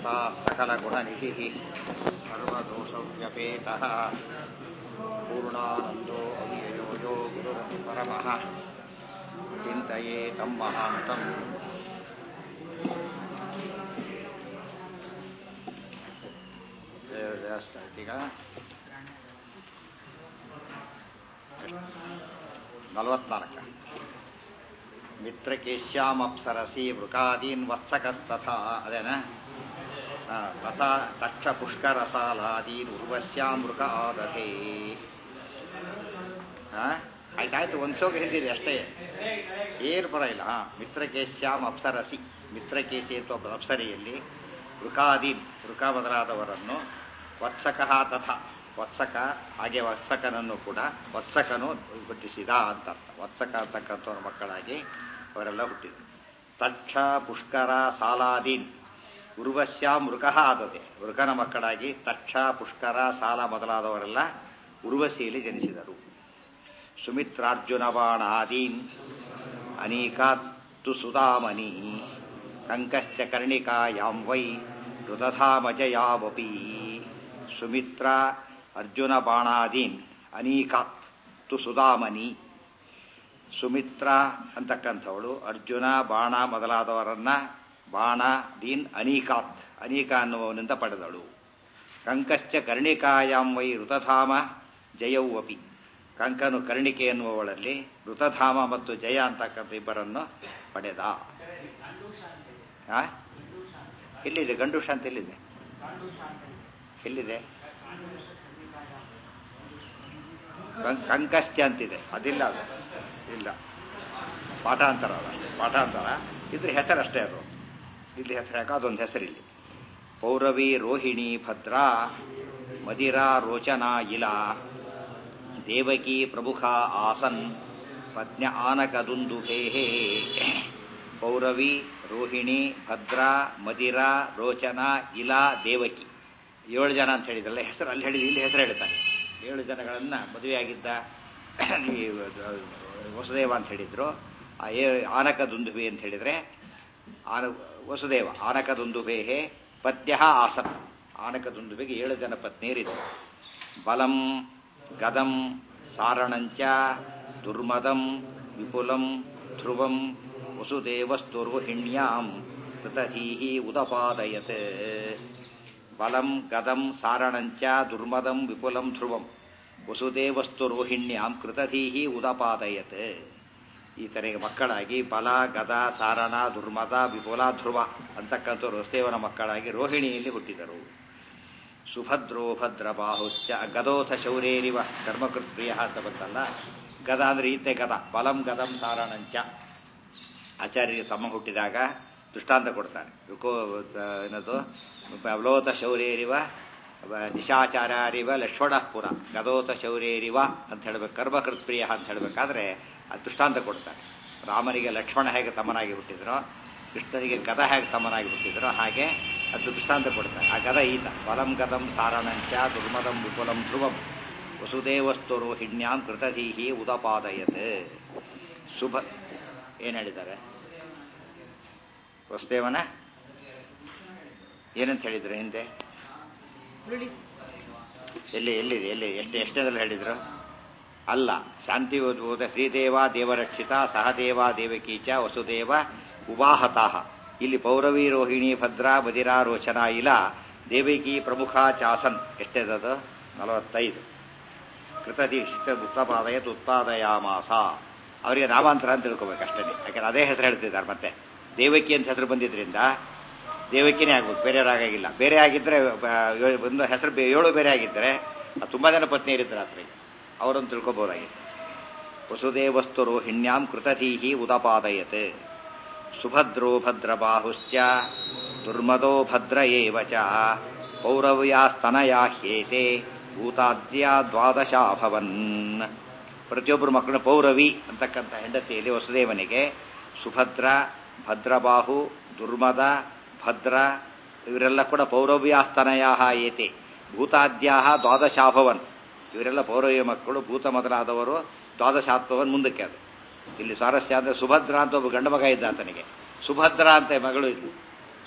सा सकलगुणनिधिः सर्वदोषव्यपेतः पूर्णानन्दो अव्ययो यो गुरुरपरमः चिन्तये तं महान्तम् ಈಗ ನಲವತ್ನಾಲ್ಕ ಮಿತ್ರಕೇಶ್ಯಾಮಪ್ಸರಸಿ ವೃಕಾದೀನ್ ವತ್ಸಕಸ್ತಥಾ ಅದೇನಾ ತಥಾ ತಕ್ಷ ಪುಷ್ಕರಸಾಲಾದೀನ್ ಉರ್ವಶ್ಯಾಂ ಮೃಗ ಆದಧೇ ಆಯ್ತಾಯ್ತು ಒಂದು ಶೋಕ ಹೇಳಿರಿ ಅಷ್ಟೇ ಏನು ಪರವಾಗಿಲ್ಲ ಹಾ ಮಿತ್ರಕೇಶ್ಯಾಮ್ ಅಪ್ಸರಸಿ ಮಿತ್ರಕೇಶಿ ಅಂತ ಒಬ್ಬ ಅಪ್ಸರಿಯಲ್ಲಿ ವೃಕಾದೀನ್ ವೃಕ ಮೊದಲಾದವರನ್ನು ವತ್ಸಕಃ ತಥಾ ವತ್ಸಕ ಹಾಗೆ ವತ್ಸಕನನ್ನು ಕೂಡ ವತ್ಸಕನು ಹುಟ್ಟಿಸಿದ ಅಂತ ಅರ್ಥ ವತ್ಸಕ ಅಂತಕ್ಕಂಥವ್ರ ಮಕ್ಕಳಾಗಿ ಅವರೆಲ್ಲ ಹುಟ್ಟಿದರು ತಕ್ಷ ಪುಷ್ಕರ ಸಾಲಾದೀನ್ ಉರ್ವಶ್ಯ ಮೃಗಃ ಆದದೆ ಮೃಗನ ಮಕ್ಕಳಾಗಿ ತಕ್ಷ ಪುಷ್ಕರ ಸಾಲ ಮೊದಲಾದವರೆಲ್ಲ ಉರ್ವಶಿಯಲ್ಲಿ ಜನಿಸಿದರು ಸುಮಿತ್ರಾರ್ಜುನ ಬಾಣಾದೀನ್ ಅನೀಕಾತ್ತು ಸುಧಾಮನಿ ಕಂಕಶ್ಚ ಕರ್ಣಿಕಾಯಾಂ ವೈ ಋತಧಾಮಜಯಾವಪಿ ಸುಮಿತ್ರ ಅರ್ಜುನ ಬಾಣಾದೀನ್ ಅನೀಕಾತ್ ತು ಸುಧಾಮನಿ ಸುಮಿತ್ರ ಅಂತಕ್ಕಂಥವಳು ಅರ್ಜುನ ಬಾಣ ಮೊದಲಾದವರನ್ನ ಬಾಣ ದೀನ್ ಅನೀಕಾತ್ ಅನೀಕ ಅನ್ನುವವನಿಂದ ಪಡೆದಳು ಕಂಕಶ್ಚ ಕರ್ಣಿಕಾಯಾಂ ವೈ ಋತಧಾಮ ಜಯೌವಪಿ ಕಂಕನು ಕರ್ಣಿಕೆ ಎನ್ನುವವಳಲ್ಲಿ ಋತಧಾಮ ಮತ್ತು ಜಯ ಅಂತಕ್ಕಂಥ ಇಬ್ಬರನ್ನು ಪಡೆದ ಎಲ್ಲಿದೆ ಗಂಡುಷ ಅಂತ ಎಲ್ಲಿದೆ ಎಲ್ಲಿದೆ ಕಂಕಶ್ಚ ಅಂತಿದೆ ಅದಿಲ್ಲ ಅದು ಇಲ್ಲ ಪಾಠಾಂತರ ಅದ ಪಾಠಾಂತರ ಇದ್ರ ಹೆಸರಷ್ಟೇ ಅದು ಇಲ್ಲಿ ಹೆಸರು ಯಾಕೆ ಅದೊಂದು ಹೆಸರಿಲ್ಲಿ ಪೌರವಿ ರೋಹಿಣಿ ಭದ್ರಾ ಮದಿರಾ ರೋಚನಾ ಇಲ ದೇವಕಿ ಪ್ರಮುಖ ಆಸನ್ ಪತ್ನ್ಯ ಆನಕದುಂದುಭೇಹೇ ಪೌರವಿ ರೋಹಿಣಿ ಭದ್ರಾ ಮದಿರಾ ರೋಚನಾ ಇಲಾ ದೇವಕಿ ಏಳು ಜನ ಅಂತ ಹೇಳಿದ್ರಲ್ಲ ಹೆಸರು ಅಲ್ಲಿ ಹೇಳಿದ ಇಲ್ಲಿ ಹೆಸರು ಹೇಳ್ತಾನೆ ಏಳು ಜನಗಳನ್ನ ಮದುವೆಯಾಗಿದ್ದ ವಸುದೇವ ಅಂತ ಹೇಳಿದ್ರು ಆ ಏ ಆನಕ ದುಂದುಭೆ ಅಂತ ಹೇಳಿದ್ರೆ ಆನ ವಸುದೇವ ಆನಕ ದುಂದುಭೇಹೆ ಪದ್ಯ ಆಸನ್ ಆನಕ ದುಂದುಭೆಗೆ ಏಳು ಜನ ಪತ್ನಿಯರಿದ್ದರು ಬಲಂ ಗದಂ ಸಾರಣಂಚ ದುರ್ಮದಂ ವಿಪುಲಂ ಧ್ರುವಂ ವಸುದೇವಸ್ತುರ್ವಹಿಣ್ಯಾಂ ಕೃತಧೀಹಿ ಉದಪಾದಯತ್ ಬಲಂ ಗದಂ ಸಾರಣಂಚ ದುರ್ಮದಂ ವಿಪುಲಂ ಧ್ರುವಂ ವಸುದೇವಸ್ತು ರೋಹಿಣ್ಯಾಂ ಕೃತಧೀಹಿ ಉದಪಾದಯತ್ ಈತನಿಗೆ ಮಕ್ಕಳಾಗಿ ಬಲ ಗದ ಸಾರಣ ದುರ್ಮದ ವಿಪುಲ ಧ್ರುವ ಅಂತಕ್ಕಂಥ ವಸುದೇವನ ಮಕ್ಕಳಾಗಿ ರೋಹಿಣಿಯಲ್ಲಿ ಹುಟ್ಟಿದರು ಸುಭದ್ರೋ ಭದ್ರ ಬಾಹುಶ್ಚ ಗದೋಥ ಶೌರೇರಿವ ಕರ್ಮಕೃತ್ ಪ್ರಿಯ ಅಂತ ಬಂತಲ್ಲ ಗದ ಅಂದ್ರೆ ಈತೆ ಗದ ಬಲಂ ಗದಂ ಸಾರಣಂಚ ಆಚಾರ್ಯರಿಗೆ ತಮ್ಮ ಹುಟ್ಟಿದಾಗ ದೃಷ್ಟಾಂತ ಕೊಡ್ತಾನೆ ರುಕೋ ಏನದು ಅವಲೋತ ಶೌರ್ಯರಿವ ನಿಶಾಚಾರ್ಯರಿವ ಲಕ್ಷ್ಮಣಪುರ ಗದೋತ ಶೌರ್ಯರಿವ ಅಂತ ಹೇಳ್ಬೇಕು ಕರ್ಮಕೃತ್ ಪ್ರಿಯ ಅಂತ ಹೇಳ್ಬೇಕಾದ್ರೆ ಅದು ದೃಷ್ಟಾಂತ ಕೊಡ್ತಾನೆ ರಾಮನಿಗೆ ಲಕ್ಷ್ಮಣ ಹೇಗೆ ತಮ್ಮನಾಗಿ ಹುಟ್ಟಿದ್ರೋ ಕೃಷ್ಣನಿಗೆ ಗದ ಹೇಗೆ ತಮ್ಮನಾಗಿ ಹುಟ್ಟಿದ್ರೋ ಹಾಗೆ ಅದು ದೃಷ್ಟಾಂತ ಕೊಡ್ತಾನೆ ಆ ಗದ ಈತ ಬಲಂ ಗದಂ ಸಾರಣಂಚ ದುರ್ಮದಂ ವಿಪುಲಂ ಧ್ರುವಂ ವಸುದೇವಸ್ತು ರೋಹಿಣ್ಯಾಂ ಕೃತಧೀಹಿ ಉದಪಾದಯತ್ ಶುಭ ಏನು ಹೇಳಿದ್ದಾರೆ ವಸುದೇವನ ಏನಂತ ಹೇಳಿದ್ರು ಹಿಂದೆ ಎಲ್ಲಿ ಎಲ್ಲಿದೆ ಎಲ್ಲಿ ಎಷ್ಟು ಎಷ್ಟೇದಲ್ಲಿ ಹೇಳಿದ್ರು ಅಲ್ಲ ಶಾಂತಿ ಓದ ಶ್ರೀದೇವ ದೇವರಕ್ಷಿತ ಸಹದೇವ ದೇವಕೀಚ ವಸುದೇವ ಉವಾಹತಾಹ ಇಲ್ಲಿ ಪೌರವಿ ರೋಹಿಣಿ ಭದ್ರಾ ಬದಿರಾ ರೋಚನಾ ಇಲ ದೇವಕಿ ಪ್ರಮುಖ ಚಾಸನ್ ಎಷ್ಟೇದದು ನಲವತ್ತೈದು ಕೃತದೀಕ್ಷಿತ ಉತ್ಪಾದಯತ್ ಉತ್ಪಾದಯಾಮಾಸ ಅವರಿಗೆ ನಾಮಾಂತರ ಅಂತ ತಿಳ್ಕೊಬೇಕು ಅಷ್ಟೇ ಯಾಕಂದ್ರೆ ಅದೇ ಹೆಸರು ಹೇಳ್ತಿದ್ದಾರೆ ಮತ್ತೆ ದೇವಕಿ ಅಂತ ಹೆಸರು ಬಂದಿದ್ರಿಂದ ದೇವಕಿನೇ ಆಗ್ಬೇಕು ಬೇರೆಯವರಾಗಿಲ್ಲ ಬೇರೆ ಆಗಿದ್ರೆ ಒಂದು ಹೆಸರು ಏಳು ಬೇರೆ ಆಗಿದ್ದರೆ ತುಂಬಾ ಜನ ಪತ್ನಿಯರಿದ್ದಾರೆ ರಾತ್ರಿಗೆ ಅವರನ್ನು ತಿಳ್ಕೊಬಹುದಾಗಿತ್ತು ವಸುದೇವಸ್ತು ರೋಹಿಣ್ಯಾಂ ಕೃತಧೀಹಿ ಉದಪಾದಯತ್ ಸುಭದ್ರೋ ಭದ್ರ ಬಾಹುಶ್ಚ ದುರ್ಮದೋ ಭದ್ರ ಏವ ಚ ಪೌರವ್ಯಾಸ್ತನಯಾ ಹ್ಯೇತೆ ಭೂತಾದ್ಯ ದ್ವಾದಶಾಭವನ್ ಪ್ರತಿಯೊಬ್ಬರು ಮಕ್ಕಳು ಪೌರವಿ ಅಂತಕ್ಕಂಥ ಹೆಂಡತಿಯಲ್ಲಿ ವಸುದೇವನಿಗೆ ಸುಭದ್ರ ಭದ್ರಬಾಹು ದುರ್ಮದ ಭದ್ರ ಇವರೆಲ್ಲ ಕೂಡ ಪೌರವ್ಯಾಸ್ತನಯ ಏತೆ ಭೂತಾದ್ಯಾ ದ್ವಾದಶಾಭವನ್ ಇವರೆಲ್ಲ ಪೌರವ್ಯ ಮಕ್ಕಳು ಭೂತ ಮೊದಲಾದವರು ದ್ವಾದಶಾತ್ಮವನ್ ಮುಂದಕ್ಕೆ ಅದು ಇಲ್ಲಿ ಸ್ವಾರಸ್ಯ ಅಂದ್ರೆ ಸುಭದ್ರ ಅಂತ ಒಬ್ಬ ಗಂಡ ಮಗ ಇದ್ದ ಆತನಿಗೆ ಸುಭದ್ರ ಅಂತ ಮಗಳು ಇದ್ಲು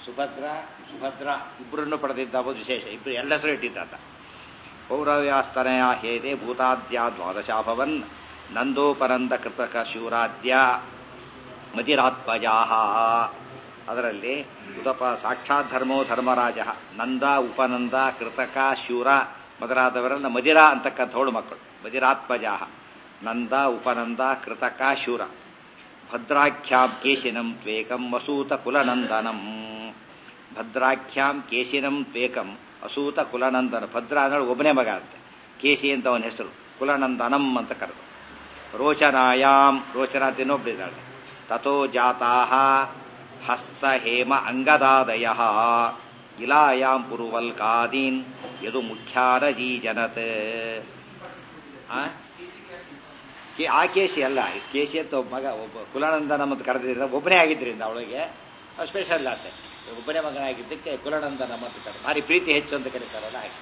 ಸುಭದ್ರ ಸುಭದ್ರ ಇಬ್ಬರನ್ನು ಪಡೆದಿದ್ದ ಒಂದು ವಿಶೇಷ ಇಬ್ಬರು ಎಲ್ಲ ಹೆಸರು ಇಟ್ಟಿದ್ದಾತ ಪೌರವ್ಯಾಸ್ತನಯ ಹೇದೆ ಭೂತಾದ್ಯ ದ್ವಾದಶಾಭವನ್ ನಂದೋಪನಂದ ಕೃತಕ ಶೂರಾದ್ಯ ಮದಿರಾತ್ಮಜಾ ಅದರಲ್ಲಿ ಉದಪ ಸಾಕ್ಷಾತ್ ಧರ್ಮೋ ಧರ್ಮರಾಜ ನಂದ ಉಪನಂದ ಕೃತಕ ಶೂರ ಮೊದಲಾದವರೆಲ್ಲ ಮದಿರ ಅಂತಕ್ಕಂಥವಳು ಮಕ್ಕಳು ಮದಿರಾತ್ಮಜಾ ನಂದ ಉಪನಂದ ಕೃತಕ ಶೂರ ಭದ್ರಾಖ್ಯಾಂ ಕೇಶಿನಂ ತ್ವೇಕಂ ವಸೂತ ಕುಲನಂದನಂ ಭದ್ರಾಖ್ಯಾಂ ಕೇಶಿನಂ ತ್ವೇಕಂ ಅಸೂತ ಕುಲನಂದನ ಭದ್ರ ಅನ್ನೋಳು ಒಬ್ಬನೇ ಮಗ ಅಂತೆ ಕೇಶಿ ಅಂತ ಅವನ ಹೆಸರು ಕುಲನಂದನಂ ಅಂತ ಕರೆದು ರೋಚನಾಯಾಮ್ ರೋಚನಾ ಅಂತ ಇನ್ನೊಬ್ಬಳಿದ್ದಾಳೆ ತಥೋ ಜಾತಾಹ ಹಸ್ತ ಹೇಮ ಅಂಗದಾದಯ ಇಲಾಯಾಂ ಪುರುವಲ್ಕಾದೀನ್ ಯದು ಮುಖ್ಯಾರಜೀ ಜನತ್ ಆ ಕೇ- ಆ ಕೇಶಿ ಅಲ್ಲ ಕೇಶಿ ಅಂತ ಒಬ್ಬ ಮಗ ಒಬ್ಬ ಕುಲಾನಂದನ ಮತ್ತು ಕರೆದಿದ್ದ ಒಬ್ಬನೇ ಆಗಿದ್ದರಿಂದ ಅವಳಿಗೆ ಸ್ಪೆಷಲ್ ಆತೆ ಒಬ್ಬನೇ ಮಗನಾಗಿದ್ದಕ್ಕೆ ಕುಲಾನಂದನ ಮತ್ತು ಕರೆ ಭಾರಿ ಪ್ರೀತಿ ಹೆಚ್ಚು ಅಂತ ಕರೀತಾರಲ್ಲ ಹಾಗೆ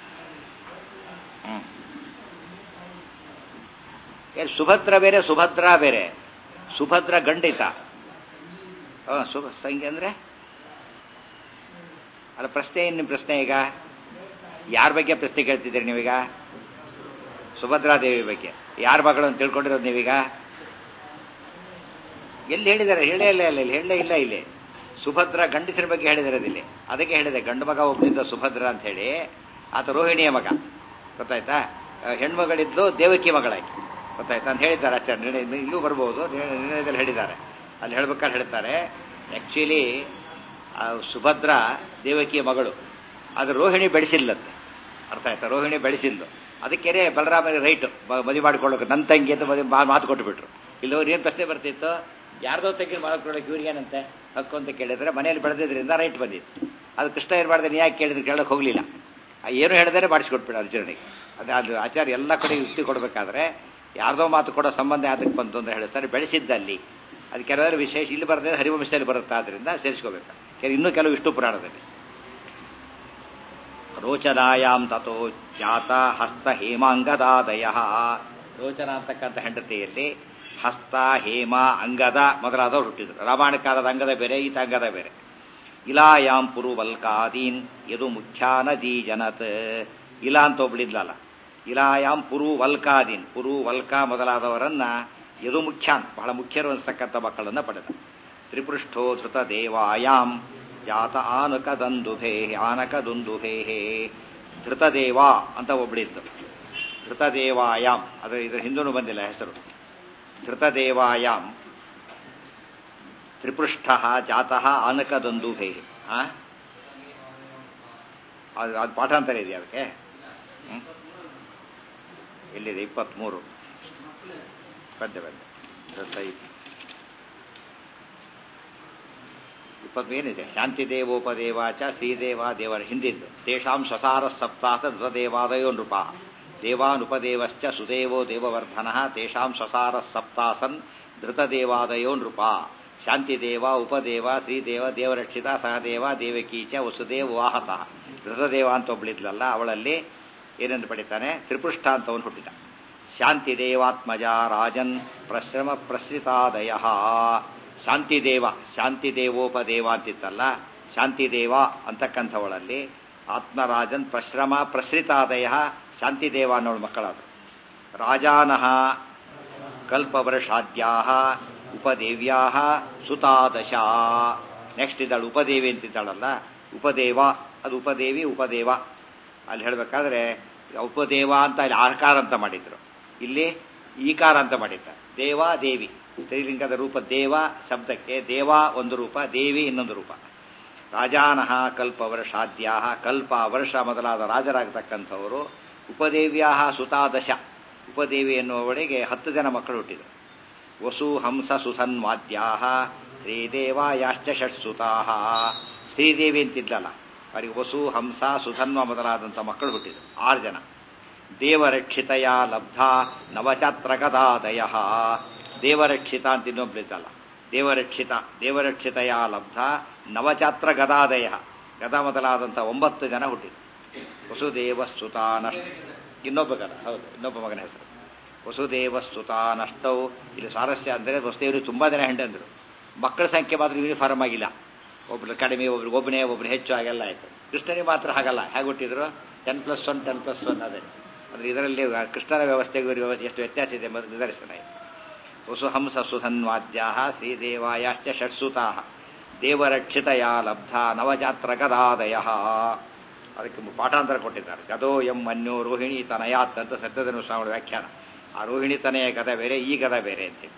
ಹ್ಮ್ ಏನ್ ಸುಭದ್ರ ಬೇರೆ ಸುಭದ್ರ ಬೇರೆ ಸುಭದ್ರ ಗಂಡಿತ ಹ, ಸುಭ ಸಂಖ್ಯೆ ಅಂದ್ರೆ ಅಲ್ಲ ಪ್ರಶ್ನೆ ಏನು ನಿಮ್ಮ ಪ್ರಶ್ನೆ ಈಗ ಯಾರ ಬಗ್ಗೆ ಪ್ರಶ್ನೆ ಕೇಳ್ತಿದ್ದೀರಿ ನೀವೀಗ ಸುಭದ್ರಾದೇವಿ ಬಗ್ಗೆ ಯಾರ ಮಗಳು ಅಂತ ತಿಳ್ಕೊಂಡಿರೋದು ನೀವೀಗ ಎಲ್ಲಿ ಹೇಳಿದ್ದಾರೆ ಹೇಳೇ ಇಲ್ಲ ಇಲ್ಲ ಇಲ್ಲಿ ಹೇಳಲೇ ಇಲ್ಲ ಇಲ್ಲಿ ಸುಭದ್ರ ಗಂಡಸರ ಬಗ್ಗೆ ಹೇಳಿದ್ದಾರೆ ಇಲ್ಲಿ ಅದಕ್ಕೆ ಹೇಳಿದೆ ಗಂಡು ಮಗ ಒಬ್ಬನಿದ್ದ ಸುಭದ್ರ ಅಂತ ಹೇಳಿ ಆತ ರೋಹಿಣಿಯ ಮಗ ಗೊತ್ತಾಯ್ತಾ ಆ, ಹೆಣ್ಮಗಳಿದ್ಲು ದೇವಕಿ ಮಗಳಾಗಿ ಗೊತ್ತಾಯ್ತಾ ಅಂತ ಹೇಳಿದ್ದಾರೆ ಆಚಾರ್ಯ ನಿರ್ಣಯ ಇಲ್ಲೂ ಬರ್ಬೋದು ನಿರ್ಣಯ- ನಿರ್ಣಯದಲ್ಲಿ ಹೇಳಿದ್ದಾರೆ ಅಲ್ಲಿ ಹೇಳ್ಬೇಕಾದ್ರೆ ಹೇಳ್ತಾರೆ ಆ್ಯಕ್ಚುಲಿ ಸುಭದ್ರ ದೇವಕಿಯ ಮಗಳು ಅದು ರೋಹಿಣಿ ಬೆಳೆಸಿಲ್ಲಂತೆ ಅರ್ಥ ಆಯ್ತಾ ರೋಹಿಣಿ ಬೆಳೆಸಿಲ್ಲ ಅದಕ್ಕೆ ಬಲರಾಮನಿಗೆ ರೈಟ್ ಮದುವೆ ಮಾಡ್ಕೊಳ್ಳೋಕೆ ನನ್ನ ತಂಗಿ ಅಂತ ಮದುವೆ ಮಾ- ಮಾತು ಕೊಟ್ಟುಬಿಟ್ರು ಇಲ್ಲಿ ಅವ್ರು ಏನು ಪ್ರಶ್ನೆ ಬರ್ತಿತ್ತು ಯಾರ್ದೋ ತಂಗಿ ಮಾಡ್ಕೊಳ್ಳೋಕೆ ಇವ್ರಿಗೇನಂತೆ ಹಕ್ಕು ಅಂತ ಕೇಳಿದ್ರೆ ಮನೆಯಲ್ಲಿ ಬೆಳೆದಿದ್ರಿಂದ ರೈಟ್ ಬಂದಿತ್ತು ಅದು ಕೃಷ್ಣ ಏನು ಮಾಡಿದ್ರೆ ನೀ ಯಾಕೆ ಕೇಳಿದ್ರೆ ಕೇಳೋಕೆ ಹೋಗಲಿಲ್ಲ ಏನು ಹೇಳಿದರೆ ಮಾಡಿಸ್ಕೊಟ್ಬಿಡು ಅರ್ಜುನನಿಗೆ ಅದು ಅದು ಆಚಾರ್ಯ ಎಲ್ಲ ಕಡೆ ಯುಕ್ತಿ ಕೊಡಬೇಕಾದ್ರೆ ಯಾರ್ದೋ ಮಾತು ಕೊಡೋ ಸಂಬಂಧ ಯಾತಕ್ಕೆ ಬಂತು ಅಂತ ಹೇಳ್ತಾರೆ ಬೆಳೆಸಿದ್ದಲ್ಲಿ ಅದು ಕೆಲವರು ವಿಶೇಷ ಇಲ್ಲಿ ಬರ್ತದೆ ಹರಿವಂಶದಲ್ಲಿ ಬರುತ್ತೆ ಆದ್ರಿಂದ ಸೇರಿಸ್ಕೋಬೇಕು ಕೆಲ ಇನ್ನೂ ಕೆಲವು ವಿಷ್ಣು ಪುರಾಣದಲ್ಲಿ ರೋಚನಾಯಾಮ್ ತಥೋ ಜಾತ ಹಸ್ತ ಹೇಮಾಂಗದಾದಯ ರೋಚನ ಅಂತಕ್ಕಂಥ ಹೆಂಡತಿಯಲ್ಲಿ ಹಸ್ತ ಹೇಮ ಅಂಗದ ಮೊದಲಾದವ್ರು ಹುಟ್ಟಿದ್ರು ರಾಮಾಯಣ ಕಾಲದ ಅಂಗದ ಬೇರೆ ಈತ ಅಂಗದ ಬೇರೆ ಇಲಾಯಾಂ ಪುರುವಲ್ಕಾದೀನ್ ಯದು ಮುಖ್ಯಾನದಿ ಜನತ್ ಇಲಾ ಅಂತ ಒಬ್ಳಿದ್ಲಲ್ಲ ಇಲಾಯಾಂ ಪುರು ವಲ್ಕಾದೀನ್ ಪುರು ವಲ್ಕ ಮೊದಲಾದವರನ್ನ ಯದು ಮುಖ್ಯಾನ್ ಬಹಳ ಮುಖ್ಯರು ಅನಿಸ್ತಕ್ಕಂಥ ಮಕ್ಕಳನ್ನ ಪಡೆದ ತ್ರಿಪೃಷ್ಠೋ ಧೃತ ದೇವಾಯಾಂ ಜಾತ ಆನಕ ದಂದುಭೇ ಆನಕ ದುಂದುಭೇ ಧೃತದೇವ ಅಂತ ಒಬ್ಳಿದ್ದು ಧೃತದೇವಾಯಾಮ್ ಅದರ ಇದರ ಹಿಂದೂ ಬಂದಿಲ್ಲ ಹೆಸರು ಧೃತದೇವಾಯಾಮ್ ತ್ರಿಪೃಷ್ಠ ಜಾತಃ ಆನಕದಂದುಭೇ ಆ ಅದು ಅದು ಪಾಠಾಂತರ ಇದೆಯಾ ಅದಕ್ಕೆ ಹ್ಮ್? ಎಲ್ಲಿದೆ ಇಪ್ಪತ್ಮೂರು ಬಂದೆ ಬಂದೆ ಧೃತ ಇಪ್- ಇಪ್ಪತ್ತೇನಿದೆ ಶಾಂತಿ ದೇವೋಪದೇವಾಚ ಶ್ರೀದೇವ ದೇವರ ಹಿಂದಿದ್ದು ತೇಷಾಂ ಸ್ವಸಾರ ಸಪ್ತಾಸ ಧೃತದೇವಾದಯೋ ನೃಪ ದೇವಾನುಪದೇವಶ್ಚ ಸುದೇವೋ ದೇವವರ್ಧನ ತೇಷಾಂ ಸ್ವಸಾರ ಸಪ್ತಾಸನ್ ಧೃತದೇವಾದಯೋ ನೃಪ ಶಾಂತಿದೇವ ಉಪದೇವ ಶ್ರೀದೇವ ದೇವರಕ್ಷಿತ ಸಹದೇವ ದೇವಕೀಚ ವಸುದೇವ ವಾಹತ ಧೃತದೇವ ಅಂತ ಒಬ್ಳಿದ್ಲಲ್ಲ ಅವಳಲ್ಲಿ ಏನೆಂದು ಪಡಿತಾನೆ ತ್ರಿಪೃಷ್ಠ ಅಂತ ಅವನು ಹುಟ್ಟಿದ ಶಾಂತಿ ದೇವಾತ್ಮಜ ರಾಜನ್ ಪ್ರಶ್ರಮ ಪ್ರಸೃತಾದಯ ಶಾಂತಿದೇವ ಶಾಂತಿದೇವೋಪದೇವ ಅಂತಿತ್ತಲ್ಲ ಶಾಂತಿದೇವ ಅಂತಕ್ಕಂಥವಳಲ್ಲಿ ಆತ್ಮರಾಜನ್ ಪ್ರಶ್ರಮ ಪ್ರಸೃತಾದಯ ಶಾಂತಿದೇವ ಅನ್ನೋಳು ಮಕ್ಕಳಾದರು ರಾಜಾನಃ ಕಲ್ಪವರ್ಷಾದ್ಯಾ ಉಪದೇವ್ಯಾ ಸುತಾದಶ ನೆಕ್ಸ್ಟ್ ಇದ್ದಾಳು ಉಪದೇವಿ ಅಂತಿದ್ದಾಳಲ್ಲ ಉಪದೇವ ಅದು ಉಪದೇವಿ ಉಪದೇವ ಅಲ್ಲಿ ಹೇಳಬೇಕಾದ್ರೆ ಉಪದೇವ ಅಂತ ಅಲ್ಲಿ ಆಕಾರ ಅಂತ ಮಾಡಿದ್ರು ಇಲ್ಲಿ ಈಕಾರ ಅಂತ ಮಾಡಿದ್ದಾರೆ ದೇವ ದೇವಿ ಸ್ತ್ರೀಲಿಂಗದ ರೂಪ ದೇವ ಶಬ್ದಕ್ಕೆ ದೇವ ಒಂದು ರೂಪ ದೇವಿ ಇನ್ನೊಂದು ರೂಪ ರಾಜಾನಃ ಕಲ್ಪವರ್ಷಾದ್ಯಾ ಕಲ್ಪ ವರ್ಷ ಮೊದಲಾದ ರಾಜರಾಗತಕ್ಕಂಥವರು ಉಪದೇವ್ಯಾ ಸುತಾದಶ ಉಪದೇವಿ ಎನ್ನುವವಳಿಗೆ ಹತ್ತು ಜನ ಮಕ್ಕಳು ಹುಟ್ಟಿದರು ವಸು ಹಂಸ ಸುಸನ್ವಾದ್ಯಾ ಶ್ರೀದೇವಾಯಾಶ್ಚ ಷಟ್ಸುತಾ ಶ್ರೀದೇವಿ ಅಂತಿದ್ಲಲ್ಲ ಅವರಿಗೆ ವಸು ಹಂಸ ಸುಧನ್ವ ಮೊದಲಾದಂಥ ಮಕ್ಕಳು ಹುಟ್ಟಿದರು ಆರು ಜನ ದೇವರಕ್ಷಿತಯ ಲಬ್ಧ ನವಚಾತ್ರಗದಾದಯ ದೇವರಕ್ಷಿತ ಅಂತ ಇನ್ನೊಬ್ಳಿದ್ದಲ್ಲ ದೇವರಕ್ಷಿತ ದೇವರಕ್ಷಿತಯ ಲಬ್ಧ ನವಚಾತ್ರ ಗದಾದಯ ಗದ ಮೊದಲಾದಂಥ ಒಂಬತ್ತು ಜನ ಹುಟ್ಟಿದರು ವಸುದೇವ ಸುತಾನಷ್ಟ ಇನ್ನೊಬ್ಬ ಗದ ಹೌದು ಇನ್ನೊಬ್ಬ ಮಗನ ಹೆಸರು ವಸುದೇವ ಸುತಾನಷ್ಟವು ಇಲ್ಲಿ ಸ್ವಾರಸ್ಯ ಅಂದರೆ ವಸುದೇವರು ತುಂಬ ಜನ ಹೆಂಡಂದರು ಮಕ್ಕಳ ಸಂಖ್ಯೆ ಮಾತ್ರ ಯೂನಿಫಾರ್ಮ್ ಆಗಿಲ್ಲ ಒಬ್ರು ಕಡಿಮೆ ಒಬ್ರು ಒಬ್ಬನೇ ಒಬ್ರು ಹೆಚ್ಚು ಹಾಗೆಲ್ಲ ಆಯಿತು ಕೃಷ್ಣನಿಗೆ ಮಾತ್ರ ಹಾಗಲ್ಲ ಹೇಗೆ ಹುಟ್ಟಿದ್ರು ten plus one ten plus one ಅದೇ ಅಂದರೆ ಇದರಲ್ಲಿ ಕೃಷ್ಣನ ವ್ಯವಸ್ಥೆಗೂ ಇವ್ರ ವ್ಯವಸ್ಥೆ ಎಷ್ಟು ವ್ಯತ್ಯಾಸ ಇದೆ ಎಂಬುದು ನಿದರ್ಶನ ಇದೆ ವಸುಹಂಸ ಸುಧನ್ವಾದ್ಯಾ ಶ್ರೀದೇವಾಯಾಶ್ಚ ಷಟ್ಸುತಾ ದೇವರಕ್ಷಿತಯ ಲಬ್ಧ ನವಜಾತ್ರ ಗದಾದಯ ಅದಕ್ಕೆ ಪಾಠಾಂತರ ಕೊಟ್ಟಿದ್ದಾರೆ ಗದೋ ಎಂ ಮನ್ಯು ರೋಹಿಣಿ ತನಯಾತ್ ಅಂತ ಸತ್ಯಧನು ಸ್ವಾಮಿ ವ್ಯಾಖ್ಯಾನ ಆ ರೋಹಿಣಿ ತನೆಯ ಗದ ಬೇರೆ ಈ ಗದ ಬೇರೆ ಅಂತೇಳಿ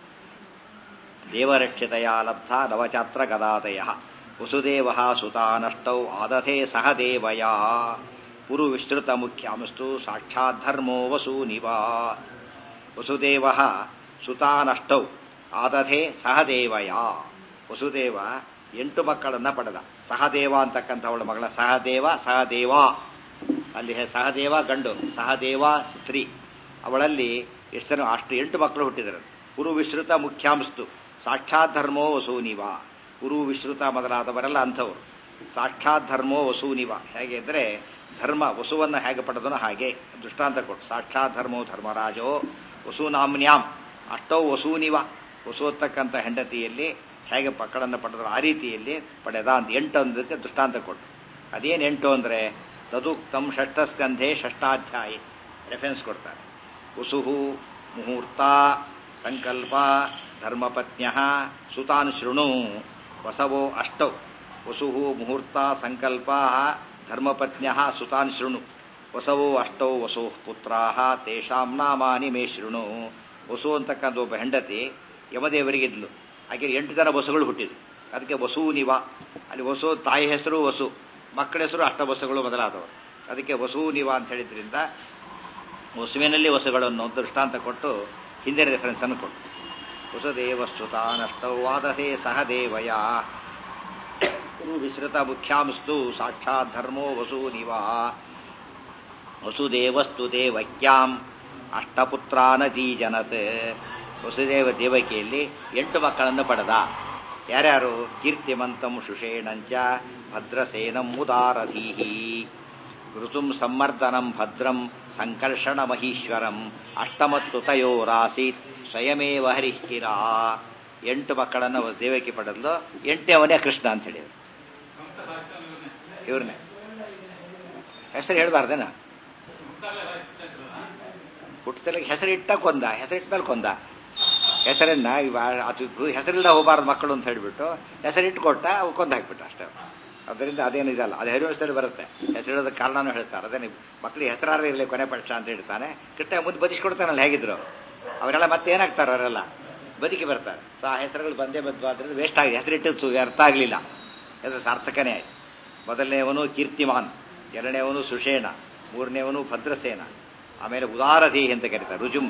ದೇವರಕ್ಷಿತಯ ಲಬ್ಧ ನವಚಾತ್ರ ಗದಾದಯ ವಸುದೇವ ಸುತಾನಷ್ಟೌ ಆದಧೆ ಸಹ ದೇವಯ ಪುರು ವಿಸ್ತೃತ ಮುಖ್ಯಾಂಸ್ತು ಸಾಕ್ಷಾತ್ ಧರ್ಮೋ ವಸೂನಿವಾ ವಸುದೇವ ಸುತಾನಷ್ಟೌ ಆದಧೆ ಸಹದೇವಯ ವಸುದೇವ ಎಂಟು ಮಕ್ಕಳನ್ನ ಪಡೆದ ಸಹದೇವ ಅಂತಕ್ಕಂಥವಳ ಮಗಳ ಸಹದೇವ ಸಹದೇವ ಅಲ್ಲಿ ಸಹದೇವ ಗಂಡು ಸಹದೇವ ಸ್ತ್ರೀ ಅವಳಲ್ಲಿ ಎಷ್ಟು ಜನ ಅಷ್ಟು ಎಂಟು ಮಕ್ಕಳು ಹುಟ್ಟಿದರು ಕುರು ವಿಶ್ರುತ ಮುಖ್ಯಾಂಸ್ತು ಸಾಕ್ಷಾತ್ ಧರ್ಮೋ ವಸೂನಿವ ಕುರು ವಿಶ್ರುತ ಮೊದಲಾದವರೆಲ್ಲ ಅಂಥವರು ಸಾಕ್ಷಾತ್ ಧರ್ಮೋ ವಸೂನಿವ ಹೇಗೆ ಅಂದರೆ ಧರ್ಮ ವಸುವನ್ನು ಹೇಗೆ ಪಡೆದನೋ ಹಾಗೆ ದೃಷ್ಟಾಂತ ಕೊಟ್ಟು ಸಾಕ್ಷಾತ್ ಧರ್ಮೋ ಧರ್ಮರಾಜೋ ವಸೂನಾಮ್ನ್ಯಾಂ ಅಷ್ಟೋ ವಸೂನಿವ ವಸುವತ್ತಕ್ಕಂಥ ಹೆಂಡತಿಯಲ್ಲಿ ಹೇಗೆ ಮಕ್ಕಳನ್ನು ಪಡೆದ್ರು ಆ ರೀತಿಯಲ್ಲಿ ಪಡೆದ ಅಂತ ಎಂಟು ಅಂದಕ್ಕೆ ದೃಷ್ಟಾಂತ ಕೊಟ್ಟು ಅದೇನು ಎಂಟು ಅಂದರೆ ತದುಕ್ತಂ ಷಷ್ಠಸ್ಕಂಧೆ ಷಷ್ಠಾಧ್ಯಾಯ ರೆಫರೆನ್ಸ್ ಕೊಡ್ತಾರೆ ವಸುಹು ಮುಹೂರ್ತ ಸಂಕಲ್ಪ ಧರ್ಮಪತ್ನ್ಯ ಸುತಾನ್ ಶೃಣು ವಸವೋ ಅಷ್ಟೌ ವಸುಹು ಮುಹೂರ್ತ ಸಂಕಲ್ಪ ಧರ್ಮಪತ್ನ್ಯ ಸುತಾನ್ ಶೃಣು ವಸವೋ ಅಷ್ಟೌ ವಸು ಪುತ್ರಾ ತೇಷಾಂ ನಾಮಾನಿ ಮೇ ಶೃಣು ವಸು ಅಂತಕ್ಕಂಥ ಒಬ್ಬ ಹೆಂಡತಿ ಯಮದೇವರಿಗಿದ್ಲು ಹಾಗೆ ಎಂಟು ಜನ ಬಸ್ಸುಗಳು ಹುಟ್ಟಿದ್ವು ಅದಕ್ಕೆ ವಸು ನಿವ ಅಲ್ಲಿ ವಸು ತಾಯಿ ಹೆಸರು ವಸು ಮಕ್ಕಳ ಹೆಸರು ಅಷ್ಟ ಬಸ್ಸುಗಳು ಮೊದಲಾದವರು ಅದಕ್ಕೆ ವಸು ನಿವ ಅಂತ ಹೇಳಿದ್ರಿಂದ ವಸುವಿನಲ್ಲಿ ವಸುಗಳನ್ನು ದೃಷ್ಟಾಂತ ಕೊಟ್ಟು ಹಿಂದಿನ ರೆಫರೆನ್ಸ್ ಅನ್ನು ಕೊಟ್ಟು ವಸುದೇವಸ್ತುತಾನಷ್ಟೌ ವಾದಸೆ ಸಹ ದೇವಯ ಕುರು ವಿಸೃತ ಮುಖ್ಯಾಂಸ್ತು ಸಾಕ್ಷಾತ್ ಧರ್ಮೋ ವಸೂನಿವ ವಸುದೇವಸ್ತು ದೇವಕ್ಯಾಂ ಅಷ್ಟಪುತ್ರಾನಜೀಜನತ್ ವಸುದೇವ ದೇವಕಿಯಲ್ಲಿ ಎಂಟು ಮಕ್ಕಳನ್ನು ಪಡೆದ ಯಾರ್ಯಾರು ಕೀರ್ತಿಮಂತಂ ಶುಷೇಣಂಚ ಭದ್ರಸೇನಂ ಉದಾರಧೀಹಿ ಋತುಂ ಸಂಮರ್ದನಂ ಭದ್ರಂ ಸಂಕರ್ಷಣ ಮಹೀಶ್ವರಂ ಅಷ್ಟಮತ್ತು ತಯೋರಾಸೀತ್ ಸ್ವಯಮೇವ ಹರಿಕಿರ ಎಂಟು ಮಕ್ಕಳನ್ನು ದೇವಕಿ ಪಡೆದ್ಲು ಎಂಟನೇವನೇ ಕೃಷ್ಣ ಅಂತ ಹೇಳಿದ್ರು ಇವ್ರನ್ನೇ ಹೆಸರು ಹೇಳ್ಬಾರ್ದೇನ ಹುಟ್ಟಿಸಲಿಕ್ಕೆ ಹೆಸರಿಟ್ಟ ಕೊಂದ ಹೆಸರಿಟ್ಟ ಮೇಲೆ ಕೊಂದ ಹೆಸರನ್ನ ಅದು ಹೆಸರಿಲ್ಲ ಹೋಗಬಾರ್ದು ಮಕ್ಕಳು ಅಂತ ಹೇಳಿಬಿಟ್ಟು ಹೆಸರಿಟ್ಟು ಕೊಟ್ಟ ಅವು ಕೊಂದು ಹಾಕ್ಬಿಟ್ಟ ಅಷ್ಟೇ ಅದರಿಂದ ಅದೇನು ಇದಲ್ಲ ಅದು ಹೆಸರು ಬರುತ್ತೆ ಹೆಸರಿಡೋದಕ್ಕೆ ಕಾರಣನೂ ಹೇಳ್ತಾರೆ ಅದೇನು ಮಕ್ಕಳಿಗೆ ಹೆಸರಾರ ಇರಲಿ ಕೊನೆ ಪಕ್ಷ ಅಂತ ಹೇಳ್ತಾನೆ ಕೃಷ್ಣ ಮುಂದೆ ಬದಿಸ್ಕೊಡ್ತಾನಲ್ಲ ಹೇಗಿದ್ರು ಅವರೆಲ್ಲ ಮತ್ತೆ ಏನಾಗ್ತಾರೆ ಅವರೆಲ್ಲ ಬದುಕಿ ಬರ್ತಾರೆ ಸೊ ಆ ಹೆಸರುಗಳು ಬಂದೇ ಬಂದು ಆದ್ರಿಂದ ವೇಸ್ಟ್ ಆಗಿ ಹೆಸರಿಟ್ಟು ಅರ್ಥ ಆಗಲಿಲ್ಲ ಹೆಸರು ಸಾರ್ಥಕನೇ ಆಯ್ತು ಮೊದಲನೇವನು ಕೀರ್ತಿಮಾನ್ ಎರಡನೇವನು ಸುಷೇಣ ಮೂರನೇವನು ಭದ್ರಸೇನ ಆಮೇಲೆ ಉದಾರಧಿ ಅಂತ ಕರೀತಾರೆ ರುಜುಮ್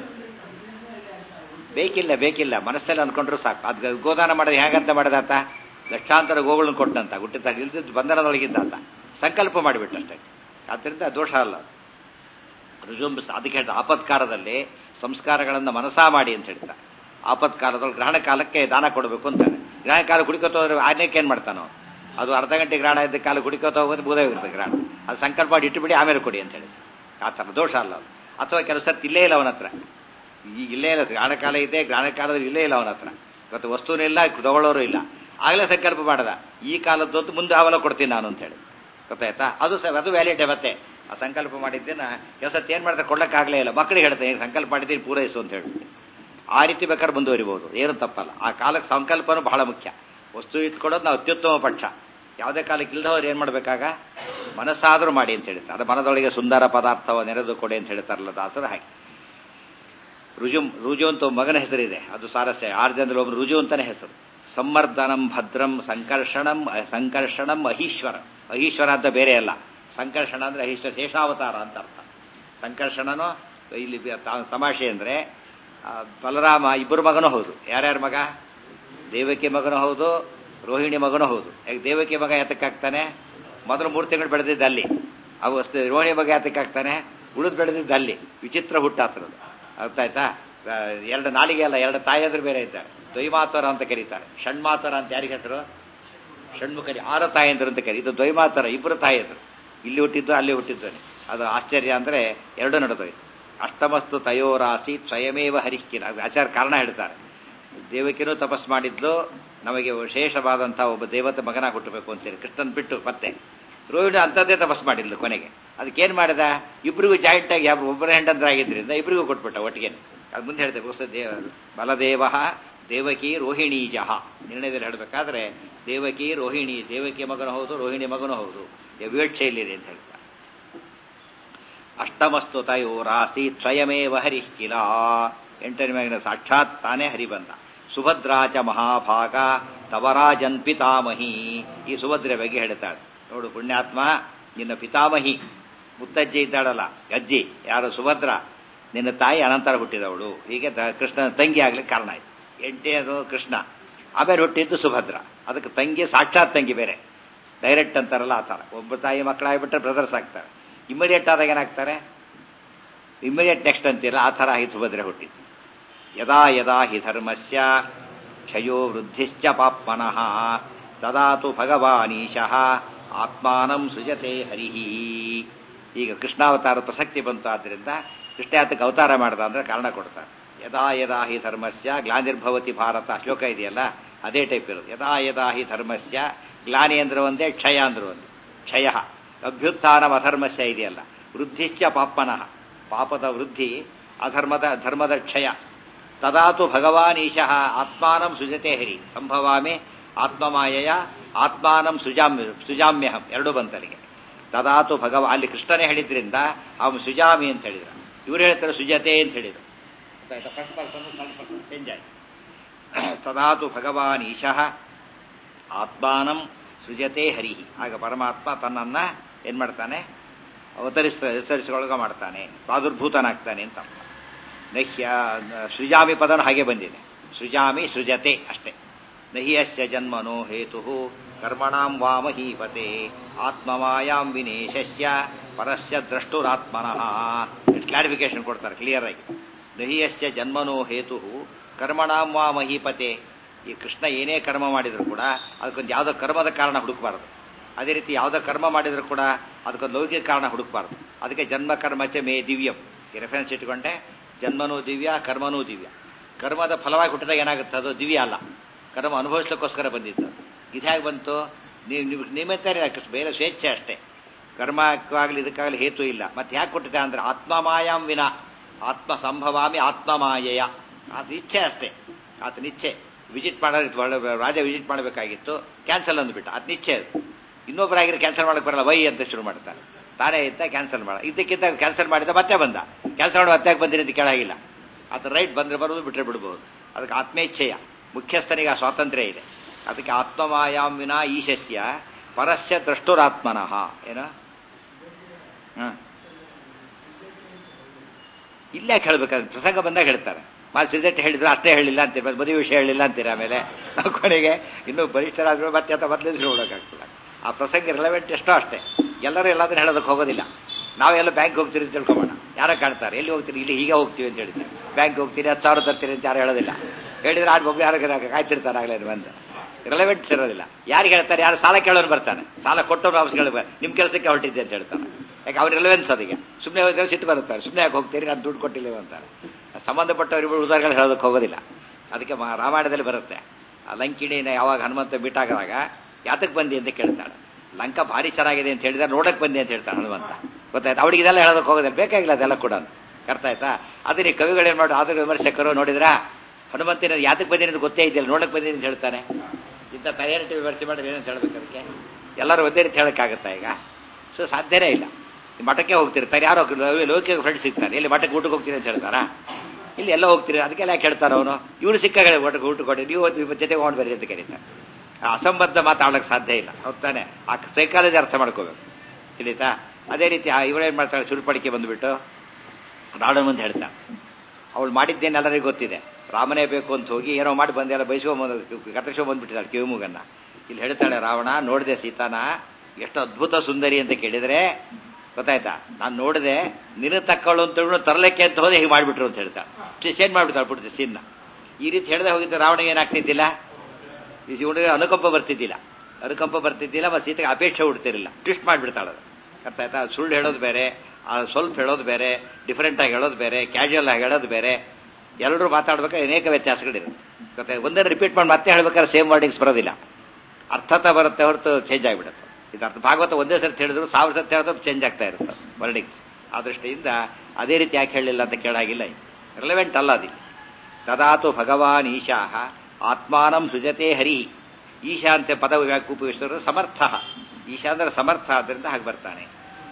ಬೇಕಿಲ್ಲ ಬೇಕಿಲ್ಲ ಮನಸ್ಸಲ್ಲಿ ಅನ್ಕೊಂಡ್ರು ಸಾಕು ಅದು ಗೋದಾನ ಮಾಡೋದು ಹೇಗಂತ ಮಾಡಿದಾತ ಲಕ್ಷಾಂತರ ಗೋಗಳನ್ನ ಕೊಟ್ಟಂತ ಹುಟ್ಟಿದ್ದಾಗ ಇಲ್ದಿದ್ದು ಬಂಧನದೊಳಗಿದ್ದಾತ ಸಂಕಲ್ಪ ಮಾಡಿಬಿಟ್ಟಷ್ಟೇ ಆದ್ದರಿಂದ ದೋಷ ಅಲ್ಲ ರುಜುಂಬ ಅದಕ್ಕೆ ಹೇಳ್ತಾ ಆಪತ್ಕಾರದಲ್ಲಿ ಸಂಸ್ಕಾರಗಳನ್ನು ಮನಸಾ ಮಾಡಿ ಅಂತ ಹೇಳ್ತಾರೆ ಆಪತ್ಕಾಲದಲ್ಲಿ ಗ್ರಹಣ ಕಾಲಕ್ಕೆ ದಾನ ಕೊಡಬೇಕು ಅಂತಾರೆ ಗ್ರಹಣ ಕಾಲ ಕುಡಿಕೋತ ಹೋದ್ರೆ ಆಜ್ಞಕ್ಕೆ ಏನ್ ಮಾಡ್ತಾನೋ ಅದು ಅರ್ಧ ಗಂಟೆ ಗ್ರಹಣ ಇದ್ದ ಕಾಲ ಕುಡಿಕೋತ ಹೋಗೋದು ಬೂದೇ ಇರುತ್ತೆ ಗ್ರಹಣ ಅದು ಸಂಕಲ್ಪ ಮಾಡಿ ಇಟ್ಟುಬಿಡಿ ಆಮೇಲೆ ಕೊಡಿ ಅಂತ ಹೇಳಿ ಆ ಥರ ದೋಷ ಅಲ್ಲ ಅದು ಅಥವಾ ಕೆಲವು ಸರ್ತಿ ಇಲ್ಲೇ ಇಲ್ಲ ಅವನ ಹತ್ರ ಈಗ ಇಲ್ಲೇ ಇಲ್ಲ ಗ್ರಹಣ ಕಾಲ ಇದೆ ಗ್ರಹಣ ಕಾಲದಲ್ಲಿ ಇಲ್ಲೇ ಇಲ್ಲ ಅವನ ಹತ್ರ ಇವತ್ತು ವಸ್ತುನೂ ಇಲ್ಲ ತಗೊಳ್ಳೋರು ಇಲ್ಲ ಆಗಲೇ ಸಂಕಲ್ಪ ಮಾಡದ ಈ ಕಾಲದ್ದು ಮುಂದೆ ಅವೆಲ್ಲ ಕೊಡ್ತೀನಿ ನಾನು ಅಂತ ಹೇಳಿ ಗೊತ್ತಾಯ್ತಾ ಅದು ಸ ಅದು ವ್ಯಾಲಿಡ್ ಮತ್ತೆ ಆ ಸಂಕಲ್ಪ ಮಾಡಿದ್ದೇನ ಕೆಲಸ ಏನ್ ಮಾಡ್ತಾರೆ ಕೊಡ್ಲಕ್ಕಾಗಲೇ ಇಲ್ಲ ಮಕ್ಕಳಿಗೆ ಹೇಳ್ತೇನೆ ಸಂಕಲ್ಪ ಮಾಡಿದ್ದೀನಿ ಪೂರೈಸು ಅಂತ ಹೇಳ್ತೀನಿ ಆ ರೀತಿ ಬೇಕಾದ್ರೆ ಮುಂದುವರಿಬಹುದು ಏನು ತಪ್ಪಲ್ಲ ಆ ಕಾಲಕ್ಕೆ ಸಂಕಲ್ಪನೂ ಬಹಳ ಮುಖ್ಯ ವಸ್ತು ಇಟ್ಕೊಳ್ಳೋದು ನಾವು ಅತ್ಯುತ್ತಮ ಪಕ್ಷ ಯಾವುದೇ ಕಾಲಕ್ಕೆ ಇಲ್ಲದವ್ರು ಏನ್ ಮಾಡ್ಬೇಕಾಗ ಮನಸ್ಸಾದ್ರೂ ಮಾಡಿ ಅಂತ ಹೇಳ್ತಾರೆ ಅದು ಮನದೊಳಗೆ ಸುಂದರ ಪದಾರ್ಥವ ನೆರೆದು ಕೊಡಿ ಅಂತ ಹೇಳ್ತಾರಲ್ಲ ದಾಸರು ಹಾಗೆ ರುಜು ರುಜು ಅಂತ ಮಗನ ಹೆಸರಿದೆ ಅದು ಸಾರಸ್ಯ ಆರು ಜನರಲ್ಲಿ ಒಬ್ರು ರುಜು ಅಂತಾನೆ ಹೆಸರು ಸಂವರ್ಧನಂ ಭದ್ರಂ ಸಂಕರ್ಷಣಂ ಸಂಕರ್ಷಣಂ ಅಹೀಶ್ವರ ಅಹೀಶ್ವರ ಅಂತ ಬೇರೆ ಅಲ್ಲ ಸಂಕರ್ಷಣ ಅಂದ್ರೆ ಅಹೀಶ್ವರ ಶೇಷಾವತಾರ ಅಂತ ಅರ್ಥ ಸಂಕರ್ಷಣನೋ ಇಲ್ಲಿ ತಮಾಷೆ ಅಂದ್ರೆ ಬಲರಾಮ ಇಬ್ಬರು ಮಗನೂ ಹೌದು ಯಾರ್ಯಾರ ಮಗ ದೇವಕಿ ಮಗನೂ ಹೌದು ರೋಹಿಣಿ ಮಗನೂ ಹೌದು ಯಾಕೆ ದೇವಕಿ ಮಗ ಯಾತಕ್ಕಾಗ್ತಾನೆ ಮೊದಲು ಮೂರು ತಿಂಗಳು ಬೆಳೆದಿದ್ದ ಅಲ್ಲಿ ಅವು ರೋಹಿಣಿ ಮಗ ಯಾತಕ್ಕಾಗ್ತಾನೆ ಉಳಿದು ಬೆಳೆದಿದ್ದ ಅಲ್ಲಿ ವಿಚಿತ್ರ ಹುಟ್ಟಾತ್ರದು ಅರ್ಥ ಆಯ್ತಾ ಎರಡು ನಾಲಿಗೆ ಅಲ್ಲ ಎರಡು ತಾಯಿಯಂದ್ರೆ ಬೇರೆ ಇದ್ದಾರೆ ದ್ವೈಮಾತರ ಅಂತ ಕರೀತಾರೆ ಷಣ್ಮಾತರ ಅಂತ ಯಾರಿಗೆ ಹೆಸರು ಷಣ್ಮುಖರಿ ಆರು ತಾಯಂದ್ರು ಅಂತ ಕರಿ ಇದು ದ್ವೈಮಾತರ ಇಬ್ಬರು ತಾಯಿಯಂದ್ರು ಇಲ್ಲಿ ಹುಟ್ಟಿದ್ದು ಅಲ್ಲಿ ಹುಟ್ಟಿದ್ದಾನೆ ಅದು ಆಶ್ಚರ್ಯ ಅಂದ್ರೆ ಎರಡು ನಡೆದೋಯ್ತು ಅಷ್ಟಮಸ್ತು ತಯೋರಾಸಿ ಸ್ವಯಮೇವ ಹರಿಕ್ಕಿನ ಆಚಾರ ಕಾರಣ ಹೇಳ್ತಾರೆ ದೇವಕಿನೂ ತಪಸ್ ಮಾಡಿದ್ಲು ನಮಗೆ ವಿಶೇಷವಾದಂತಹ ಒಬ್ಬ ದೇವತೆ ಮಗನ ಹುಟ್ಟಬೇಕು ಅಂತೇಳಿ ಕೃಷ್ಣನ್ ಬಿಟ್ಟು ಮತ್ತೆ ರೋಹಿಣಿ ಅಂಥದ್ದೇ ತಪಸ್ ಮಾಡಿದ್ಲು ಕೊನೆಗೆ ಅದಕ್ಕೇನು ಮಾಡಿದ ಇಬ್ಬರಿಗೂ ಜಾಯಿಂಟ್ ಆಗಿ ಯಾವ ಒಬ್ಬರ ಹೆಂಡಂದ್ರಾಗಿದ್ದರಿಂದ ಇಬ್ಬರಿಗೂ ಕೊಟ್ಬಿಟ್ಟ ಒಟ್ಟಿಗೆ ಅದು ಮುಂದೆ ಹೇಳ್ತೇವೆ ಪುಸ್ತಕ ದೇವ ಬಲದೇವ ದೇವಕಿ ರೋಹಿಣೀಜಃ ನಿರ್ಣಯದಲ್ಲಿ ಹೇಳಬೇಕಾದ್ರೆ ದೇವಕಿ ರೋಹಿಣಿ ದೇವಕಿ ಮಗನೂ ಹೌದು ರೋಹಿಣಿ ಮಗನೂ ಹೌದು ವಿವಕ್ಷೆಯಲ್ಲಿದೆ ಅಂತ ಹೇಳ್ತಾರೆ ಅಷ್ಟಮಸ್ತು ತಯೋರಾಸಿ ಸ್ವಯಮೇವ ಹರಿ ಕಿಲ ಎಂಟನೇ ಮ್ಯಾಗಿನ ಸಾಕ್ಷಾತ್ ತಾನೇ ಹರಿ ಬಂದ ಸುಭದ್ರಾಚ ಮಹಾಭಾಗ ತವರಾಜನ್ ಪಿತಾಮಹಿ ಈ ಸುಭದ್ರೆ ಬಗ್ಗೆ ಹೇಳ್ತಾಳೆ ನೋಡು ಪುಣ್ಯಾತ್ಮ ನಿನ್ನ ಪಿತಾಮಹಿ ಮುತ್ತಜ್ಜಿ ಇದ್ದಾಳಲ್ಲ ಅಜ್ಜಿ ಯಾರು ಸುಭದ್ರ ನಿನ್ನ ತಾಯಿ ಅನಂತರ ಹುಟ್ಟಿದವಳು ಹೀಗೆ ತ- ಕೃಷ್ಣನ ತಂಗಿ ಆಗ್ಲಿಕ್ಕೆ ಕಾರಣ ಆಯ್ತು ಎಂಟನೇದು ಕೃಷ್ಣ ಆಮೇಲೆ ಹುಟ್ಟಿದ್ದು ಸುಭದ್ರ ಅದಕ್ಕೆ ತಂಗಿ ಸಾಕ್ಷಾತ್ ತಂಗಿ ಬೇರೆ ಡೈರೆಕ್ಟ್ ಅಂತಾರಲ್ಲ ಆ ಥರ ಒಬ್ಬ ತಾಯಿ ಮಕ್ಕಳಾಗ್ಬಿಟ್ರೆ ಬ್ರದರ್ಸ್ ಆಗ್ತಾರೆ ಇಮಿಡಿಯೇಟ್ ಆದಾಗ ಏನಾಗ್ತಾರೆ ಇಮಿಡಿಯೇಟ್ ನೆಕ್ಸ್ಟ್ ಅಂತೀರ ಆ ಥರ ಹಿ ಸುಭದ್ರೆ ಹುಟ್ಟಿದ್ದು ಯದಾ ಯದಾ ಹಿ ಧರ್ಮಸ್ಯ ಕ್ಷಯೋ ವೃದ್ಧಿಶ್ಚ ಪಾಪ್ಮನಃ ತದಾ ತು ಭಗವಾನೀಶಃ ಆತ್ಮಾನಂ ಸೃಜತೆ ಹರಿಹಿ ಈಗ ಕೃಷ್ಣಾವತಾರ ಪ್ರಸಕ್ತಿ ಬಂತು ಆದ್ದರಿಂದ ಕೃಷ್ಣ ಯಾತಕ್ಕೆ ಅವತಾರ ಮಾಡ್ದ ಅಂದ್ರೆ ಕಾರಣ ಕೊಡ್ತಾರೆ ಯದಾ ಯದಾ ಹಿ ಧರ್ಮಸ್ಯ ಗ್ಲಾನಿರ್ಭವತಿ ಭಾರತ ಶ್ಲೋಕ ಇದೆಯಲ್ಲ ಅದೇ ಟೈಪ್ ಇರೋದು ಯದಾ ಯದಾ ಹಿ ಧರ್ಮಸ್ಯ ಗ್ಲಾನಿ ಅಂದ್ರೆ ಒಂದೇ ಕ್ಷಯ ಅಂದ್ರೆ ಒಂದೇ ಕ್ಷಯ ಅಭ್ಯುತ್ಥಾನಂ ಅಧರ್ಮಸ್ಯ ಇದೆಯಲ್ಲ ವೃದ್ಧಿಶ್ಚ ಪಾಪನಃ ಪಾಪದ ವೃದ್ಧಿ ಅಧರ್ಮದ ಧರ್ಮದ ಕ್ಷಯ ತದಾತು ಭಗವಾನ್ ಈಶಃ ಆತ್ಮಾನಂ ಸುಜತೆ ಹರಿ ಸಂಭವಾಮಿ ಆತ್ಮಮಾಯಯ ಆತ್ಮಾನಂ ಸುಜಾಮ್ಯ ಸುಜಾಮ್ಯಹಂ ಎರಡು ಬಂತಲ್ಲಿಗೆ ತದಾತು ಭಗವ ಅಲ್ಲಿ ಕೃಷ್ಣನೇ ಹೇಳಿದ್ರಿಂದ ಅವನು ಸುಜಾಮಿ ಅಂತ ಹೇಳಿದ್ರು ಇವರು ಹೇಳ್ತಾರೆ ಸುಜತೆ ಅಂತ ಹೇಳಿದ್ರು ಫಸ್ಟ್ ಪರ್ಸನ್ ಚೇಂಜ್ ಆಯ್ತು ತದಾತು ಭಗವಾನ್ ಈಶಃ ಆತ್ಮಾನಂ ಸೃಜತೆ ಹರಿಹಿ ಆಗ ಪರಮಾತ್ಮ ತನ್ನನ್ನ ಏನ್ ಮಾಡ್ತಾನೆ ಅವತರಿಸ ವಿಸ್ತರಿಸಿಕೊಳ್ಳಗ ಮಾಡ್ತಾನೆ ಪ್ರಾದುರ್ಭೂತನಾಗ್ತಾನೆ ಅಂತ ಅರ್ಥ. ನಹ್ಯ ಸೃಜಾಮಿ ಪದನು ಹಾಗೆ ಬಂದಿದೆ ಸೃಜಾಮಿ ಸೃಜತೆ ಅಷ್ಟೇ ನಹಿಯಸ್ಯ ಜನ್ಮನೋ ಹೇತು ಕರ್ಮಣಾಂ ವಾಮಹೀಪತೆ ಆತ್ಮಮಾಯಾಂ ವಿನೇಶಸ್ಯ ಪರಸ್ಯ ದ್ರಷ್ಟುರಾತ್ಮನಃ ಕ್ಲಾರಿಫಿಕೇಶನ್ ಕೊಡ್ತಾರೆ ಕ್ಲಿಯರ್ ಆಗಿ ನಹಿಯಸ್ಯ ಜನ್ಮನೋ ಹೇತು ಕರ್ಮಣಾಂ ವಾ ಮಹೀಪತೆ ಈ ಕೃಷ್ಣ ಏನೇ ಕರ್ಮ ಮಾಡಿದ್ರು ಕೂಡ ಅದಕ್ಕೊಂದು ಯಾವುದೋ ಕರ್ಮದ ಕಾರಣ ಹುಡುಕಬಾರದು ಅದೇ ರೀತಿ ಯಾವುದೋ ಕರ್ಮ ಮಾಡಿದ್ರು ಕೂಡ ಅದಕ್ಕೊಂದು ಲೌಕಿಕ ಕಾರಣ ಹುಡುಕಬಾರದು ಅದಕ್ಕೆ ಜನ್ಮ ಕರ್ಮಚ ಮೇ ದಿವ್ಯಂ ಈ ರೆಫರೆನ್ಸ್ ಇಟ್ಕೊಂಡೆ ಜನ್ಮನೂ ದಿವ್ಯ ಕರ್ಮನೂ ದಿವ್ಯ ಕರ್ಮದ ಫಲವಾಗಿ ಹುಟ್ಟಿದಾಗ ಏನಾಗುತ್ತೆ ಅದು ದಿವ್ಯ ಅಲ್ಲ ಕರ್ಮ ಅನುಭವಿಸ್ಲಿಕ್ಕೋಸ್ಕರ ಬಂದಿತ್ತು ಇದು ಹೇಗೆ ಬಂತು ನೀವು ನೀವು ನಿಮಿತ್ತರೇ ಕೃಷ್ಣ ಬೇರೆ ಸ್ವೇಚ್ಛೆ ಅಷ್ಟೇ ಕರ್ಮಕ್ಕಾಗಲಿ ಇದಕ್ಕಾಗಲಿ ಹೇತು ಇಲ್ಲ ಮತ್ತೆ ಯಾಕೆ ಕೊಟ್ಟಿದೆ ಅಂದ್ರೆ ಆತ್ಮಮಾಯಾಂ ವಿನ ಆತ್ಮ ಸಂಭವಾಮಿ ಆತ್ಮಮಾಯಯ ಅದು ಇಚ್ಛೆ ಅಷ್ಟೇ ಆತನ ಇಚ್ಛೆ ವಿಸಿಟ್ ಮಾಡೋದು ರಾಜ ವಿಸಿಟ್ ಮಾಡಬೇಕಾಗಿತ್ತು ಕ್ಯಾನ್ಸಲ್ ಅಂದ್ಬಿಟ್ಟ ಆತನ ಇಚ್ಛೆ ಅದು ಇನ್ನೊಬ್ಬರಾಗಿರೋ ಕ್ಯಾನ್ಸಲ್ ಮಾಡಕ್ಕೆ ಬರಲ್ಲ ವೈ ಅಂತ ಶುರು ಮಾಡ್ತಾನೆ ತಾನೇ ಇದ್ದ ಕ್ಯಾನ್ಸಲ್ ಮಾಡ ಇದಕ್ಕಿಂತ ಕ್ಯಾನ್ಸಲ್ ಮಾಡಿದ ಮತ್ತೆ ಬಂದ ಕ್ಯಾನ್ಸಲ್ ಮಾಡಿ ಮತ್ತೆ ಬಂದಿರಿ ಅಂತ ಕೇಳಾಗಿಲ್ಲ ಆತ ರೈಟ್ ಬಂದ್ರೆ ಬರೋದು ಬಿಟ್ಟರೆ ಬಿಡ್ಬೋದು ಅದಕ್ಕೆ ಆತ್ಮೇಚ್ಛೆಯ ಮುಖ್ಯಸ್ಥನಿಗೆ ಆ ಸ್ವಾತಂತ್ರ್ಯ ಇದೆ ಅದಕ್ಕೆ ಆತ್ಮಮಾಯಾಂ ವಿನ ಈಶಸ್ಯ ಪರಸ್ಯ ದ್ರಷ್ಟುರಾತ್ಮನಃ ಏನ ಹ ಇಲ್ಲೇ ಹೇಳ್ಬೇಕಾದ್ರೆ ಪ್ರಸಂಗ ಬಂದಾಗ ಹೇಳ್ತಾರೆ ಮಾ ಸಿಜೆಟ್ ಹೇಳಿದ್ರು ಅಷ್ಟೇ ಹೇಳಿಲ್ಲ ಅಂತೀರಿ ಮತ್ತೆ ಮದುವೆ ವಿಷಯ ಹೇಳಿಲ್ಲ ಅಂತೀರಿ ಆಮೇಲೆ ನಾವು ಕೊನೆಗೆ ಇನ್ನೂ ಬಲಿಷ್ಠರಾದ್ರೂ ಮತ್ತೆ ಅಥವಾ ಬದಲಿಸಿ ನೋಡೋಕ್ಕಾಗ್ತದೆ ಆ ಪ್ರಸಂಗ ರಿಲೆವೆಂಟ್ ಎಷ್ಟೋ ಅಷ್ಟೇ ಎಲ್ಲರೂ ಎಲ್ಲಾದ್ರೂ ಹೇಳೋದಕ್ಕೆ ಹೋಗೋದಿಲ್ಲ ನಾವೆಲ್ಲ ಬ್ಯಾಂಕ್ ಹೋಗ್ತೀರಿ ಅಂತ ತಿಳ್ಕೊಬೋಣ ಯಾರೋ ಕಾಣ್ತಾರೆ ಎಲ್ಲಿ ಹೋಗ್ತೀರಿ ಇಲ್ಲಿ ಹೀಗೆ ಹೋಗ್ತೀವಿ ಅಂತ ಹೇಳ್ತೀವಿ ಬ್ಯಾಂಕ್ ಹೋಗ್ತೀರಿ ಹತ್ತು ಸಾವಿರ ತರ್ತೀರಿ ಅಂತ ಯಾರು ಹೇಳೋದಿಲ್ಲ ಹೇಳಿದ್ರೆ ಆಡ್ ಒಬ್ಬರು ಯಾರು ಕಾಯ್ತಿರ್ತಾರೆ ಆಗಲೇ ಬಂದು ರಿಲೆವೆಂಟ್ಸ್ ಇರೋದಿಲ್ಲ ಯಾರಿಗೆ ಹೇಳ್ತಾರೆ ಯಾರು ಸಾಲ ಕೇಳೋರು ಬರ್ತಾನೆ ಸಾಲ ಕೊಟ್ಟವ್ರು ವಾಪಸ್ ಕೇಳಬೇಕು ನಿಮ್ಮ ಕೆಲಸಕ್ಕೆ ಹೊರಟಿದ್ದೆ ಅಂತ ಹೇಳ್ತಾರೆ ಯಾಕೆ ಅವ್ರ ರಿಲೆವೆನ್ಸ್ ಅದಕ್ಕೆ ಸುಮ್ಮನೆ ಹೋದ್ರೆ ಸಿಟ್ಟು ಬರುತ್ತಾರೆ ಸುಮ್ಮನೆ ಯಾಕೆ ಹೋಗ್ತೀರಿ ನಾನು ದುಡ್ಡು ಕೊಟ್ಟಿಲ್ಲ ಅಂತಾರೆ ಸಂಬಂಧಪಟ್ಟವರಿಬ್ಬರು ಉದಾಹರಣೆ ಹೇಳೋದಕ್ಕೆ ಹೋಗೋದಿಲ್ಲ ಅದಕ್ಕೆ ಮಾ- ರಾಮಾಯಣದಲ್ಲಿ ಬರುತ್ತೆ ಆ ಲಂಕಿಣಿನ ಯಾವಾಗ ಹನುಮಂತ ಬಿಟ್ಟಾಗದಾಗ ಯಾತಕ್ಕೆ ಬಂದಿ ಅಂತ ಕೇಳ್ತಾಳೆ ಲಂಕ ಭಾರಿ ಚೆನ್ನಾಗಿದೆ ಅಂತ ಹೇಳಿದ್ರೆ ನೋಡಕ್ ಬಂದಿ ಅಂತ ಹೇಳ್ತಾನೆ ಹನುಮಂತ ಗೊತ್ತಾಯ್ತು ಅವಳಿಗೆ ಇದೆಲ್ಲ ಹೇಳೋದಕ್ಕೆ ಹೋಗೋದಿಲ್ಲ ಬೇಕಾಗಿಲ್ಲ ಅದೆಲ್ಲ ಕೂಡ ಅರ್ಥ ಆಯ್ತಾ ಅದೇ ಈ ಕವಿಗಳೇನು ಮಾಡಿ ಆದರೂ ವಿಮರ್ಶಕರು ನೋಡಿದ್ರಾ ಹನುಮಂತಿನ ಯಾತಕ್ಕೆ ಬಂದಿನಿ ಅಂತ ಗೊತ್ತೇ ಇದ್ದಿಲ್ಲ ನೋಡಕ್ ಬಂದಿನಿ ಅಂತ ಹೇಳ್ತಾನೆ ಇಂಥ ತಯಾರಿಟಿ ವಿಮರ್ಶೆ ಮಾಡಿ ಏನಂತ ಹೇಳ್ಬೇಕು ಅದಕ್ಕೆ ಎಲ್ಲರೂ ಒಂದೇ ರೀತಿ ಹೇಳಕ್ಕಾಗತ್ತಾ ಈಗ ಸೊ ಸಾಧ್ಯನೇ ಇಲ್ಲ ಈ ಮಠಕ್ಕೆ ಹೋಗ್ತಿರ್ತಾರೆ ಯಾರೋ ಲೌ- ಲೌಕಿಕ ಫ್ರೆಂಡ್ಸ್ ಸಿಗ್ತಾರೆ ಇಲ್ಲಿ ಮಠಕ್ಕೆ ಊಟಕ್ಕೆ ಹೋಗ್ತೀನಿ ಅಂತ ಹೇಳ್ತಾರಾ ಇಲ್ಲಿ ಎಲ್ಲ ಹೋಗ್ತೀರಿ ಅದಕ್ಕೆಲ್ಲ ಯಾಕೆ ಹೇಳ್ತಾರ ಅವನು ಇವ್ರು ಸಿಕ್ಕಾಗ ಊಟಕ್ಕೆ ಊಟ ಕೊಡಿ ನೀವು ನಿಮ್ಮ ಜೊತೆಗೆ ಹೋಗಿ ಬರ್ರಿ ಅಂತ ಕರೀತಾರೆ ಆ ಅಸಂಬದ್ಧ ಮಾತಾಡೋಕೆ ಸಾಧ್ಯ ಇಲ್ಲ ಹೌದಾನೆ ಆ ಸೈಕಾಲಜಿ ಅರ್ಥ ಮಾಡ್ಕೋಬೇಕು ತಿಳಿತಾ ಅದೇ ರೀತಿ ಆ ಇವಳೇನ್ ಮಾಡ್ತಾಳೆ ಸುರುಪಡಿಕೆ ಬಂದ್ಬಿಟ್ಟು ರಾವಣ ಮುಂದೆ ಹೇಳ್ತಾಳೆ ಅವಳು ಮಾಡಿದ್ದೇನೆ ಎಲ್ಲರಿಗೂ ಗೊತ್ತಿದೆ ರಾಮನೇ ಬೇಕು ಅಂತ ಹೋಗಿ ಏನೋ ಮಾಡಿ ಬಂದೆಲ್ಲ ಬಯಸ್ಕೊಂಬಂದು ಕತ್ತರಿಸ್ಕೊಂಡ್ ಬಂದ್ಬಿಟ್ಟಿದ್ದಾಳೆ ಕಿವಿಮುಗನ್ನ ಇಲ್ಲಿ ಹೇಳ್ತಾಳೆ ರಾವಣ ನೋಡಿದೆ ಸೀತಾನ ಎಷ್ಟು ಅದ್ಭುತ ಸುಂದರಿ ಅಂತ ಕೇಳಿದ್ರೆ ಗೊತ್ತಾಯ್ತಾ ನಾನು ನೋಡಿದೆ ನಿನ್ನ ತಕ್ಕಳು ಅಂತ ಹೇಳಿ ತರಲಿಕ್ಕೆ ಅಂತ ಹೋದೆ ಹೀಗೆ ಮಾಡಿಬಿಟ್ರು ಅಂತ ಹೇಳ್ತಾಳೆ ಚೇಂಜ್ ಮಾಡ್ಬಿಡ್ತಾಳೆ ಬಿಡ್ತೀವಿ ಸೀನ್ನ ಈ ರೀತಿ ಹೇಳಿದೆ ಹೋಗಿದ್ದ ರಾವಣಿಗೆ ಏನಾಗ್ತಿದ್ದಿಲ್ಲ ಈ ಇವನಿಗೆ ಅನುಕಂಪ ಬರ್ತಿದ್ದಿಲ್ಲ ಅನುಕಂಪ ಬರ್ತಿದ್ದಿಲ್ಲ ಮತ್ತು ಸೀತೆಗೆ ಅಪೇಕ್ಷೆ ಹುಡ್ತಿರಲಿಲ್ಲ ಟ್ವಿಸ್ಟ್ ಮಾಡಿಬಿಡ್ತಾಳೆ ಅದು ಅರ್ಥ ಆಯ್ತಾ ಸುಳ್ಳು ಹೇಳೋದು ಬೇರೆ ಆ ಸ್ವಲ್ಪ ಹೇಳೋದು ಬೇರೆ ಡಿಫರೆಂಟ್ ಆಗಿ ಹೇಳೋದು ಬೇರೆ ಕ್ಯಾಶುಯಲ್ ಆಗಿ ಹೇಳೋದು ಬೇರೆ ಎಲ್ಲರೂ ಮಾತಾಡ್ಬೇಕಾದ್ರೆ ಅನೇಕ ವ್ಯತ್ಯಾಸಗಳಿರುತ್ತೆ ಮತ್ತೆ ಒಂದೇ ರಿಪೀಟ್ ಮಾಡಿ ಮತ್ತೆ ಹೇಳ್ಬೇಕಾದ್ರೆ ಸೇಮ್ ವರ್ಡಿಂಗ್ಸ್ ಬರೋದಿಲ್ಲ ಅರ್ಥತ ಬರುತ್ತೆ ಹೊರತು ಚೇಂಜ್ ಆಗಿಬಿಡುತ್ತೆ ಇದು ಅರ್ಥ ಭಾಗವತ ಒಂದೇ ಸರ್ತಿ ಹೇಳಿದ್ರು ಸಾವಿರ ಸರ್ತಿ ಹೇಳಿದ್ರು ಚೇಂಜ್ ಆಗ್ತಾ ಇರುತ್ತೆ ವರ್ಡಿಂಗ್ಸ್ ಆ ದೃಷ್ಟಿಯಿಂದ ಅದೇ ರೀತಿ ಯಾಕೆ ಹೇಳಿಲ್ಲ ಅಂತ ಕೇಳಾಗಿಲ್ಲ ರಿಲೆವೆಂಟ್ ಅಲ್ಲ ಅದು ತದಾತು ಭಗವಾನ್ ಈಶಾಹ ಆತ್ಮಾನಂ ಸುಜತೆ ಹರಿ ಈಶಾ ಅಂತ ಪದ ಯಾಕೆ ಉಪಯೋಗಿಸಿದ್ರು ಸಮರ್ಥ ಈಶಾ ಅಂದ್ರೆ ಸಮರ್ಥ ಆದ್ದರಿಂದ ಹಾಗೆ ಬರ್ತಾನೆ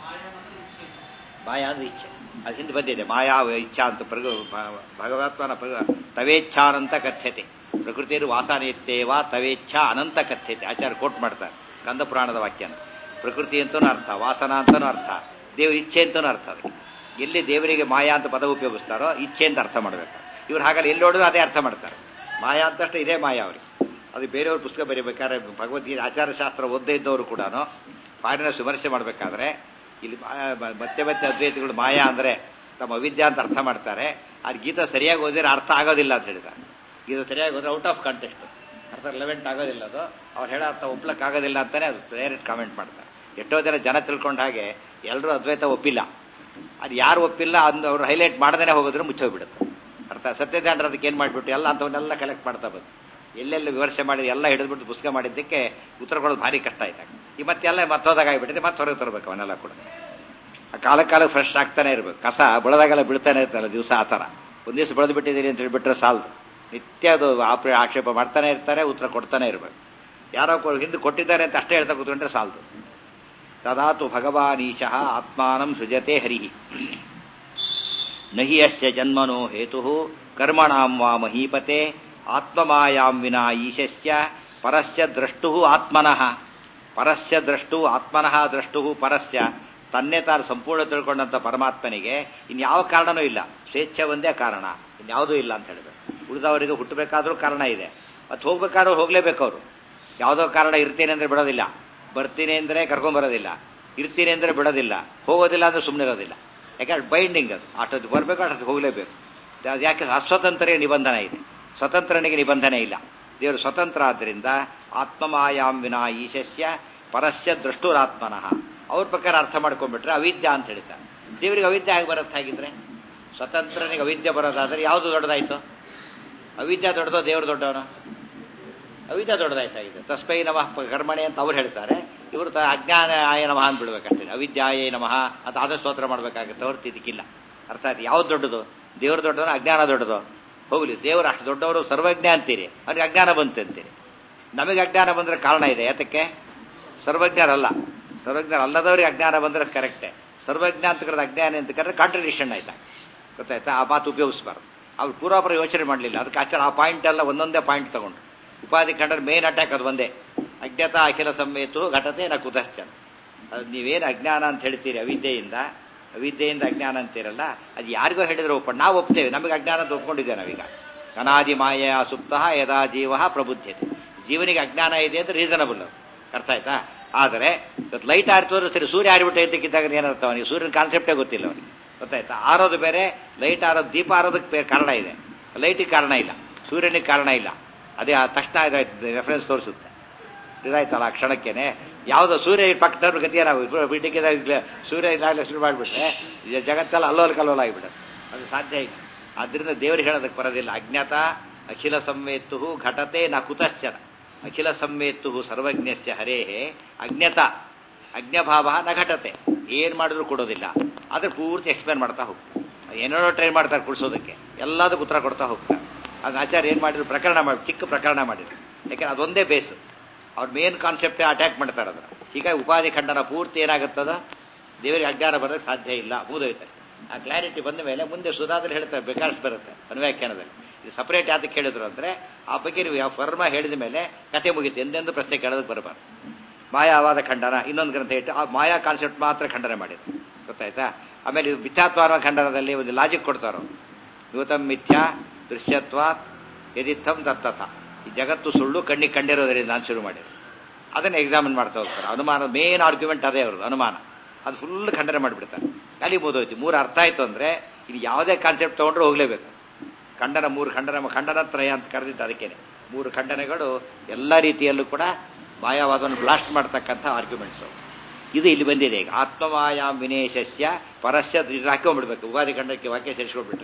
ಮಾಯಾ ಅಂದ್ರೆ ಇಚ್ಛೆ ಅದು ಹಿಂದೆ ಬಂದಿದೆ ಮಾಯಾ ಇಚ್ಛಾ ಅಂತ ಪ್ರಗ ಭಗವತ್ವನ ತವೇಚ್ಛಾನಂತ ಕಥ್ಯತೆ ಪ್ರಕೃತಿಯ ವಾಸನೆಯತ್ತೇವ ತವೇಚ್ಛಾ ಅನಂತ ಕಥ್ಯತೆ ಆಚಾರ್ಯ ಕೋಟ್ ಮಾಡ್ತಾರೆ ಸ್ಕಂದ ಪುರಾಣದ ವಾಕ್ಯನ ಪ್ರಕೃತಿ ಅಂತನೂ ಅರ್ಥ ವಾಸನ ಅಂತನೂ ಅರ್ಥ ದೇವ್ರ ಇಚ್ಛೆ ಅಂತನೂ ಅರ್ಥ ಅದಕ್ಕೆ ಎಲ್ಲಿ ದೇವರಿಗೆ ಮಾಯಾ ಅಂತ ಪದ ಉಪಯೋಗಿಸ್ತಾರೋ ಇಚ್ಛೆ ಅಂತ ಅರ್ಥ ಮಾಡಬೇಕು ಇವ್ರು ಹಾಗಲ್ಲ ಎಲ್ಲಿ ನೋಡಿದ್ರು ಅದೇ ಅರ್ಥ ಮಾಡ್ತಾರೆ ಮಾಯಾ ಅಂತಷ್ಟೇ ಇದೇ ಮಾಯಾ ಅವ್ರಿಗೆ ಅದು ಬೇರೆಯವ್ರ ಪುಸ್ತಕ ಬರೀಬೇಕಾದ್ರೆ ಭಗವದ್ಗೀತೆ ಆಚಾರಶಾಸ್ತ್ರ ಓದ್ದೇ ಇದ್ದವರು ಕೂಡ ಪಾರಿನ ವಿಮರ್ಶೆ ಮಾಡಬೇಕಾದ್ರೆ ಇಲ್ಲಿ ಮತ್ತೆ ಮತ್ತೆ ಅದ್ವೈತಗಳು ಮಾಯಾ ಅಂದ್ರೆ ತಮ್ಮ ಅವಿದ್ಯಾ ಅಂತ ಅರ್ಥ ಮಾಡ್ತಾರೆ ಅದು ಗೀತ ಸರಿಯಾಗಿ ಓದಿದ್ರೆ ಅರ್ಥ ಆಗೋದಿಲ್ಲ ಅಂತ ಹೇಳಿದ್ದಾರೆ ಗೀತ ಸರಿಯಾಗಿ ಹೋದ್ರೆ ಔಟ್ ಆಫ್ ಕಾಂಟೆಕ್ಸ್ಟ್ ಅರ್ಥ ರಿಲೆವೆಂಟ್ ಆಗೋದಿಲ್ಲ ಅದು ಅವ್ರು ಹೇಳೋ ಅರ್ಥ ಒಪ್ಲಕ್ ಆಗೋದಿಲ್ಲ ಅಂತಾನೆ ಅದು ಡೈರೆಕ್ಟ್ ಕಾಮೆಂಟ್ ಮಾಡ್ತಾರೆ ಎಷ್ಟೋ ಜನ ಜನ ತಿಳ್ಕೊಂಡ ಹಾಗೆ ಎಲ್ಲರೂ ಅದ್ವೈತ ಒಪ್ಪಿಲ್ಲ ಅದು ಯಾರು ಒಪ್ಪಿಲ್ಲ ಅಂದ್ ಅವ್ರು ಹೈಲೈಟ್ ಮಾಡದೇ ಹೋಗಿದ್ರೆ ಮುಚ್ಚೋಗ್ಬಿಡುತ್ತೆ ಅರ್ಥ ಸತ್ಯದಾಂಡ್ರ ಅದಕ್ಕೆ ಏನು ಮಾಡಿಬಿಟ್ಟು ಎಲ್ಲ ಅಂಥವನ್ನೆಲ್ಲ ಕಲೆಕ್ಟ್ ಮಾಡ್ತಾ ಬಂದು ಎಲ್ಲೆಲ್ಲಿ ವಿಮರ್ಶೆ ಮಾಡಿ ಎಲ್ಲ ಹಿಡಿದ್ಬಿಟ್ಟು ಪುಸ್ತಕ ಮಾಡಿದ್ದಕ್ಕೆ ಉತ್ತರ ಕೊಡೋದು ಭಾರಿ ಕಷ್ಟ ಆಯ್ತಾಗ ಈ ಮತ್ತೆಲ್ಲ ಮತ್ತೋದಾಗ ಆಗಿಬಿಟ್ಟಿದೆ ಮತ್ತೆ ಹೊರಗೆ ತರಬೇಕು ಅವನ್ನೆಲ್ಲ ಕೂಡ ಆ ಕಾಲ ಕಾಲ ಫ್ರೆಶ್ ಆಗ್ತಾನೆ ಇರ್ಬೇಕು ಕಸ ಬೆಳೆದಾಗೆಲ್ಲ ಬೀಳ್ತಾನೆ ಇರ್ತಾರಲ್ಲ ದಿವಸ ಆ ಥರ ಒಂದು ದಿವಸ ಬೆಳೆದು ಬಿಟ್ಟಿದ್ದೀರಿ ಅಂತ ಹೇಳ್ಬಿಟ್ರೆ ಸಾಲದು ನಿತ್ಯ ಅದು ಆಪ್ರ ಆಕ್ಷೇಪ ಮಾಡ್ತಾನೆ ಇರ್ತಾರೆ ಉತ್ತರ ಕೊಡ್ತಾನೆ ಇರ್ಬೇಕು ಯಾರೋ ಹಿಂದೆ ಕೊಟ್ಟಿದ್ದಾರೆ ಅಂತ ಅಷ್ಟೇ ಹೇಳ್ತಾ ಕೂತ್ಕೊಂಡ್ರೆ ಸಾಲದು ತದಾತು ಭಗವಾನ್ ಈಶಃ ಆತ್ಮಾನಂ ಸೃಜತೆ ಹರಿ ನಹಿ ಅಸ್ಯ ಜನ್ಮನೋ ಹೇತು ಕರ್ಮಣಾಂ ವಾ ಮಹೀಪತೆ ಆತ್ಮಮಾಯಾಂ ವಿನಾ ಈಶಸ್ಯ ಪರಸ್ಯ ದ್ರಷ್ಟು ಆತ್ಮನಃ ಪರಸ್ಯ ದ್ರಷ್ಟು ಆತ್ಮನಃ ದ್ರಷ್ಟು ಪರಸ್ಯ ತನ್ನೇ ತಾನು ಸಂಪೂರ್ಣ ತಿಳ್ಕೊಂಡಂತ ಪರಮಾತ್ಮನಿಗೆ ಇನ್ಯಾವ ಕಾರಣನೂ ಇಲ್ಲ ಸ್ವೇಚ್ಛೆ ಒಂದೇ ಕಾರಣ ಇನ್ಯಾವುದೂ ಇಲ್ಲ ಅಂತ ಹೇಳಿದ್ರು ಉಳಿದವರಿಗೆ ಹುಟ್ಟಬೇಕಾದ್ರೂ ಕಾರಣ ಇದೆ ಅದು ಹೋಗ್ಬೇಕಾದ್ರೂ ಹೋಗ್ಲೇಬೇಕು ಅವರು ಯಾವುದೋ ಕಾರಣ ಇರ್ತೀನಿ ಅಂದ್ರೆ ಬಿಡೋದಿಲ್ಲ ಬರ್ತೀನಿ ಅಂದ್ರೆ ಕರ್ಕೊಂಬರೋದಿಲ್ಲ ಇರ್ತೀನಿ ಅಂದ್ರೆ ಬಿಡೋದಿಲ್ಲ ಹೋಗೋದಿಲ್ಲ ಅಂದ್ರೆ ಸುಮ್ಮನೆ ಇರೋದಿಲ್ಲ ಯಾಕಂದ್ರೆ ಬೈಂಡಿಂಗ್ ಅದು ಅಷ್ಟೊತ್ತು ಬರಬೇಕು ಅಷ್ಟೊತ್ತು ಹೋಗಲೇಬೇಕು ಅದು ಯಾಕೆ ಅಸ್ವತಂತ್ರ ನಿಬಂಧನೆ ಇದೆ ಸ್ವತಂತ್ರನಿಗೆ ನಿಬಂಧನೆ ಇಲ್ಲ ದೇವರು ಸ್ವತಂತ್ರ ಆದ್ದರಿಂದ ಆತ್ಮಮಾಯಾಂ ವಿನಾ ಈಶಸ್ಯ ಪರಸ್ಯ ದೃಷ್ಟುರಾತ್ಮನಃ ಅವ್ರ ಪ್ರಕಾರ ಅರ್ಥ ಮಾಡ್ಕೊಂಡ್ಬಿಟ್ರೆ ಅವಿದ್ಯಾ ಅಂತ ಹೇಳ್ತಾರೆ ದೇವರಿಗೆ ಅವಿದ್ಯೆ ಆಗಿ ಬರುತ್ತೆ ಹಾಗಿದ್ರೆ ಸ್ವತಂತ್ರನಿಗೆ ಅವಿದ್ಯೆ ಬರೋದಾದ್ರೆ ಯಾವುದು ದೊಡ್ಡದಾಯ್ತು ಅವಿದ್ಯಾ ದೊಡ್ಡದೋ ದೇವರು ದೊಡ್ಡವನು ಅವಿದ್ಯಾ ದೊಡ್ಡದಾಯ್ತಾಗಿದೆ ತಸ್ಮೈ ನಮಃ ಕರ್ಮಣೆ ಅಂತ ಅವ್ರು ಹೇಳ್ತಾರೆ ಇವರು ತ ಅಜ್ಞಾನ ಆಯ ನಮಃ ಅಂತ ಬಿಡ್ಬೇಕಷ್ಟೇ ಅವಿದ್ಯಾಯ ನಮಃ ಅಂತ ಆದ ಸ್ತೋತ್ರ ಮಾಡ್ಬೇಕಾಗುತ್ತೆ ಹೊರತು ಇದಕ್ಕಿಲ್ಲ ಅರ್ಥ ಆಯ್ತು ಯಾವ್ದು ದೊಡ್ಡದು ದೇವರು ದೊಡ್ಡವನು ಅಜ್ಞಾನ ದೊಡ್ಡದು ಹೋಗ್ಲಿ ದೇವರು ಅಷ್ಟು ದೊಡ್ಡವರು ಸರ್ವಜ್ಞ ಅಂತೀರಿ ಅವ್ರಿಗೆ ಅಜ್ಞಾನ ಬಂತು ಅಂತೀರಿ ನಮಗೆ ಅಜ್ಞಾನ ಬಂದ್ರೆ ಕಾರಣ ಇದೆ ಯಾತಕ್ಕೆ ಸರ್ವಜ್ಞರಲ್ಲ ಸರ್ವಜ್ಞರಲ್ಲದವ್ರಿಗೆ ಅಜ್ಞಾನ ಬಂದ್ರೆ ಕರೆಕ್ಟೇ ಸರ್ವಜ್ಞ ಅಂತ ಕರೆದ ಅಜ್ಞಾನ ಅಂತ ಕರೆದ್ರೆ ಕಾಂಟ್ರಡಿಕ್ಷನ್ ಆಯ್ತಾ ಗೊತ್ತಾಯ್ತಾ ಆ ಮಾತು ಉಪಯೋಗಿಸ್ಬಾರ್ದು ಅವ್ರು ಪೂರ್ವಾಪರ ಯೋಚನೆ ಮಾಡಲಿಲ್ಲ ಅದಕ್ಕೆ ಆಚಾರ ಆ ಪಾಯಿಂಟ್ ಎಲ್ಲ ಒಂದೊಂದೇ ಪಾಯಿಂಟ್ ತಗೊಂಡು ಉಪಾಧಿ ಖಂಡರ ಮೇನ್ ಅಟ್ಯಾಕ್ ಅದು ಒಂದೇ ಅಜ್ಞತಾ ಅಖಿಲ ಸಮ್ಮೇತು ಘಟತೆ ನ ಕುತಶ್ಚನ್ ಅದು ನೀವೇನು ಅಜ್ಞಾನ ಅಂತ ಹೇಳ್ತೀರಿ ಅವಿದ್ಯೆಯಿಂದ ಅವಿದ್ಯೆಯಿಂದ ಅಜ್ಞಾನ ಅಂತೀರಲ್ಲ ಅದು ಯಾರಿಗೋ ಹೇಳಿದ್ರೆ ಒಪ್ಪ ನಾವು ಒಪ್ತೇವೆ ನಮಗೆ ಅಜ್ಞಾನ ಅಂತ ಒಪ್ಕೊಂಡಿದ್ದೇವೆ ನಾವೀಗ ಅನಾದಿ ಮಾಯ ಸುಪ್ತ ಯದಾ ಜೀವ ಪ್ರಬುದ್ಧತೆ ಜೀವನಿಗೆ ಅಜ್ಞಾನ ಇದೆ ಅಂತ ರೀಸನಬಲ್ ಅರ್ಥ ಆಯ್ತಾ ಆದರೆ ಲೈಟ್ ಆರ್ತೋದ್ರೆ ಸರಿ ಸೂರ್ಯ ಆರಿಬಿಟ್ಟು ಎದ್ದಕ್ಕಿದ್ದಾಗ ಏನರ್ಥ ಅವನಿಗೆ ಸೂರ್ಯನ ಕಾನ್ಸೆಪ್ಟೇ ಗೊತ್ತಿಲ್ಲ ಅವನಿಗೆ ಗೊತ್ತಾಯ್ತಾ ಆರೋದು ಬೇರೆ ಲೈಟ್ ಆರೋದು ದೀಪ ಆರೋದಕ್ಕೆ ಕಾರಣ ಇದೆ ಲೈಟಿಗೆ ಕಾರಣ ಇಲ್ಲ ಸೂರ್ಯನಿಗೆ ಕಾರಣ ಇಲ್ಲ ಅದೇ ಆ ತಕ್ಷಣ ಇದಾಯ್ತು ರೆಫರೆನ್ಸ್ ತೋರಿಸುತ್ತೆ ಇದಾಯ್ತಲ್ಲ ಆ ಕ್ಷಣಕ್ಕೇನೆ ಯಾವುದೋ ಸೂರ್ಯ ಪಕ್ಕದವ್ರ ಗತಿಯ ನಾವು ಬಿಟ್ಟಿಗೆ ಸೂರ್ಯ ಇದಾಗಲೇ ಶುರು ಮಾಡಿಬಿಟ್ರೆ ಜಗತ್ತೆಲ್ಲ ಅಲ್ಲೋಲ್ ಕಲ್ಲೋಲ ಆಗಿಬಿಡುತ್ತೆ ಅದು ಸಾಧ್ಯ ಇಲ್ಲ ಆದ್ರಿಂದ ದೇವರು ಹೇಳೋದಕ್ಕೆ ಬರೋದಿಲ್ಲ ಅಜ್ಞಾತ ಅಖಿಲ ಸಂವೇತ್ತು ಘಟತೆ ನ ಕುತಶ್ಚನ ಅಖಿಲ ಸಂವೇತ್ತು ಸರ್ವಜ್ಞಸ್ಯ ಹರೇಹೇ ಅಜ್ಞತ ಅಜ್ಞಭಾವ ನ ಘಟತೆ ಏನ್ ಮಾಡಿದ್ರು ಕೊಡೋದಿಲ್ಲ ಆದ್ರೆ ಪೂರ್ತಿ ಎಕ್ಸ್ಪ್ಲೇನ್ ಮಾಡ್ತಾ ಹೋಗ್ತಾರೆ ಏನೇನೋ ಟ್ರೈ ಮಾಡ್ತಾರೆ ಕುಡಿಸೋದಕ್ಕೆ ಎಲ್ಲದಕ್ಕೂ ಉತ್ತರ ಕೊಡ್ತಾ ಹೋಗ್ತಾರೆ ಆಗ ಆಚಾರ್ಯ ಏನ್ ಮಾಡಿದ್ರು ಪ್ರಕರಣ ಮಾಡಿ ಚಿಕ್ಕ ಪ್ರಕರಣ ಮಾಡಿದ್ರು ಯಾಕಂದ್ರೆ ಅದೊಂದೇ ಬೇಸು ಅವ್ರ ಮೇನ್ ಕಾನ್ಸೆಪ್ಟೇ ಅಟ್ಯಾಕ್ ಮಾಡ್ತಾರೆ ಅದನ್ನ ಹೀಗಾಗಿ ಉಪಾಧಿ ಖಂಡನ ಪೂರ್ತಿ ಏನಾಗುತ್ತದ ದೇವರಿಗೆ ಅಜ್ಞಾನ ಬರೋಕ್ಕೆ ಸಾಧ್ಯ ಇಲ್ಲ ಮುಗಿದೋಯ್ತಾರೆ ಆ ಕ್ಲಾರಿಟಿ ಬಂದ ಮೇಲೆ ಮುಂದೆ ಸುಧಾದಲ್ಲಿ ಹೇಳ್ತಾರೆ ಬೇಕಾಷ್ಟು ಬರುತ್ತೆ ಅನ್ವ್ಯಾಖ್ಯಾನದಲ್ಲಿ ಇದು ಸಪರೇಟ್ ಯಾತಕ್ಕೆ ಹೇಳಿದ್ರು ಅಂದ್ರೆ ಆ ಬಗ್ಗೆ ನೀವು ಯಾವ ಫರ್ಮ ಹೇಳಿದ ಮೇಲೆ ಕತೆ ಮುಗೀತು ಎಂದೆಂದು ಪ್ರಶ್ನೆ ಕೇಳೋದಕ್ಕೆ ಬರಬಾರ್ದು ಮಾಯಾವಾದ ಖಂಡನ ಇನ್ನೊಂದು ಗ್ರಂಥ ಇಟ್ಟು ಆ ಮಾಯಾ ಕಾನ್ಸೆಪ್ಟ್ ಮಾತ್ರ ಖಂಡನೆ ಮಾಡಿದ್ರು ಗೊತ್ತಾಯ್ತಾ ಆಮೇಲೆ ಮಿಥ್ಯಾತ್ವಾರ ಖಂಡನದಲ್ಲಿ ಒಂದು ಲಾಜಿಕ್ ಕೊಡ್ತಾರೋ ಯುವತಂ ಮಿಥ್ಯಾ ದೃಶ್ಯತ್ವ ಯದಿತ್ತಂ ತತ್ತಥ ಈ ಜಗತ್ತು ಸುಳ್ಳು ಕಣ್ಣಿಗೆ ಕಂಡಿರೋದರಿಂದ ನಾನು ಶುರು ಮಾಡಿದ್ರು ಅದನ್ನ ಎಕ್ಸಾಮಿನ್ ಮಾಡ್ತಾ ಹೋಗ್ತಾರೆ ಅನುಮಾನ ಮೇನ್ ಆರ್ಗ್ಯುಮೆಂಟ್ ಅದೇ ಅವ್ರದ್ದು ಅನುಮಾನ ಅದು ಫುಲ್ ಖಂಡನೆ ಮಾಡಿಬಿಡ್ತಾರೆ ಅಲ್ಲಿ ಮುದೋಯ್ತು ಮೂರು ಅರ್ಥ ಆಯ್ತು ಅಂದ್ರೆ ಇದು ಯಾವುದೇ ಕಾನ್ಸೆಪ್ಟ್ ತಗೊಂಡ್ರೆ ಹೋಗ್ಲೇಬೇಕು ಖಂಡನ ಮೂರು ಖಂಡನ ಖಂಡನತ್ರಯ ಅಂತ ಕರೆದಿದ್ದು ಅದಕ್ಕೇನೆ ಮೂರು ಖಂಡನೆಗಳು ಎಲ್ಲ ರೀತಿಯಲ್ಲೂ ಕೂಡ ಮಾಯಾವಾದವನ್ನು ಬ್ಲಾಸ್ಟ್ ಮಾಡ್ತಕ್ಕಂಥ ಆರ್ಗ್ಯುಮೆಂಟ್ಸ್ ಇದು ಇಲ್ಲಿ ಬಂದಿದೆ ಈಗ ಆತ್ಮಮಾಯಾಂ ವಿನೇಶಸ್ಯ ಪರಸ್ಯ ಹಾಕೊಂಡ್ಬಿಡ್ಬೇಕು ಉಗಾದಿ ಖಂಡಕ್ಕೆ ವಾಕ್ಯ ಸೇರಿಸ್ಕೊಂಡ್ಬಿಟ್ರೆ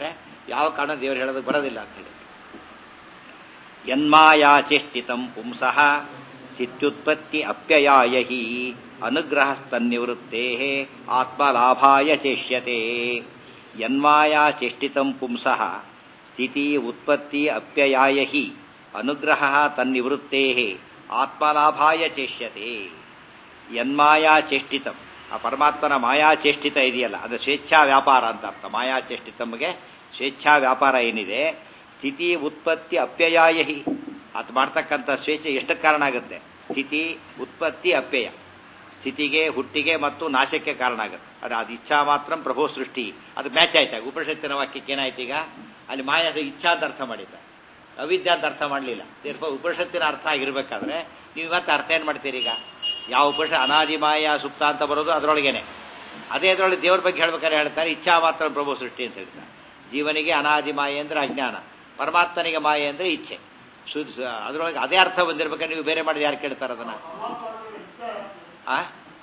ಯಾವ ಕಾರಣ ದೇವರು ಹೇಳೋದಕ್ಕೆ ಬರೋದಿಲ್ಲ ಅಂತ ಹೇಳಿ ಯನ್ಮಾಯಾ ಚೇಷ್ಟಿತಂ ಪುಂಸಃ ಸ್ಥಿತ್ಯುತ್ಪತ್ತಿ ಅಪ್ಯಯಾಯ ಹಿ ಅನುಗ್ರಹಸ್ತನ್ನಿವೃತ್ತೇ ಆತ್ಮಲಾಭಾಯ ಚೇಷ್ಯತೆ ಯನ್ಮಾಯಾ ಚೇಷ್ಟಿತಂ ಪುಂಸಃ ಸ್ಥಿತಿ ಉತ್ಪತ್ತಿ ಅಪ್ಯಯಾಯ ಹಿ ಅನುಗ್ರಹ ತನ್ನಿವೃತ್ತೇ ಆತ್ಮಲಾಭಾಯ ಚೇಷ್ಯತೆ ಯನ್ಮಾಯಾ ಚೇಷ್ಟಿತಂ ಆ ಪರಮಾತ್ಮನ ಮಾಯಾ ಚೇಷ್ಟಿತ ಇದೆಯಲ್ಲ ಅದು ಸ್ವೇಚ್ಛಾ ವ್ಯಾಪಾರ ಅಂತ ಅರ್ಥ ಮಾಯಾ ಚೇಷ್ಟಿತಮ್ಗೆ ಸ್ವೇಚ್ಛಾ ವ್ಯಾಪಾರ ಏನಿದೆ ಸ್ಥಿತಿ ಉತ್ಪತ್ತಿ ಅಪ್ಯಯಾಯ ಹಿ ಅದು ಮಾಡ್ತಕ್ಕಂಥ ಸ್ವೇಚ್ಛೆ ಎಷ್ಟಕ್ಕೆ ಕಾರಣ ಆಗುತ್ತೆ ಸ್ಥಿತಿ ಉತ್ಪತ್ತಿ ಅಪ್ಯಯ ಸ್ಥಿತಿಗೆ ಹುಟ್ಟಿಗೆ ಮತ್ತು ನಾಶಕ್ಕೆ ಕಾರಣ ಆಗುತ್ತೆ ಅದು ಅದು ಇಚ್ಛಾ ಮಾತ್ರ ಪ್ರಭು ಸೃಷ್ಟಿ ಅದು ಮ್ಯಾಚ್ ಆಯ್ತಾ ಉಪನಿಷತ್ತಿನ ವಾಕ್ಯಕ್ಕೆ ಏನಾಯ್ತು ಈಗ ಅಲ್ಲಿ ಮಾಯಾದ ಇಚ್ಛಾ ಅಂತ ಅರ್ಥ ಮಾಡಿದ್ದ ಅವಿದ್ಯೆ ಅಂತ ಅರ್ಥ ಮಾಡಲಿಲ್ಲ ಉಪನಿಷತ್ತಿನ ಅರ್ಥ ಆಗಿರ್ಬೇಕಾದ್ರೆ ನೀವು ಇವತ್ತು ಅರ್ಥ ಏನು ಮಾಡ್ತೀರಿ ಈಗ ಯಾವ ಉಪನಿಷತ್ ಅನಾದಿ ಮಾಯ ಸುಪ್ತ ಅಂತ ಬರೋದು ಅದರೊಳಗೇನೆ ಅದೇ ಅದರೊಳಗೆ ದೇವ್ರ ಬಗ್ಗೆ ಹೇಳ್ಬೇಕಾದ್ರೆ ಹೇಳ್ತಾರೆ ಇಚ್ಛಾ ಮಾತ್ರ ಪ್ರಭು ಸೃಷ್ಟಿ ಅಂತ ಹೇಳ್ತಾರೆ ಜೀವನಿಗೆ ಅನಾದಿ ಮಾಯೆ ಅಂದ್ರೆ ಅಜ್ಞಾನ ಪರಮಾತ್ಮನಿಗೆ ಮಾಯೆ ಅಂದ್ರೆ ಇಚ್ಛೆ ಶುದ್ಧ ಅದರೊಳಗೆ ಅದೇ ಅರ್ಥ ಬಂದಿರ್ಬೇಕಾದ್ರೆ ನೀವು ಬೇರೆ ಮಾಡಿದ ಯಾರು ಕೇಳ್ತಾರೆ ಅದನ್ನ ಆ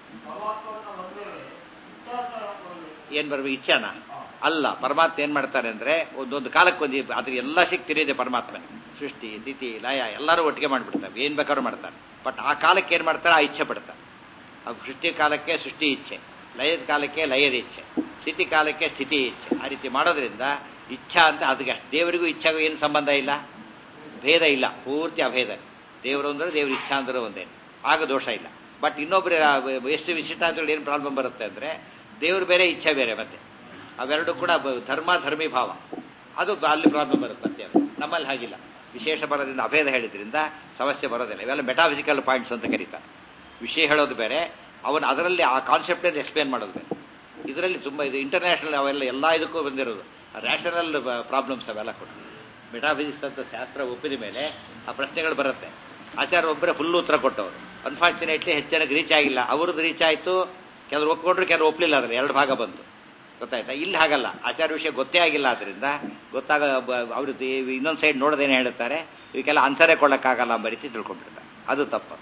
ಏನ್ ಬರ್ಬೇಕು ಇಚ್ಛಾನ ಅಲ್ಲ ಪರಮಾತ್ಮ ಏನ್ ಮಾಡ್ತಾರೆ ಅಂದ್ರೆ ಒಂದೊಂದು ಕಾಲಕ್ಕೆ ಒಂದು ಅದ್ರ ಎಲ್ಲ ಶಕ್ತಿ ಇದೆ ಪರಮಾತ್ಮ ಸೃಷ್ಟಿ ಸ್ಥಿತಿ ಲಯ ಎಲ್ಲರೂ ಒಟ್ಟಿಗೆ ಮಾಡ್ಬಿಡ್ತಾರೆ ಏನ್ ಬೇಕಾದ್ರೂ ಮಾಡ್ತಾರೆ ಬಟ್ ಆ ಕಾಲಕ್ಕೆ ಏನ್ ಮಾಡ್ತಾರೆ ಆ ಇಚ್ಛೆ ಪಡ್ತಾರೆ ಆ ಸೃಷ್ಟಿ ಕಾಲಕ್ಕೆ ಸೃಷ್ಟಿ ಇಚ್ಛೆ ಲಯದ ಕಾಲಕ್ಕೆ ಲಯದ ಇಚ್ಛೆ ಸ್ಥಿತಿ ಕಾಲಕ್ಕೆ ಸ್ಥಿತಿ ಇಚ್ಛೆ ಆ ರೀತಿ ಮಾಡೋದ್ರಿಂದ ಇಚ್ಛಾ ಅಂತ ಅದಕ್ಕೆ ಅಷ್ಟು ದೇವರಿಗೂ ಇಚ್ಛೆಗೂ ಏನು ಸಂಬಂಧ ಇಲ್ಲ ಭೇದ ಇಲ್ಲ ಪೂರ್ತಿ ಅಭೇದ ದೇವರು ಅಂದ್ರೆ ದೇವ್ರ ಇಚ್ಛಾ ಅಂದ್ರೆ ಒಂದೇನು ಆಗ ದೋಷ ಇಲ್ಲ ಬಟ್ ಇನ್ನೊಬ್ಬರು ಎಷ್ಟು ವಿಶಿಷ್ಟ ಏನು ಪ್ರಾಬ್ಲಮ್ ಬರುತ್ತೆ ಅಂದ್ರೆ ದೇವ್ರು ಬೇರೆ ಇಚ್ಛೆ ಬೇರೆ ಮತ್ತೆ ಅವೆರಡು ಕೂಡ ಧರ್ಮ ಧರ್ಮಿ ಭಾವ ಅದು ಅಲ್ಲಿ ಪ್ರಾಬ್ಲಮ್ ಬರುತ್ತೆ ಮತ್ತೆ ನಮ್ಮಲ್ಲಿ ಹಾಗಿಲ್ಲ ವಿಶೇಷ ಬರೋದ್ರಿಂದ ಅಭೇದ ಹೇಳಿದ್ರಿಂದ ಸಮಸ್ಯೆ ಬರೋದಿಲ್ಲ ಇವೆಲ್ಲ ಮೆಟಾಫಿಸಿಕಲ್ ಪಾಯಿಂಟ್ಸ್ ಅಂತ ಕರೀತಾರೆ ವಿಷಯ ಹೇಳೋದು ಬೇರೆ ಅವನು ಅದರಲ್ಲಿ ಆ ಕಾನ್ಸೆಪ್ಟ್ ಅಂತ ಎಕ್ಸ್ಪ್ಲೇನ್ ಮಾಡೋದು ಬೇರೆ ಇದರಲ್ಲಿ ತುಂಬ ಇದು ಇಂಟರ್ನ್ಯಾಷನಲ್ ಅವೆಲ್ಲ ಎಲ್ಲ ಇದಕ್ಕೂ ಬಂದಿರೋದು ರ್ಯಾಷನಲ್ ಪ್ರಾಬ್ಲಮ್ಸ್ ಅವೆಲ್ಲ ಕೂಡ ಮೆಟಾಫಿಸಿಕ್ಸ್ ಅಂತ ಶಾಸ್ತ್ರ ಒಪ್ಪಿದ ಮೇಲೆ ಆ ಪ್ರಶ್ನೆಗಳು ಬರುತ್ತೆ ಆಚಾರ್ಯ ಒಬ್ಬರೇ ಫುಲ್ ಉತ್ತರ ಕೊಟ್ಟವರು ಅನ್ಫಾರ್ಚುನೇಟ್ಲಿ ಹೆಚ್ಚಿನಾಗಿ ರೀಚ್ ಆಗಿಲ್ಲ ಅವ್ರದ್ದು ರೀಚ್ ಆಯಿತು ಕೆಲವರು ಒಪ್ಕೊಂಡ್ರು ಕೆಲವರು ಒಪ್ಪಲಿಲ್ಲ ಅದ್ರ ಎರಡು ಭಾಗ ಬಂತು ಗೊತ್ತಾಯ್ತಾ ಇಲ್ಲಿ ಹಾಗಲ್ಲ ಆಚಾರ ವಿಷಯ ಗೊತ್ತೇ ಆಗಿಲ್ಲ ಆದ್ರಿಂದ ಗೊತ್ತಾಗ ಅವ್ರದ್ದು ಇನ್ನೊಂದು ಸೈಡ್ ನೋಡೋದೇನೆ ಹೇಳ್ತಾರೆ ಇವಕ್ಕೆಲ್ಲ ಆನ್ಸರೇ ಕೊಡಕ್ಕಾಗಲ್ಲ ಎಂಬ ರೀತಿ ತಿಳ್ಕೊಂಡ್ಬಿಡ್ತಾರೆ ಅದು ತಪ್ಪು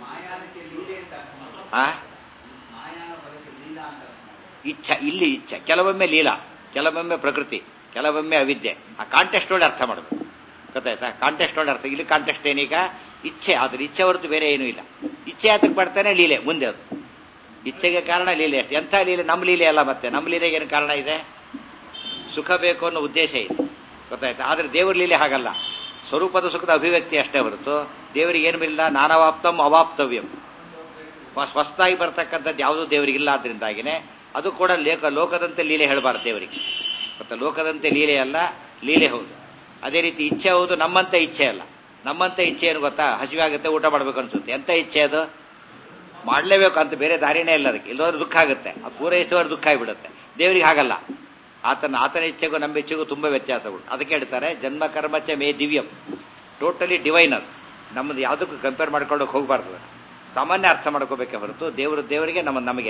ಆ ಇಚ್ಛ ಇಲ್ಲಿ ಇಚ್ಛ ಕೆಲವೊಮ್ಮೆ ಲೀಲಾ ಕೆಲವೊಮ್ಮೆ ಪ್ರಕೃತಿ ಕೆಲವೊಮ್ಮೆ ಅವಿದ್ಯೆ ಆ ಕಾಂಟೆಸ್ಟ್ ನೋಡಿ ಅರ್ಥ ಮಾಡಬೇಕು ಗೊತ್ತಾಯ್ತಾ ಕಾಂಟೆಸ್ಟ್ ನೋಡಿ ಅರ್ಥ ಇಲ್ಲಿ ಕಾಂಟೆಸ್ಟ್ ಏನೀಗ ಇಚ್ಛೆ ಆದ್ರೆ ಇಚ್ಛೆ ಹೊರತು ಬೇರೆ ಏನೂ ಇಲ್ಲ ಇಚ್ಛೆ ಯಾತಕ್ಕೆ ಬರ್ತಾನೆ ಲೀಲೆ ಮುಂದೆ ಅದು ಇಚ್ಛೆಗೆ ಕಾರಣ ಲೀಲೆ ಅಷ್ಟೇ ಎಂಥ ಲೀಲೆ ನಮ್ಮ ಲೀಲೆ ಅಲ್ಲ ಮತ್ತೆ ನಮ್ಮ ಲೀಲೆಗೆ ಏನು ಕಾರಣ ಇದೆ ಸುಖ ಬೇಕು ಅನ್ನೋ ಉದ್ದೇಶ ಇದೆ ಗೊತ್ತಾಯ್ತಾ ಆದ್ರೆ ದೇವ್ರ ಲೀಲೆ ಹಾಗಲ್ಲ ಸ್ವರೂಪದ ಸುಖದ ಅಭಿವ್ಯಕ್ತಿ ಅಷ್ಟೇ ಹೊರತು ದೇವರಿಗೆ ಏನು ಇಲ್ಲ ನಾನವಾಪ್ತಂ ಅವಾಪ್ತವ್ಯಂ ಹೊಸದಾಗಿ ಬರ್ತಕ್ಕಂಥದ್ದು ಯಾವುದೂ ದೇವರಿಗಿಲ್ಲ ಆದ್ರಿಂದಾಗಿನೇ ಅದು ಕೂಡ ಲೇಖ ಲೋಕದಂತೆ ಲೀಲೆ ಹೇಳಬಾರ್ದು ದೇವರಿಗೆ ಮತ್ತೆ ಲೋಕದಂತೆ ಲೀಲೆ ಅಲ್ಲ ಲೀಲೆ ಹೌದು ಅದೇ ರೀತಿ ಇಚ್ಛೆ ಹೌದು ನಮ್ಮಂತ ಇಚ್ಛೆ ಅಲ್ಲ ನಮ್ಮಂತ ಇಚ್ಛೆ ಏನು ಗೊತ್ತಾ ಹಸಿವೆ ಆಗುತ್ತೆ ಊಟ ಮಾಡ್ಬೇಕು ಅನ್ಸುತ್ತೆ ಎಂತ ಇಚ್ಛೆ ಅದು ಮಾಡಲೇಬೇಕು ಅಂತ ಬೇರೆ ದಾರಿನೇ ಇಲ್ಲ ಅದಕ್ಕೆ ಇಲ್ಲೋದ್ರೆ ದುಃಖ ಆಗುತ್ತೆ ಆ ಪೂರೈಸುವವರು ದುಃಖ ಆಗಿಬಿಡುತ್ತೆ ದೇವರಿಗೆ ಹಾಗಲ್ಲ ಆತನ ಆತನ ಇಚ್ಛೆಗೂ ನಮ್ಮ ಇಚ್ಛೆಗೂ ತುಂಬ ವ್ಯತ್ಯಾಸಗಳು ಅದಕ್ಕೆ ಹೇಳ್ತಾರೆ ಜನ್ಮ ಕರ್ಮಚ ಮೇ ದಿವ್ಯಂ ಟೋಟಲಿ ಡಿವೈನ್ ಅದು ನಮ್ಮದು ಯಾವುದಕ್ಕೂ ಕಂಪೇರ್ ಮಾಡ್ಕೊಂಡು ಹೋಗಬಾರ್ದು ಸಾಮಾನ್ಯ ಅರ್ಥ ಮಾಡ್ಕೋಬೇಕೆ ಹೊರತು ದೇವರು ದೇವರಿಗೆ ನಮ್ಮ ನಮಗೆ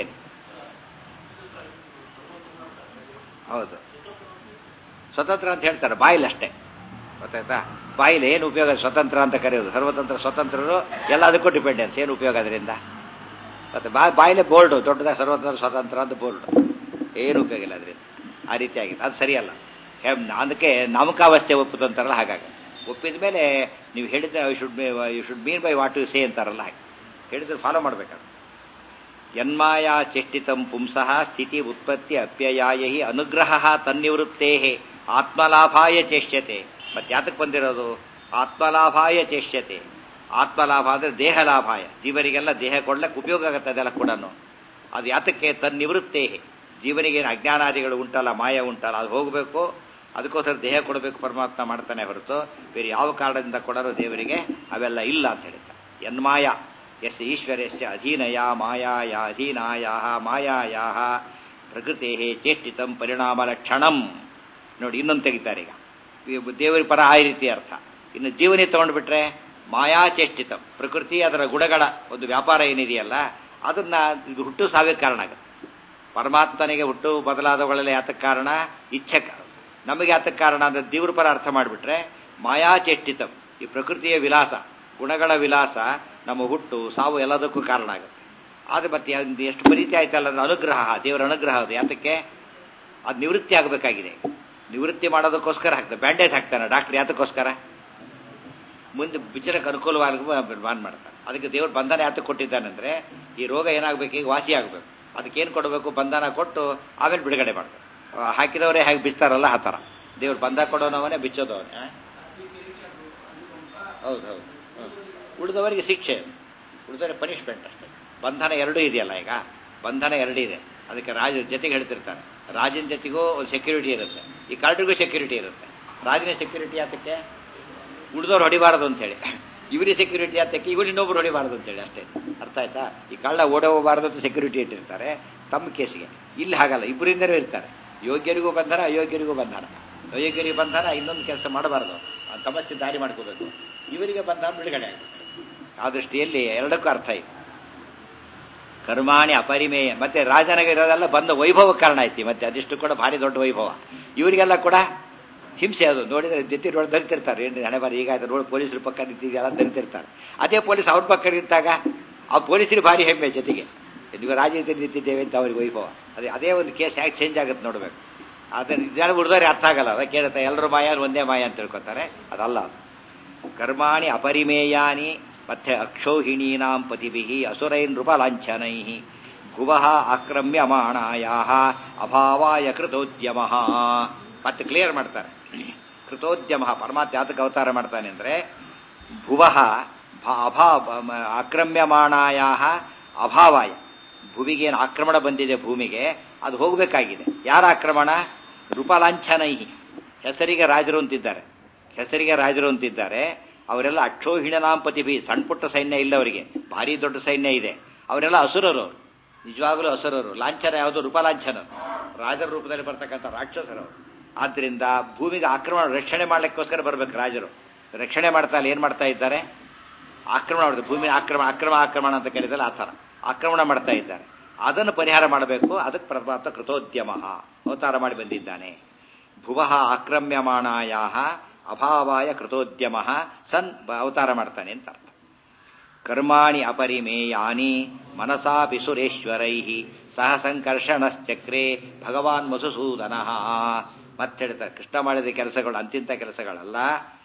ಹೌದು ಸ್ವತಂತ್ರ ಅಂತ ಹೇಳ್ತಾರೆ ಬಾಯಿಲ್ ಅಷ್ಟೇ ಗೊತ್ತಾಯ್ತಾ ಬಾಯಿಲಿ ಏನು ಉಪಯೋಗ ಸ್ವತಂತ್ರ ಅಂತ ಕರೆಯೋದು ಸರ್ವತಂತ್ರ ಸ್ವತಂತ್ರರು ಎಲ್ಲದಕ್ಕೂ ಡಿಪೆಂಡೆನ್ಸ್ ಏನು ಉಪಯೋಗ ಅದರಿಂದ ಮತ್ತೆ ಬಾ ಬಾಯಿಲೆ ಬೋಲ್ಡು ದೊಡ್ಡದಾಗಿ ಸರ್ವತಂತ್ರ ಸ್ವತಂತ್ರ ಅಂತ ಬೋಲ್ಡು ಏನು ಉಪಯೋಗ ಇಲ್ಲ ಅದರಿಂದ ಆ ರೀತಿ ಆಗಿದೆ ಅದು ಸರಿಯಲ್ಲ ಅದಕ್ಕೆ ನಾಮಕಾವಸ್ಥೆ ಒಪ್ಪುದಂತಾರಲ್ಲ ಹಾಗಾಗಿ ಒಪ್ಪಿದ ಮೇಲೆ ನೀವು ಹೇಳಿದ್ರೆ you should you should mean by what you say ಅಂತಾರಲ್ಲ ಹಾಗೆ ಹೇಳಿದ್ರೆ ಫಾಲೋ ಮಾಡ್ಬೇಕಾದ್ರೆ ಯನ್ಮಾಯಾ ಚೇಷ್ಟಿತಂ ಪುಂಸಃ ಸ್ಥಿತಿ ಉತ್ಪತ್ತಿ ಅಪ್ಯಯಾಯ ಅನುಗ್ರಹ ತನ್ನಿವೃತ್ತೇ ಆತ್ಮಲಾಭಾಯ ಚೇಷ್ಯತೆ ಮತ್ತೆ ಯಾತಕ್ಕೆ ಬಂದಿರೋದು ಆತ್ಮಲಾಭಾಯ ಚೇಷ್ಯತೆ ಆತ್ಮಲಾಭ ಅಂದ್ರೆ ದೇಹ ಲಾಭಾಯ ಜೀವನಿಗೆಲ್ಲ ದೇಹ ಕೊಡ್ಲಕ್ಕೆ ಉಪಯೋಗ ಆಗುತ್ತೆ ಅದೆಲ್ಲ ಕೂಡ ಅದು ಯಾತಕ್ಕೆ ತನ್ನಿವೃತ್ತೇ ಜೀವನಿಗೆ ಏನು ಅಜ್ಞಾನಾದಿಗಳು ಉಂಟಲ್ಲ ಮಾಯ ಉಂಟಲ್ಲ ಅದು ಹೋಗಬೇಕು ಅದಕ್ಕೋಸ್ಕರ ದೇಹ ಕೊಡಬೇಕು ಪರಮಾತ್ಮ ಮಾಡ್ತಾನೆ ಹೊರತು ಬೇರೆ ಯಾವ ಕಾರಣದಿಂದ ಕೊಡಲು ದೇವರಿಗೆ ಅವೆಲ್ಲ ಇಲ್ಲ ಅಂತ ಹೇಳ್ತಾರೆ ಯನ್ಮಾಯ ಯಸ್ ಈಶ್ವರಸ್ಯ ಅಧೀನಯ ಮಾಯಾಯ ಅಧೀನಾಯ ಮಾಯಾಯ ಪ್ರಕೃತಿ ಚೇಷ್ಟಿತಂ ಪರಿಣಾಮ ಲಕ್ಷಣಂ ನೋಡಿ ಇನ್ನೊಂದು ತೆಗಿತಾರೆ ಈಗ ದೇವರ ಪರ ಆ ರೀತಿ ಅರ್ಥ ಇನ್ನು ಜೀವನಿ ತಗೊಂಡ್ಬಿಟ್ರೆ ಮಾಯಾ ಚೇಷ್ಟಿತಂ ಪ್ರಕೃತಿ ಅದರ ಗುಣಗಳ ಒಂದು ವ್ಯಾಪಾರ ಏನಿದೆಯಲ್ಲ ಅದನ್ನ ಇದು ಹುಟ್ಟು ಸಾವಿಗೆ ಕಾರಣ ಆಗುತ್ತೆ ಪರಮಾತ್ಮನಿಗೆ ಹುಟ್ಟು ಬದಲಾದವುಗಳೆಲ್ಲ ಯಾತಕ್ಕೆ ಕಾರಣ ಇಚ್ಛೆ ನಮಗೆ ಯಾತಕ್ಕೆ ಕಾರಣ ಅಂದ್ರೆ ದೇವ್ರ ಪರ ಅರ್ಥ ಮಾಡಿಬಿಟ್ರೆ ಮಾಯಾ ಚೇಷ್ಟಿತಂ ಈ ಪ್ರಕೃತಿಯ ವಿಲಾಸ ಗುಣಗಳ ವಿಲಾಸ ನಮ್ಮ ಹುಟ್ಟು ಸಾವು ಎಲ್ಲದಕ್ಕೂ ಕಾರಣ ಆಗುತ್ತೆ ಆದ್ರೆ ಮತ್ತೆ ಎಷ್ಟು ಪ್ರೀತಿ ಆಯ್ತಲ್ಲ ಅಂದ್ರೆ ಅನುಗ್ರಹ ದೇವರ ಅನುಗ್ರಹ ಅದು ಯಾತಕ್ಕೆ ಅದು ನಿವೃತ್ತಿ ಆಗಬೇಕಾಗಿದೆ ನಿವೃತ್ತಿ ಮಾಡೋದಕ್ಕೋಸ್ಕರ ಹಾಕ್ತಾರೆ ಬ್ಯಾಂಡೇಜ್ ಹಾಕ್ತಾನೆ ಡಾಕ್ಟರ್ ಯಾತಕ್ಕೋಸ್ಕರ ಮುಂದೆ ಬಿಚ್ಚರಕ್ಕೆ ಅನುಕೂಲವಾಗಿ ಬಾನ್ ಮಾಡ್ತಾರೆ ಅದಕ್ಕೆ ದೇವರು ಬಂಧನ ಯಾತಕ್ಕೆ ಕೊಟ್ಟಿದ್ದಾನಂದ್ರೆ ಈ ರೋಗ ಏನಾಗಬೇಕು ಈಗ ವಾಸಿ ಆಗಬೇಕು ಅದಕ್ಕೆ ಏನು ಕೊಡಬೇಕು ಬಂಧನ ಕೊಟ್ಟು ಆಮೇಲೆ ಬಿಡುಗಡೆ ಮಾಡಬೇಕು ಹಾಕಿದವರೇ ಹೇಗೆ ಬಿಚ್ತಾರಲ್ಲ ಆ ಥರ ದೇವ್ರು ಬಂಧ ಕೊಡೋನವನೇ ಬಿಚ್ಚೋದವನೇ ಹೌದು ಹೌದು ಉಳಿದವರಿಗೆ ಶಿಕ್ಷೆ ಉಳಿದವರಿಗೆ ಪನಿಷ್ಮೆಂಟ್ ಅಷ್ಟೇ ಬಂಧನ ಎರಡೂ ಇದೆಯಲ್ಲ ಈಗ ಬಂಧನ ಎರಡೂ ಇದೆ ಅದಕ್ಕೆ ರಾಜ ಜೊತೆಗೆ ಹೇಳ್ತಿರ್ತಾರೆ ರಾಜನ ಜೊತೆಗೂ ಒಂದು ಸೆಕ್ಯೂರಿಟಿ ಇರುತ್ತೆ ಈ ಕಾರ್ಡಿಗೂ ಸೆಕ್ಯೂರಿಟಿ ಇರುತ್ತೆ ರಾಜನ ಸೆಕ್ಯೂರಿಟಿ ಯಾತಕ್ಕೆ ಉಳಿದವ್ರು ಹೊಡಿಬಾರದು ಅಂತೇಳಿ ಇವರಿಗೆ ಸೆಕ್ಯೂರಿಟಿ ಯಾತಕ್ಕೆ ಇವರು ಇನ್ನೊಬ್ರು ಹೊಡಿಬಾರದು ಅಂತೇಳಿ ಅಷ್ಟೇ ಅರ್ಥ ಆಯ್ತಾ ಈ ಕಳ್ಳ ಓಡ ಹೋಗಬಾರದು ಅಂತ ಸೆಕ್ಯೂರಿಟಿ ಇಟ್ಟಿರ್ತಾರೆ ತಮ್ಮ ಕೇಸಿಗೆ ಇಲ್ಲಿ ಹಾಗಲ್ಲ ಇಬ್ಬರಿಂದಲೂ ಇರ್ತಾರೆ ಯೋಗ್ಯರಿಗೂ ಬಂಧನ ಅಯೋಗ್ಯರಿಗೂ ಬಂಧನ ಅಯೋಗ್ಯರಿಗೆ ಬಂಧನ ಇನ್ನೊಂದು ಕೆಲಸ ಮಾಡಬಾರದು ಸಮಸ್ಯೆ ದಾರಿ ಮಾಡ್ಕೋಬೇಕು ಇವರಿಗೆ ಬಂಧನ ಬಿಡುಗಡೆ ಆಗಬೇಕು ಆ ದೃಷ್ಟಿಯಲ್ಲಿ ಎರಡಕ್ಕೂ ಅರ್ಥ ಇದೆ ಕರ್ಮಾಣಿ ಅಪರಿಮೇಯ ಮತ್ತೆ ರಾಜನಿಗೆ ಇರೋದೆಲ್ಲ ಬಂದ ವೈಭವ ಕಾರಣ ಐತಿ ಮತ್ತೆ ಅದಿಷ್ಟು ಕೂಡ ಭಾರಿ ದೊಡ್ಡ ವೈಭವ ಇವರಿಗೆಲ್ಲ ಕೂಡ ಹಿಂಸೆ ಅದು ನೋಡಿದ್ರೆ ಜೊತೆ ನೋಡಿ ಧರಿತಿರ್ತಾರೆ ಏನು ಹಣೆ ಬಾರಿ ಈಗ ಆಯ್ತು ನೋಡಿ ಪೊಲೀಸರ ಪಕ್ಕ ನಿಂತಿದೆಲ್ಲ ಧರಿತಿರ್ತಾರೆ ಅದೇ ಪೊಲೀಸ್ ಅವ್ರ ಪಕ್ಕ ನಿಂತಾಗ ಆ ಪೊಲೀಸರಿಗೆ ಭಾರಿ ಹೆಮ್ಮೆ ಜೊತೆಗೆ ನೀವು ರಾಜ ಜೊತೆ ನಿಂತಿದ್ದೇವೆ ಅಂತ ಅವ್ರಿಗೆ ವೈಭವ ಅದೇ ಅದೇ ಒಂದು ಕೇಸ್ ಹೇಗೆ ಚೇಂಜ್ ಆಗುತ್ತೆ ನೋಡ್ಬೇಕು ಅದನ್ನ ಜನ ಹುಡ್ದವ್ರೆ ಅರ್ಥ ಆಗಲ್ಲ ಅದ ಕೇಳುತ್ತೆ ಎಲ್ಲರೂ ಮಾಯ ಒಂದೇ ಮಾಯ ಅಂತ ತಿಳ್ಕೊತಾರೆ ಅದಲ್ಲ ಅದು ಕರ್ಮಾಣಿ ಅಪರಿಮೇಯಾನಿ ಮತ್ತೆ ಅಕ್ಷೌಹಿಣೀನಾಂ ಪತಿಭಿ ಅಸುರೈನ್ ನೃಪಲಾಂಛನೈ ಭುವಃ ಆಕ್ರಮ್ಯಮಾಣಾಯ ಅಭಾವಾಯ ಕೃತೋದ್ಯಮ ಮತ್ತೆ ಕ್ಲಿಯರ್ ಮಾಡ್ತಾರೆ ಕೃತೋದ್ಯಮ ಪರಮಾತ್ಮ ಯಾತಕ್ಕೆ ಅವತಾರ ಮಾಡ್ತಾನೆ ಅಂದ್ರೆ ಭುವಃ ಅಭಾ ಆಕ್ರಮ್ಯಮಾಣಾಯ ಅಭಾವಾಯ ಭೂಮಿಗೆ ಏನು ಆಕ್ರಮಣ ಬಂದಿದೆ ಭೂಮಿಗೆ ಅದು ಹೋಗಬೇಕಾಗಿದೆ ಯಾರ ಆಕ್ರಮಣ ರೂಪಲಾಂಛನೈಹಿ ಹೆಸರಿಗೆ ರಾಜರು ಅಂತಿದ್ದಾರೆ ಹೆಸರಿಗೆ ರಾಜರು ಅಂತಿದ್ದಾರೆ ಅವರೆಲ್ಲ ಅಕ್ಷೋಹಿಣನಾಂ ಪತಿಭಿ ಸಣ್ಣ ಪುಟ್ಟ ಸೈನ್ಯ ಇಲ್ಲ ಅವರಿಗೆ ಭಾರಿ ದೊಡ್ಡ ಸೈನ್ಯ ಇದೆ ಅವರೆಲ್ಲ ಅಸುರರು ಅವರು ನಿಜವಾಗಲೂ ಅಸುರರು ಲಾಂಛನ ಯಾವುದು ರೂಪಲಾಂಛನ ರಾಜರ ರೂಪದಲ್ಲಿ ಬರ್ತಕ್ಕಂಥ ರಾಕ್ಷಸರು ಆದ್ರಿಂದ ಭೂಮಿಗೆ ಆಕ್ರಮಣ ರಕ್ಷಣೆ ಮಾಡ್ಲಿಕ್ಕೋಸ್ಕರ ಬರ್ಬೇಕು ರಾಜರು ರಕ್ಷಣೆ ಮಾಡ್ತಾ ಇಲ್ಲ ಏನ್ ಮಾಡ್ತಾ ಇದ್ದಾರೆ ಆಕ್ರಮಣ ಮಾಡಿದ್ರು ಭೂಮಿ ಆಕ್ರಮಣ ಅಕ್ರಮ ಆಕ್ರಮಣ ಅಂತ ಕರೀತಲ್ಲ ಆ ಥರ ಆಕ್ರಮಣ ಮಾಡ್ತಾ ಇದ್ದಾರೆ ಅದನ್ನು ಪರಿಹಾರ ಮಾಡಬೇಕು ಅದಕ್ಕೆ ಪ್ರಭಾತ ಕೃತೋದ್ಯಮ ಅವತಾರ ಮಾಡಿ ಬಂದಿದ್ದಾನೆ ಭುವಃ ಆಕ್ರಮ್ಯಮಾಣಾಯ ಅಭಾವಾಯ ಕೃತೋದ್ಯಮ ಸನ್ ಅವತಾರ ಮಾಡ್ತಾನೆ ಅಂತ ಅರ್ಥ ಕರ್ಮಾಣಿ ಅಪರಿಮೇಯಾನಿ ಮನಸಾಪಿ ಸುರೇಶ್ವರೈ ಸಹ ಸಂಕರ್ಷಣಶ್ಚಕ್ರೆ ಭಗವಾನ್ ಮಧುಸೂದನ ಮತ್ತೆ ಹೇಳ್ತಾರೆ ಕೃಷ್ಣ ಮಾಡಿದ ಕೆಲಸಗಳು ಅಂತಿಂತ ಕೆಲಸಗಳಲ್ಲ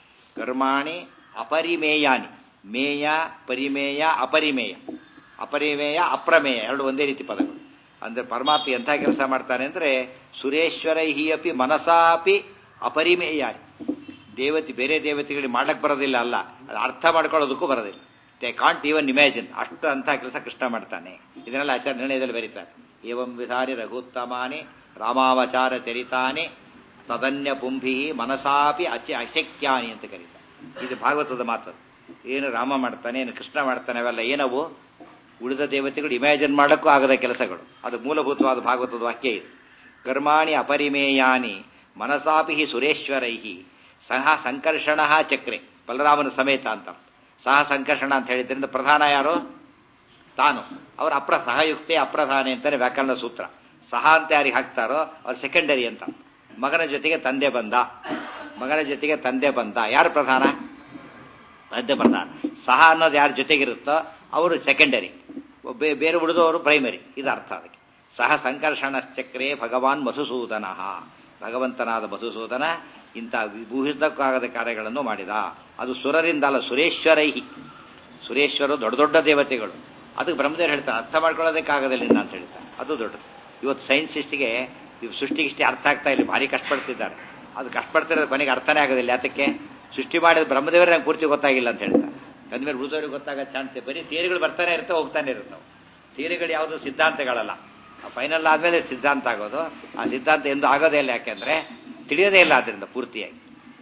ಕರ್ಮಾಣಿ ಅಪರಿಮೇಯಾನಿ ಮೇಯ ಪರಿಮೇಯ ಅಪರಿಮೇಯ ಅಪರಿಮೇಯ ಅಪ್ರಮೇಯ ಎರಡು ಒಂದೇ ರೀತಿ ಪದಗಳು ಅಂದ್ರೆ ಪರಮಾತ್ಮ ಎಂಥ ಕೆಲಸ ಮಾಡ್ತಾನೆ ಅಂದ್ರೆ ಸುರೇಶ್ವರೈ ಅಪಿ ಮನಸಾಪಿ ಅಪರಿಮೇಯಾನಿ ದೇವತೆ ಬೇರೆ ದೇವತೆಗಳಿಗೆ ಮಾಡಕ್ ಬರೋದಿಲ್ಲ ಅಲ್ಲ ಅದು ಅರ್ಥ ಮಾಡ್ಕೊಳ್ಳೋದಕ್ಕೂ ಬರೋದಿಲ್ಲ ದೇ ಕಾಂಟ್ ಈವನ್ ಇಮ್ಯಾಜಿನ್ ಅಷ್ಟು ಅಂತ ಕೆಲಸ ಕೃಷ್ಣ ಮಾಡ್ತಾನೆ ಇದನ್ನೆಲ್ಲ ಆಚಾರ್ಯ ನಿರ್ಣಯದಲ್ಲಿ ಬರೀತಾರೆ ಏವಂ ವಿಧಾನಿ ರಘುತ್ತಮಾನಿ ರಾಮಾವಚಾರ ಚರಿತಾನಿ ತದನ್ಯ ಪುಂಭಿ ಮನಸಾಪಿ ಅಚ ಅಶಕ್ಯಾನಿ ಅಂತ ಕರೀತಾರೆ ಇದು ಭಾಗವತದ ಮಾತು ಏನು ರಾಮ ಮಾಡ್ತಾನೆ ಏನು ಕೃಷ್ಣ ಮಾಡ್ತಾನೆ ಅವೆಲ್ಲ ಏನವು ಉಳಿದ ದೇವತೆಗಳು ಇಮ್ಯಾಜಿನ್ ಮಾಡೋಕ್ಕೂ ಆಗದ ಕೆಲಸಗಳು ಅದು ಮೂಲಭೂತವಾದ ಭಾಗವತದ ವಾಕ್ಯ ಇದು ಕರ್ಮಾಣಿ ಅಪರಿಮೇಯಾನಿ ಮನಸಾಪಿ ಸುರೇಶ್ವರೈ ಸಹ ಸಂಕರ್ಷಣ ಚಕ್ರೆ ಬಲರಾಮನ ಸಮೇತ ಅಂತ ಸಹ ಸಂಕರ್ಷಣ ಅಂತ ಹೇಳಿದ್ರಿಂದ ಪ್ರಧಾನ ಯಾರು ತಾನು ಅವರ ಅಪ್ರ ಸಹಯುಕ್ತೆ ಅಪ್ರಧಾನೆ ಅಂತಾನೆ ವ್ಯಾಕರಣ ಸೂತ್ರ ಸಹ ಅಂತ ಯಾರಿಗೆ ಹಾಕ್ತಾರೋ ಅವ್ರು ಸೆಕೆಂಡರಿ ಅಂತ ಮಗನ ಜೊತೆಗೆ ತಂದೆ ಬಂದ ಮಗನ ಜೊತೆಗೆ ತಂದೆ ಬಂದ ಯಾರು ಪ್ರಧಾನ ತಂದೆ ಪ್ರಧಾನ ಸಹ ಅನ್ನೋದು ಯಾರ ಜೊತೆಗಿರುತ್ತೋ ಅವರು ಸೆಕೆಂಡರಿ ಬೇರೆ ಉಳಿದವರು ಪ್ರೈಮರಿ ಇದು ಅರ್ಥ ಅದಕ್ಕೆ ಸಹ ಸಂಕರ್ಷಣ ಚಕ್ರೆ ಭಗವಾನ್ ಮಧುಸೂದನ ಭಗವಂತನಾದ ಮಧುಸೂದನ ಇಂಥ ವಿಭೂಹಿತಕ್ಕಾಗದ ಕಾರ್ಯಗಳನ್ನು ಮಾಡಿದ ಅದು ಸುರರಿಂದ ಅಲ್ಲ ಸುರೇಶ್ವರೈಹಿ ಸುರೇಶ್ವರು ದೊಡ್ಡ ದೊಡ್ಡ ದೇವತೆಗಳು ಅದಕ್ಕೆ ಬ್ರಹ್ಮದೇವರು ಹೇಳ್ತಾರೆ ಅರ್ಥ ಮಾಡ್ಕೊಳ್ಳೋದಕ್ಕಾಗದಿಲ್ಲ ಅಂತ ಹೇಳ್ತಾರೆ ಅದು ದೊಡ್ಡದು ಇವತ್ತು ಸೈನ್ಸಿಸ್ಟ್ಗೆ ಇವು ಸೃಷ್ಟಿಗಿಷ್ಟೇ ಅರ್ಥ ಆಗ್ತಾ ಇಲ್ಲ ಭಾರಿ ಕಷ್ಟಪಡ್ತಿದ್ದಾರೆ ಅದು ಕಷ್ಟಪಡ್ತಿರೋದು ಕೊನೆಗೆ ಅರ್ಥನೇ ಆಗೋದಿಲ್ಲ ಯಾತಕ್ಕೆ ಸೃಷ್ಟಿ ಮಾಡಿದ ಬ್ರಹ್ಮದೇವರೇ ನಂಗೆ ಪೂರ್ತಿ ಗೊತ್ತಾಗಿಲ್ಲ ಅಂತ ಹೇಳ್ತಾರೆ ಅಂದ್ಮೇಲೆ ಉಳಿದವ್ರಿಗೆ ಗೊತ್ತಾಗೋ ಚಾನ್ಸ್ ಬರೀ ಥಿಯರಿಗಳು ಬರ್ತಾನೆ ಇರ್ತವೆ ಹೋಗ್ತಾನೆ ಇರ್ತವೆ ಥಿಯರಿಗಳು ಯಾವುದು ಸಿದ್ಧಾಂತಗಳಲ್ಲ ಫೈನಲ್ ಆದ್ಮೇಲೆ ಸಿದ್ಧಾಂತ ಆಗೋದು ಆ ಸಿದ್ಧಾಂತ ಎಂದು ಆಗೋದೇ ಇಲ್ಲ ಯಾಕೆಂದ್ರೆ ತಿಳಿಯೋದೇ ಇಲ್ಲ ಅದರಿಂದ ಪೂರ್ತಿಯಾಗಿ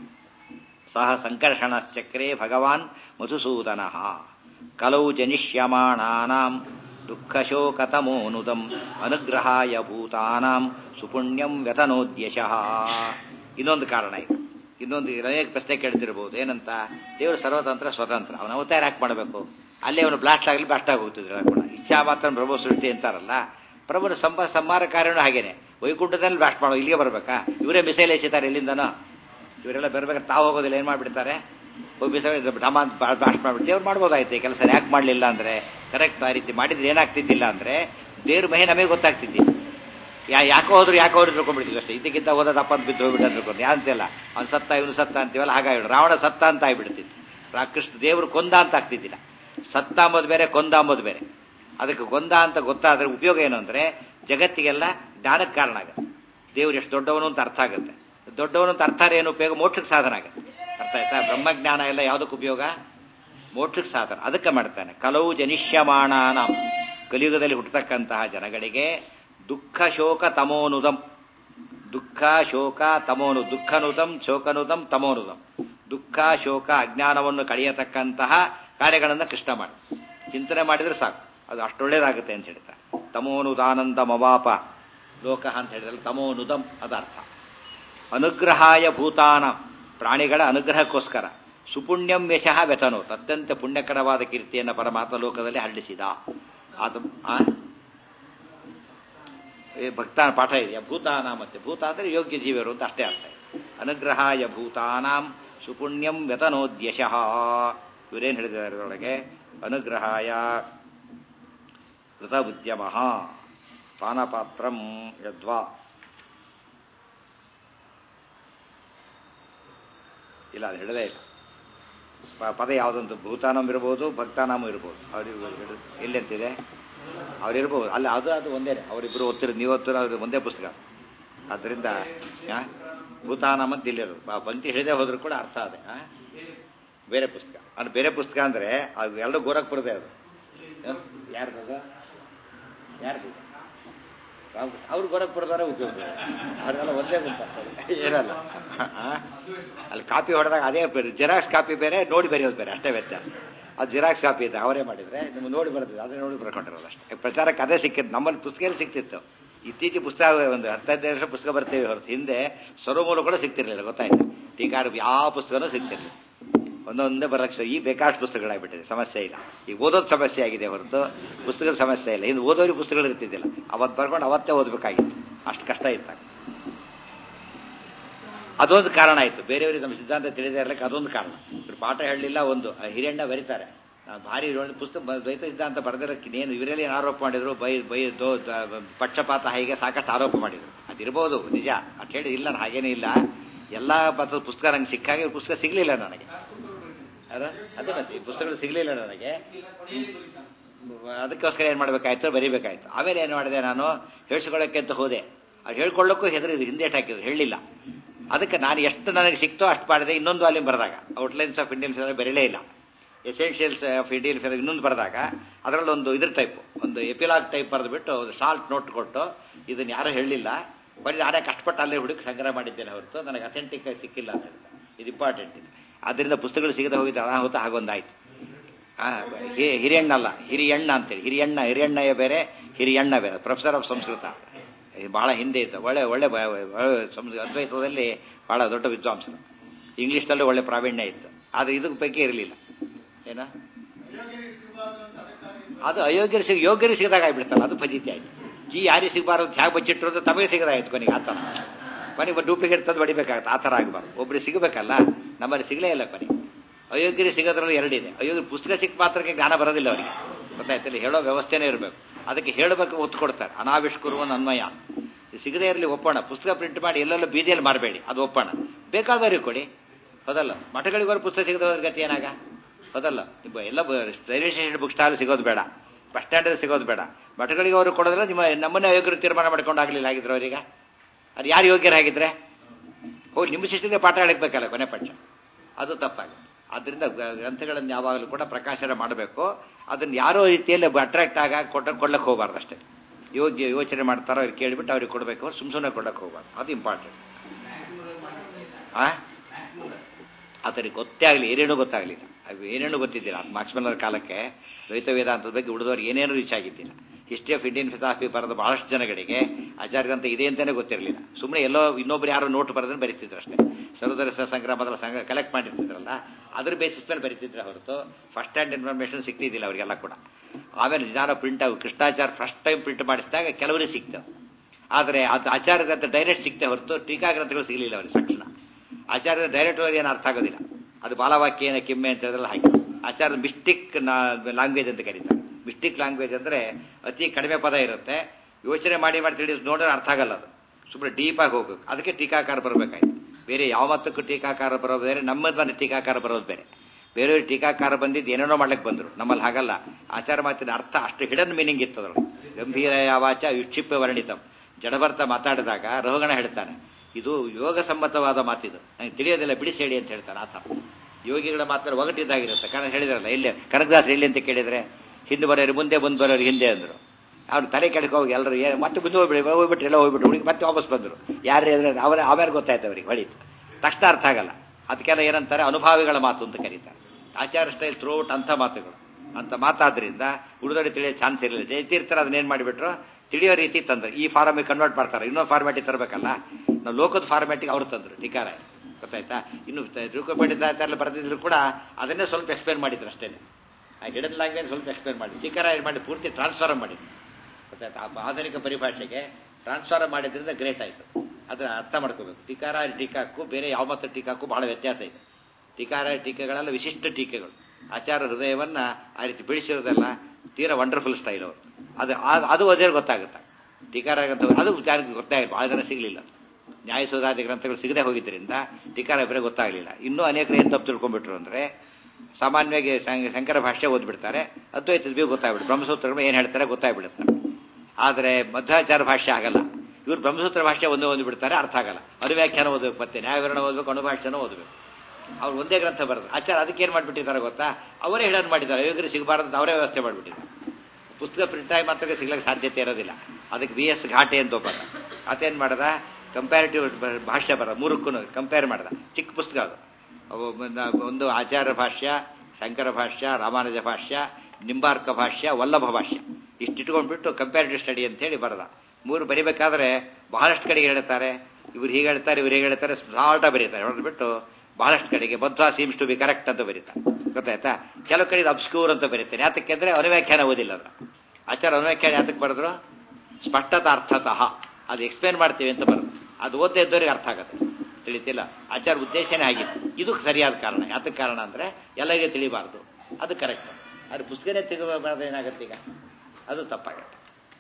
ಸಹ ಸಂಕರ್ಷಣಶ್ಚಕ್ರೆ ಭಗವಾನ್ ಮಧುಸೂದನ ಕಲೌ ಜನಿಷ್ಯಮಾಣಾನಾಂ ದುಃಖಶೋಕತಮೋನುದಂ ಅನುಗ್ರಹಾಯ ಭೂತಾನಾಂ ಸುಪುಣ್ಯಂ ವ್ಯತನೋದ್ಯಶಃ ಇನ್ನೊಂದು ಕಾರಣ ಇದು ಇನ್ನೊಂದು ಅನೇಕ ಪ್ರಶ್ನೆ ಕೇಳ್ತಿರ್ಬೋದು ಏನಂತ ದೇವರು ಸರ್ವತಂತ್ರ ಸ್ವತಂತ್ರ ಅವನ ಅವತಾರ ಯಾಕೆ ಮಾಡಬೇಕು ಅಲ್ಲೇ ಅವನು ಬ್ಲಾಸ್ಟ್ ಆಗಲಿ ಬ್ಲಾಸ್ಟ್ ಆಗಿ ಹೋಗ್ತಿದ್ರು ಕೂಡ ಇಚ್ಛಾ ಮಾತ್ರ ಪ್ರಭು ಸೃಷ್ಟಿ ಅಂತಾರಲ್ಲ ಪ್ರಭುನ ಸಂಬ ಸಂಹಾರ ಕಾರ್ಯನೂ ಹಾಗೇನೆ ವೈಕುಂಠದಲ್ಲಿ ಬ್ಲಾಸ್ಟ್ ಮಾಡೋ ಇಲ್ಲಿಗೆ ಬರ್ಬೇಕಾ ಇವರೇ ಮಿಸೈಲ್ ಎಸಿತಾರೆ ಎಲ್ಲಿಂದನೋ ಇವರೆಲ್ಲ ಬರ್ಬೇಕಾದ್ರೆ ತಾವು ಹೋಗೋದಿಲ್ಲ ಏನ್ ಮಾಡ್ಬಿಡ್ತಾರೆ ಢಮ ಬ್ಲಾಸ್ಟ್ ಮಾಡ್ಬಿಟ್ಟು ದೇವ್ರು ಮಾಡ್ಬೋದಾಯ್ತು ಈ ಕೆಲಸ ಯಾಕೆ ಮಾಡಲಿಲ್ಲ ಅಂದ್ರೆ ಕರೆಕ್ಟ್ ಆ ರೀತಿ ಮಾಡಿದ್ರೆ ಏನಾಗ್ತಿದ್ದಿಲ್ಲ ಅಂದ್ರೆ ದೇವ್ರ ಮಹಿ ನಮಗೆ ಗೊತ್ತಾಗ್ತಿದ್ದಿ ಯಾ ಯಾಕೋ ಹೋದ್ರು ಯಾಕೋ ಹೋದ್ರು ತಿಳ್ಕೊಂಡ್ಬಿಡ್ತೀವಿ ಅಷ್ಟೇ ಇದಕ್ಕಿಂತ ಓದೋದು ಅಪ್ಪ ಅಂತ ಬಿದ್ದು ಹೋಗ್ಬಿಟ್ಟು ಅಂದ್ಕೊಂಡು ಯಾಂತಿಲ್ಲ ಅವ್ನು ಸತ್ತ ಇವನು ಸತ್ತ ಅಂತೀವಲ್ಲ ಹಾಗಾಗಿಬಿಡು ರಾವಣ ಸತ್ತ ಅಂತ ಆಗ್ಬಿಡ್ತಿತ್ತು ರಾ ಕೃಷ್ಣ ದೇವರು ಕೊಂದ ಅಂತ ಆಗ್ತಿದ್ದಿಲ್ಲ ಸತ್ತ ಅಂಬೋದು ಬೇರೆ ಕೊಂದ ಅಂಬೋದು ಬೇರೆ ಅದಕ್ಕೆ ಗೊಂದ ಅಂತ ಗೊತ್ತಾದ್ರೆ ಉಪಯೋಗ ಏನು ಅಂದ್ರೆ ಜಗತ್ತಿಗೆಲ್ಲ ಜ್ಞಾನಕ್ಕೆ ಕಾರಣ ಆಗುತ್ತೆ ದೇವ್ರು ಎಷ್ಟು ದೊಡ್ಡವನು ಅಂತ ಅರ್ಥ ಆಗುತ್ತೆ ದೊಡ್ಡವನು ಅಂತ ಅರ್ಥ ಏನು ಉಪಯೋಗ ಮೋಕ್ಷಕ್ಕೆ ಸಾಧನ ಆಗುತ್ತೆ ಅರ್ಥ ಆಯ್ತಾ ಬ್ರಹ್ಮಜ್ಞಾನ ಎಲ್ಲ ಯಾವುದಕ್ಕೆ ಉಪಯೋಗ ಮೋಕ್ಷಕ್ಕೆ ಸಾಧನ ಅದಕ್ಕೆ ಮಾಡ್ತಾನೆ ಕಲವು ಜನಿಷ್ಯಮಾಣಾನ ಕಲಿಯುಗದಲ್ಲಿ ಹುಟ್ಟತಕ್ಕಂತಹ ಜನಗಳಿಗೆ ದುಃಖ ಶೋಕ ತಮೋನುದಂ ದುಃಖ ಶೋಕ ತಮೋನು ದುಃಖನುದಂ ಶೋಕನುದಂ ತಮೋನುದಂ ದುಃಖ ಶೋಕ ಅಜ್ಞಾನವನ್ನು ಕಳೆಯತಕ್ಕಂತಹ ಕಾರ್ಯಗಳನ್ನು ಕೃಷ್ಣ ಮಾಡಿ ಚಿಂತನೆ ಮಾಡಿದ್ರೆ ಸಾಕು ಅದು ಅಷ್ಟೊಳ್ಳೇದಾಗುತ್ತೆ ಅಂತ ಹೇಳ್ತಾರೆ ತಮೋನುದಾನಂದ ಮವಾಪ ಲೋಕ ಅಂತ ಹೇಳಿದ್ರೆ ತಮೋನುದಂ ಅದ ಅರ್ಥ ಅನುಗ್ರಹಾಯ ಭೂತಾನ ಪ್ರಾಣಿಗಳ ಅನುಗ್ರಹಕ್ಕೋಸ್ಕರ ಸುಪುಣ್ಯಂ ಯಶಃ ವ್ಯತನು ಅತ್ಯಂತ ಪುಣ್ಯಕರವಾದ ಕೀರ್ತಿಯನ್ನು ಪರಮಾತ್ಮ ಲೋಕದಲ್ಲಿ ಹರಡಿಸಿದ ಆತ ಆ? ಏ ಭಕ್ತಾನ ಪಾಠ ಇದೆಯಾ ಭೂತಾನ ಮತ್ತೆ ಭೂತ ಅಂದ್ರೆ ಯೋಗ್ಯ ಜೀವರು ಅಂತ ಅಷ್ಟೇ ಅರ್ಥ ಅನುಗ್ರಹಾಯ ಭೂತಾನಾಂ ಸುಪುಣ್ಯಂ ವ್ಯತನೋದ್ಯಶಃ ಇವರೇನು ಹೇಳಿದ್ದಾರೆ ಇದರೊಳಗೆ ಅನುಗ್ರಹಾಯ ಕೃತಬುದ್ಯಮ ಪಾನಪಾತ್ರಂ ಯದ್ವಾ ಇಲ್ಲ ಅದು ಹೇಳಲೇ ಇಲ್ಲ ಪ- ಪದ ಯಾವುದಂತ ಭೂತಾನಂ ಇರ್ಬೋದು ಭಕ್ತಾನಾಮ ಇರ್ಬೋದು ಅವ್ರಿಗೆ ಎಲ್ಲೆಂತಿದೆ ಅವ್ರಿರ್ಬೋದು ಅಲ್ಲ ಅದು ಅದು ಒಂದೇನೆ ಅವರಿಬ್ಬರು ಓದ್ತಿರೋ ನೀವು ಓದ್ತಿರೋ ಅದು ಒಂದೇ ಪುಸ್ತಕ ಅದರಿಂದ ಆ, ಭೂತಾನಾಮ ಅಂತ ಇಲ್ಲಿರೋದು ಆ ಪಂಕ್ತಿ ಹಿಡಿದೇ ಹೋದ್ರು ಕೂಡ ಅರ್ಥ ಅದೇ ಆ? ಬೇರೆ ಪುಸ್ತಕ ಅದು ಬೇರೆ ಪುಸ್ತಕ ಅಂದ್ರೆ ಅದು ಎರಡು ಗೋರಖ್ಪುರದೇ ಅದು ಯಾರ್ದು ಯಾರ್ದು ರಾಮಕೃಷ್ಣ ಅವ್ರು ಗೋರಖ್ಪುರದವರೇ ಉಪಯೋಗ ಅದೆಲ್ಲ ಒಂದೇ ಗುಂಪ ಏನಲ್ಲ ಆ? ಅಲ್ಲಿ ಕಾಪಿ ಹೊಡೆದಾಗ ಅದೇ ಜೆರಾಕ್ಸ್ ಕಾಪಿ ಬೇರೆ ನೋಡಿ ಬರೆಯೋದು ಬೇರೆ ಅಷ್ಟೇ ವ್ಯತ್ಯಾಸ ಅದು ಜಿರಾಕ್ಸ್ ಕಾಪಿ ಇದೆ ಅವರೇ ಮಾಡಿದ್ರೆ ನಿಮ್ಗೆ ನೋಡಿ ಬರ್ತಿದ್ರು ಅದೇ ನೋಡಿ ಬರ್ಕೊಂಡಿರೋದು ಅಷ್ಟೇ ಪ್ರಚಾರಕ್ಕೆ ಅದೇ ಸಿಕ್ಕಿತ್ತು ನಮ್ಮಲ್ಲಿ ಪುಸ್ತಕದಲ್ಲಿ ಸಿಕ್ತಿತ್ತು ಇತ್ತೀಚೆಗೆ ಪುಸ್ತಕ ಒಂದು ಹತ್ತೈದು ವರ್ಷ ಪುಸ್ತಕ ಬರ್ತೇವೆ ಹೊರತು ಹಿಂದೆ ಸ್ವರಮೂಲ ಕೂಡ ಸಿಗ್ತಿರ್ಲಿಲ್ಲ ಗೊತ್ತಾಯ್ತು ಟೀಕಾರ ಯಾವ ಪುಸ್ತಕನೂ ಸಿಗ್ತಿರ್ಲಿಲ್ಲ ಒಂದೊಂದೇ ಬರಲಕ್ಷ ಈ ಬೇಕಾಷ್ಟು ಪುಸ್ತಕಗಳಾಗ್ಬಿಟ್ಟಿದೆ ಸಮಸ್ಯೆ ಇಲ್ಲ ಈಗ ಓದೋದು ಸಮಸ್ಯೆ ಆಗಿದೆ ಹೊರತು ಪುಸ್ತಕದ ಸಮಸ್ಯೆ ಇಲ್ಲ ಇನ್ನು ಓದೋರಿಗೆ ಪುಸ್ತಕಗಳು ಇರ್ತಿದ್ದಿಲ್ಲ ಅವತ್ತು ಬರ್ಕೊಂಡು ಅವತ್ತೇ ಓದಬೇಕಾಗಿತ್ತು ಅಷ್ಟು ಕಷ್ಟ ಇತ್ತು ಅದೊಂದು ಕಾರಣ ಆಯಿತು ಬೇರೆಯವರಿಗೆ ನಮ್ಮ ಸಿದ್ಧಾಂತ ತಿಳಿದೇ ಇರಲಿಕ್ಕೆ ಅದೊಂದು ಕಾರಣ ಇವ್ರು ಪಾಠ ಹೇಳಲಿಲ್ಲ ಒಂದು ಆ ಹಿರಿಯಣ್ಣ ಬರೀತಾರೆ ನಾನು ಭಾರಿ ಇರೋದು ಪುಸ್ತಕ ಬ- ದ್ವೈತ ಸಿದ್ಧಾಂತ ಬರೆದಿರೋಕ್ಕೆ ಏನು ಇವರಲ್ಲಿ ಏನು ಆರೋಪ ಮಾಡಿದ್ರು ಬೈ ಬೈ ದೋ ದ- ಪಕ್ಷಪಾತ ಹೀಗೆ ಸಾಕಷ್ಟು ಆರೋಪ ಮಾಡಿದ್ರು ಅದಿರ್ಬೋದು ನಿಜ ಅಂತ ಹೇಳಿ ಇಲ್ಲ ನಾನು ಹಾಗೇನೇ ಇಲ್ಲ ಎಲ್ಲ ಪತ್ರದ ಪುಸ್ತಕ ನಂಗೆ ಸಿಕ್ಕಾಗ ಈ ಪುಸ್ತಕ ಸಿಗಲಿಲ್ಲ ನನಗೆ ಅದ ಅದೇ ಮತ್ತೆ ಈ ಪುಸ್ತಕಗಳು ಸಿಗಲಿಲ್ಲ ನನಗೆ ಅದಕ್ಕೋಸ್ಕರ ಏನು ಮಾಡಬೇಕಾಯ್ತು ಬರಿಬೇಕಾಯ್ತು ಆಮೇಲೆ ಏನು ಮಾಡಿದೆ ನಾನು ಹೇಳ್ಸ್ಕೊಳ್ಳೋಕ್ಕೆ ಅಂತ ಹೋದೆ ಅದು ಹೇಳ್ಕೊಳ್ಳೋಕ್ಕೂ ಹೆದರಿದ್ರು ಹಿಂದೇಟ್ ಹಾಕಿದ್ರು ಹೇಳಿಲ್ಲ ಅದಕ್ಕೆ ನಾನು ಎಷ್ಟು ನನಗೆ ಸಿಕ್ತೋ ಅಷ್ಟು ಮಾಡಿದೆ ಇನ್ನೊಂದು ವಾಲ್ಯೂಮ್ ಬರೆದಾಗ ಔಟ್ಲೈನ್ಸ್ ಆಫ್ ಇಂಡಿಯನ್ ಫಿಲಮ್ ಬರೀಲೇ ಇಲ್ಲ ಎಸೆನ್ಷಿಯಲ್ಸ್ ಆಫ್ ಇಂಡಿಯನ್ ಫಿಲಮ್ ಇನ್ನೊಂದು ಬರೆದಾಗ ಅದರಲ್ಲಿ ಒಂದು ಇದ್ರ ಟೈಪ್ ಒಂದು ಎಪಿಲಾಗ್ ಟೈಪ್ ಬರೆದ್ಬಿಟ್ಟು ಒಂದು ಶಾರ್ಟ್ ನೋಟ್ ಕೊಟ್ಟು ಇದನ್ನು ಯಾರೂ ಹೇಳಲಿಲ್ಲ ಬರೀ ನಾನೇ ಕಷ್ಟಪಟ್ಟು ಅಲ್ಲೇ ಹುಡುಕಿ ಸಂಗ್ರಹ ಮಾಡಿದ್ದೇನೆ ಹೊರತು ನನಗೆ ಅಥೆಂಟಿಕ್ ಆಗಿ ಸಿಕ್ಕಿಲ್ಲ ಅಂತ ಹೇಳಿದೆ ಇದು ಇಂಪಾರ್ಟೆಂಟ್ ಇದು ಆದ್ದರಿಂದ ಪುಸ್ತಕಗಳು ಸಿಗದೆ ಹೋಗಿದ್ದು ಅನಾಹುತ ಹಾಗೊಂದಾಯ್ತು ಆ, ಹಿ- ಹಿರಿಯಣ್ಣಲ್ಲ ಹಿರಿಯಣ್ಣ ಅಂತೇಳಿ ಹಿರಿಯಣ್ಣ ಹಿರಿಯಣ್ಣಯ್ಯ ಬೇರೆ ಹಿರಿಯಣ್ಣ ಬೇರೆ ಪ್ರೊಫೆಸರ್ ಆಫ್ ಸಂಸ್ಕೃತ ಇದು ಬಹಳ ಹಿಂದೆ ಇತ್ತು ಒಳ್ಳೆ ಒಳ್ಳೆ ಬ- ಒಳ್ಳೆ ಸಂಸ್- ಅದ್ವೈತದಲ್ಲಿ ಬಹಳ ದೊಡ್ಡ ವಿದ್ವಾಂಸರು ಇಂಗ್ಲಿಷ್ನಲ್ಲೂ ಒಳ್ಳೆ ಪ್ರಾವೀಣ್ಯ ಇತ್ತು ಆದರೆ ಇದಕ್ಕೆ ಬಗ್ಗೆ ಇರಲಿಲ್ಲ ಏನ ಅದು ಅಯೋಗ್ಯರು ಸಿಗ ಯೋಗ್ಯರು ಸಿಗದಾಗ ಆಗ್ಬಿಡ್ತಲ್ಲ ಅದು ಫಜಿತಿ ಆಯ್ತು ಈ ಯಾರಿಗೆ ಸಿಗಬಾರ್ದು ಅಂತ ಹ್ಯಾಗ ಬಚ್ಚಿಟ್ರು ಅಂತ ತಮಗೆ ಸಿಗದಾಯ್ತು ಕೊನೆಗೆ ಆ ಥರ ಕೊನೆಗೆ ಡೂಪ್ಲಿಕೇಟ್ ತಂದು ಹೊಡಿಬೇಕಾಗತ್ತೆ ಆ ಥರ ಆಗಬಾರ್ದು ಒಬ್ರಿಗೆ ಸಿಗಬೇಕಲ್ಲ ನಮ್ಮಲ್ಲಿ ಸಿಗಲೇ ಇಲ್ಲ ಕೊನೆಗೆ ಅಯೋಗ್ಯರಿಗೆ ಸಿಗೋದ್ರಲ್ಲಿ ಎರಡಿದೆ ಅಯೋಗ್ಯ ಪುಸ್ತಕ ಸಿಕ್ಕ ಮಾತ್ರಕ್ಕೆ ಜ್ಞಾನ ಬರೋದಿಲ್ಲ ಅವರಿಗೆ ಗೊತ್ತಾಯ್ತಲ್ಲ ಹೇಳೋ ವ್ಯವಸ್ಥೆನೇ ಇರಬೇಕು ಅದಕ್ಕೆ ಹೇಳಬೇಕು ಒತ್ತು ಕೊಡ್ತಾರೆ ಅನಾವಿಷ್ಕುರುವನ್ ಅನ್ವಯ ಇದು ಸಿಗದೇ ಇರಲಿ ಒಪ್ಪೋಣ ಪುಸ್ತಕ ಪ್ರಿಂಟ್ ಮಾಡಿ ಎಲ್ಲೆಲ್ಲ ಬೀದಿಯಲ್ಲಿ ಮಾಡಬೇಡಿ ಅದು ಒಪ್ಪೋಣ ಬೇಕಾದವ್ರಿಗೆ ಕೊಡಿ ಹೌದಲ್ಲ ಮಠಗಳಿಗೋರು ಪುಸ್ತಕ ಸಿಗದವ್ರ ಗತಿ ಏನಾಗ ಹೌದಲ್ಲ ಇಬ್ಬ ಎಲ್ಲ ರೈಲ್ವೆ ಸ್ಟೇಷನ್ ಬುಕ್ ಸ್ಟಾಲ್ ಸಿಗೋದು ಬೇಡ ಬಸ್ ಸ್ಟ್ಯಾಂಡ್ ಸಿಗೋದು ಬೇಡ ಮಠಗಳಿಗೆ ಅವರು ಕೊಡೋದ್ರೆ ನಿಮ್ಮ ನಮ್ಮನ್ನೇ ಅಯೋಗ್ಯರು ತೀರ್ಮಾನ ಮಾಡ್ಕೊಂಡು ಆಗಲಿಲ್ಲ ಆಗಿದ್ರು ಅವರೀಗ ಅದು ಯಾರು ಯೋಗ್ಯರಾಗಿದ್ರೆ ಹೋಗಿ ನಿಮ್ಮ ಶಿಷ್ಯರಿಗೆ ಪಾಠ ಹೇಳಬೇಕಲ್ಲ ಕೊನೆ ಪಕ್ಷ ಅದು ತಪ್ಪಾಗುತ್ತೆ ಆದ್ರಿಂದ ಗ- ಗ್ರಂಥಗಳನ್ನು ಯಾವಾಗಲೂ ಕೂಡ ಪ್ರಕಾಶನ ಮಾಡಬೇಕು ಅದನ್ನ ಯಾರೋ ರೀತಿಯಲ್ಲಿ ಅಟ್ರಾಕ್ಟ್ ಆಗ ಕೊಟ್ಟ ಕೊಡ್ಲಕ್ಕೆ ಹೋಗಬಾರ್ದು ಅಷ್ಟೇ ಯೋಗ್ಯ ಯೋಚನೆ ಮಾಡ್ತಾರೋ ಅವ್ರಿಗೆ ಕೇಳಿಬಿಟ್ಟು ಅವ್ರಿಗೆ ಕೊಡಬೇಕು ಸುಮ್ ಸುಮ್ಮನೆ ಕೊಡಕ್ಕೆ ಹೋಗಬಾರ್ದು ಅದು ಇಂಪಾರ್ಟೆಂಟ್ ಆ ಆತನಿಗೆ ಗೊತ್ತೇ ಆಗಲಿ ಏನೇನೂ ಗೊತ್ತಾಗಲಿಲ್ಲ ಅದು ಏನೇನೂ ಗೊತ್ತಿದ್ದಿಲ್ಲ ಮಾಕ್ಸ್ಮಲ್ಲರ ಕಾಲಕ್ಕೆ ದ್ವೈತ ವೇದಾಂತದ ಬಗ್ಗೆ ಉಳಿದವ್ರಿಗೆ ಏನೇನೂ ರೀಚ್ ಆಗಿದ್ದಿಲ್ಲ ಹಿಸ್ಟ್ರಿ ಆಫ್ ಇಂಡಿಯನ್ ಫಿಲಾಸಫಿ ಬರೆದ ಬಹಳಷ್ಟು ಜನಗಳಿಗೆ ಆಚಾರ ಗ್ರಂಥ ಇದೆ ಅಂತಾನೆ ಗೊತ್ತಿರಲಿಲ್ಲ ಸುಮ್ಮನೆ ಎಲ್ಲೋ ಇನ್ನೊಬ್ರು ಯಾರೋ ನೋಟ್ ಬರೆದ್ರೆ ಬರೀತಿದ್ರು ಅಷ್ಟೇ ಸರ್ವದರ ಸಂಗ್ರಾಮದ ಸಂಘ ಕಲೆಕ್ಟ್ ಮಾಡಿರ್ತಿದ್ರಲ್ಲ ಅದ್ರ ಬೇಸಿಸ್ ಮೇಲೆ ಬರೀತಿದ್ರೆ ಹೊರತು ಫಸ್ಟ್ ಹ್ಯಾಂಡ್ ಇನ್ಫಾರ್ಮೇಶನ್ ಸಿಗ್ತಿದ್ದಿಲ್ಲ ಅವರಿಗೆಲ್ಲ ಕೂಡ ಆಮೇಲೆ ನಿಧಾನ ಪ್ರಿಂಟ್ ಆಗಿ ಕೃಷ್ಣಾಚಾರ ಫಸ್ಟ್ ಟೈಮ್ ಪ್ರಿಂಟ್ ಮಾಡಿಸಿದಾಗ ಕೆಲವರಿಗೆ ಸಿಗ್ತವೆ ಆದರೆ ಅದು ಆಚಾರ ಗ್ರಂಥ ಡೈರೆಕ್ಟ್ ಸಿಗ್ತೆ ಹೊರತು ಟೀಕಾ ಗ್ರಂಥಗಳು ಸಿಗಲಿಲ್ಲ ಅವರಿಗೆ ತಕ್ಷಣ ಆಚಾರ್ಯ ಡೈರೆಕ್ಟ್ ಏನು ಅರ್ಥ ಆಗೋದಿಲ್ಲ ಅದು ಬಾಲವಾಕ್ಯ ಏನ ಕಿಮ್ಮೆ ಅಂತ ಹೇಳಿದ್ರಲ್ಲ ಹಾಗೆ ಆಚಾರ್ಯ ಮಿಸ್ಟಿಕ್ ಲ್ಯಾಂಗ್ವೇಜ್ ಅಂತ ಕರೀತಾರೆ ಮಿಸ್ಟಿಕ್ ಲ್ಯಾಂಗ್ವೇಜ್ ಅಂದ್ರೆ ಅತಿ ಕಡಿಮೆ ಪದ ಇರುತ್ತೆ ಯೋಚನೆ ಮಾಡಿ ಮಾಡಿ ತಿಳಿದು ನೋಡಿದ್ರೆ ಅರ್ಥ ಆಗಲ್ಲ ಅದು ಸುಮ್ಮನೆ ಡೀಪಾಗಿ ಹೋಗ್ಬೇಕು ಅದಕ್ಕೆ ಟೀಕಾಕಾರ ಬರಬೇಕಾಯ್ತು ಬೇರೆ ಯಾವ ಮತ್ತಕ್ಕೂ ಟೀಕಾಕಾರ ಬರೋದು ಬೇರೆ ನಮ್ಮದು ಬಂದ ಟೀಕಾಕಾರ ಬರೋದು ಬೇರೆ ಬೇರೆಯವ್ರ ಟೀಕಾಕಾರ ಬಂದಿದ್ದು ಏನೇನೋ ಮಾಡ್ಲಿಕ್ಕೆ ಬಂದರು ನಮ್ಮಲ್ಲಿ ಹಾಗಲ್ಲ ಆಚಾರ ಮಾತಿನ ಅರ್ಥ ಅಷ್ಟು ಹಿಡನ್ ಮೀನಿಂಗ್ ಇತ್ತು ಅದ್ರೊಳಗೆ ಗಂಭೀರ ಯಾವಾಚ ವಿಕ್ಷಿಪ್ಯ ವರ್ಣಿತಂ ಜಡಭರ್ತ ಮಾತಾಡಿದಾಗ ರೋಹಣ ಹೇಳ್ತಾನೆ ಇದು ಯೋಗ ಸಮ್ಮತವಾದ ಮಾತಿದು ನನಗೆ ತಿಳಿಯೋದಿಲ್ಲ ಬಿಡಿಸಿ ಹೇಳಿ ಅಂತ ಹೇಳ್ತಾನೆ ಆತ ಯೋಗಿಗಳ ಮಾತ್ರ ಒಗಟಿದ್ದಾಗಿರುತ್ತೆ ಕಾರಣ ಹೇಳಿದ್ರಲ್ಲ ಇಲ್ಲೇ ಕನಕದಾಸ ಹೇಳಿ ಅಂತ ಕೇಳಿದ್ರೆ ಹಿಂದೆ ಬರೋರು ಮುಂದೆ ಬಂದು ಬರೋರು ಹಿಂದೆ ಅಂದರು ಅವ್ರು ತಲೆ ಕೆಳಗೆ ಹೋಗಿ ಎಲ್ಲರೂ ಏನು ಮತ್ತೆ ಮುಂದೆ ಹೋಗ್ಬಿಡಿ ಹೋಗ್ಬಿಟ್ರಿ ಎಲ್ಲ ಹೋಗ್ಬಿಟ್ಟು ಹುಡುಗಿ ಮತ್ತೆ ವಾಪಸ್ ಬಂದರು ಯಾರು ಅಂದ್ರೆ ಅವರ ಆಮೇಲೆ ಗೊತ್ತಾಯ್ತು ಅವ್ರಿಗೆ ಹೊಳಿತು ತಕ್ಷಣ ಅರ್ಥ ಆಗಲ್ಲ ಅದಕ್ಕೆಲ್ಲ ಏನಂತಾರೆ ಅನುಭಾವಿಗಳ ಮಾತು ಅಂತ ಕರೀತಾರೆ ಆಚಾರ ಸ್ಟೈಲ್ ಥ್ರೂಔಟ್ ಅಂಥ ಮಾತುಗಳು ಅಂತ ಮಾತಾದ್ರಿಂದ ಉಳಿದೋಡಿ ತಿಳಿಯೋ ಚಾನ್ಸ್ ಇರಲಿಲ್ಲ ಜಯತೀರ್ಥರು ಅದನ್ನೇನು ಮಾಡಿಬಿಟ್ರು ತಿಳಿಯೋ ರೀತಿ ತಂದ್ರು ಈ ಫಾರ್ಮಿಗೆ ಕನ್ವರ್ಟ್ ಮಾಡ್ತಾರೆ ಇನ್ನೊಂದು ಫಾರ್ಮ್ಯಾಟಿಗೆ ತರಬೇಕಲ್ಲ ನಾವು ಲೋಕದ ಫಾರ್ಮ್ಯಾಟಿಗೆ ಅವ್ರು ತಂದ್ರು ಟಿಕಾರ ಗೊತ್ತಾಯ್ತಾ ಇನ್ನು ತಿರುಕೋಪೇಟಿದಾರಲ್ಲ ಬರೆದಿದ್ರು ಕೂಡ ಅದನ್ನೇ ಸ್ವಲ್ಪ ಎಕ್ಸ್ಪ್ಲೇನ್ ಮಾಡಿದ್ರು ಅಷ್ಟೇ ಆ ಹಿಡನ್ ಲ್ಯಾಂಗ್ವೇಜ್ ಸ್ವಲ್ಪ ಎಕ್ಸ್ಪ್ಲೇನ್ ಮಾಡಿ ಟಿಕಾರ ಮಾಡಿ ಪೂರ್ತಿ ಟ್ರಾನ್ಸ್ಫರ್ ಮಾಡಿದ್ರು ಗೊತ್ತಾಯ್ತಾ ಆ ಆಧುನಿಕ ಪರಿಭಾಷೆಗೆ ಟ್ರಾನ್ಸ್ಫರ್ ಮಾಡಿದ್ರಿಂದ ಗ್ರೇಟ್ ಆಯಿತು ಅದನ್ನ ಅರ್ಥ ಮಾಡ್ಕೋಬೇಕು ಟೀಕಾರ ಟೀಕಾಕ್ಕೂ ಬೇರೆ ಯಾವ ಮತ ಟೀಕಾಕ್ಕೂ ಬಹಳ ವ್ಯತ್ಯಾಸ ಇದೆ ಟೀಕಾರ ಟೀಕೆಗಳೆಲ್ಲ ವಿಶಿಷ್ಟ ಟೀಕೆಗಳು ಆಚಾರ ಹೃದಯವನ್ನ ಆ ರೀತಿ ಬಿಡಿಸಿರೋದೆಲ್ಲ ತೀರಾ ವಂಡರ್ಫುಲ್ ಸ್ಟೈಲ್ ಅವರು ಅದು ಆ- ಅದು ಅದೇ ಗೊತ್ತಾಗುತ್ತೆ ಟೀಕಾರ ಅಂತ ಅದು ಜನಕ್ಕೆ ಗೊತ್ತಾಗಿಲ್ಲ ಬಹಳ ಜನ ಸಿಗಲಿಲ್ಲ ನ್ಯಾಯಸೋಧಾದಿ ಗ್ರಂಥಗಳು ಸಿಗದೆ ಹೋಗಿದ್ದರಿಂದ ಟೀಕಾರ ಬೇರೆ ಗೊತ್ತಾಗಲಿಲ್ಲ ಇನ್ನೂ ಅನೇಕರು ಏನು ತಪ್ಪು ತಿಳ್ಕೊಂಡ್ಬಿಟ್ರು ಅಂದ್ರೆ ಸಾಮಾನ್ಯವಾಗಿ ಸಂ- ಶಂಕರ ಭಾಷೆ ಓದ್ಬಿಡ್ತಾರೆ ಅದ್ವೈತದ ಬಿ ಗೊತ್ತಾಗ್ಬಿಡುತ್ತೆ ಬ್ರಹ್ಮಸೂತ್ರಗಳು ಏನು ಹೇಳ್ತಾರೆ ಗೊತ್ತಾಗ್ಬಿಡುತ್ತೆ ಆದರೆ ಮಧ್ವಾಚಾರ ಭಾಷೆ ಆಗಲ್ಲ ಇವ್ರು ಬ್ರಹ್ಮಸೂತ್ರ ಭಾಷೆ ಒಂದೇ ಓದಿ ಬಿಡ್ತಾರೆ ಅರ್ಥ ಆಗಲ್ಲ ಅನುವ್ಯಾಖ್ಯಾನ ಓದಬೇಕು ಮತ್ತೆ ನ್ಯಾಯವಿವರಣ ಓದಬೇಕು ಅನುಭಾಷೆನೂ ಓದಬೇಕು ಅವ್ರು ಒಂದೇ ಗ್ರಂಥ ಬರೋದು ಆಚಾರ ಅದಕ್ಕೆ ಏನು ಮಾಡಿಬಿಟ್ಟಿದ್ದಾರೆ ಗೊತ್ತಾ ಅವರೇ ಹಿಡನ್ ಮಾಡಿದ್ದಾರೆ ಯೋಗರು ಸಿಗಬಾರ್ದು ಅಂತ ಅವರೇ ವ್ಯವಸ್ಥೆ ಮಾಡಿಬಿಟ್ಟಿದ್ದಾರೆ ಪುಸ್ತಕ ಪ್ರಿಂಟ್ ಆಗಿ ಮಾತ್ರ ಸಿಗ್ಲಿಕ್ಕೆ ಸಾಧ್ಯತೆ ಇರೋದಿಲ್ಲ ಅದಕ್ಕೆ ಬಿ ಎಸ್ ಘಾಟೆ ಅಂತ ಒಬ್ಬ ಅದೇನು ಮಾಡ್ದ ಕಂಪ್ಯಾರಿಟಿವ್ ಭಾಷೆ ಬರ ಮೂರಕ್ಕೂ ಕಂಪೇರ್ ಮಾಡ್ದ ಚಿಕ್ಕ ಪುಸ್ತಕ ಅದು ಅವು ಒಂದು- ಒಂದು ಆಚಾರ್ಯ ಭಾಷ್ಯ ಶಂಕರ ಭಾಷ್ಯ ರಾಮಾನುಜ ಭಾಷ್ಯ ನಿಂಬಾರ್ಕ ಭಾಷ್ಯ ವಲ್ಲಭ ಭಾಷ್ಯ ಇಷ್ಟು ಇಟ್ಕೊಂಡ್ಬಿಟ್ಟು ಕಂಪ್ಯಾರಿಟಿವ್ ಸ್ಟಡಿ ಅಂತ ಹೇಳಿ ಬರದ ಮೂರು ಬರಿಬೇಕಾದ್ರೆ ಬಹಳಷ್ಟು ಕಡೆಗೆ ಹೇಳ್ತಾರೆ ಇವ್ರು ಹೀಗೆ ಹೇಳ್ತಾರೆ ಇವ್ರು ಹೀಗೆ ಹೇಳ್ತಾರೆ ಸಾಲ್ಟ ಬರೀತಾರೆ ಹೊಡೆದ್ಬಿಟ್ಟು ಬಹಳಷ್ಟು ಕಡೆಗೆ ಬದ್ಧ ಸೀಮ್ಸ್ ಟು ಬಿ ಕರೆಕ್ಟ್ ಅಂತ ಬರೀತಾರೆ ಗೊತ್ತಾಯ್ತಾ ಕೆಲವು ಕಡೆ ಅಬ್ಸ್ಕ್ಯೂರ್ ಅಂತ ಬರೀತಾರೆ ಯಾತಕ್ಕೆ ಅಂದ್ರೆ ಅನುವ್ಯಾಖ್ಯಾನ ಓದಿಲ್ಲ ಅದ್ರ ಆಚಾರ ಅನುವ್ಯಾಖ್ಯಾನ ಯಾತಕ್ಕೆ ಬರೆದ್ರು ಸ್ಪಷ್ಟತ ಅರ್ಥತಃ ಅದು ಎಕ್ಸ್ಪ್ಲೇನ್ ಮಾಡ್ತೀವಿ ಅಂತ ಬರೋದು ಅದು ಓದ್ತಾ ಇದ್ದವ್ರಿಗೆ ಅರ್ಥ ಆಗುತ್ತೆ ತಿಳಿತಿಲ್ಲ ಆಚಾರ ಉದ್ದೇಶನೇ ಆಗಿತ್ತು ಇದು ಸರಿಯಾದ ಕಾರಣ ಯಾತಕ್ಕೆ ಕಾರಣ ಅಂದ್ರೆ ಎಲ್ಲರಿಗೆ ತಿಳಿಬಾರ್ದು ಅದು ಕರೆಕ್ಟ್ ಅದು ಪುಸ್ತಕನೇ ತೆಗಿಬಾರ್ದು ಏನಾಗುತ್ತೆ ಈಗ ಅದು ತಪ್ಪಾಗುತ್ತೆ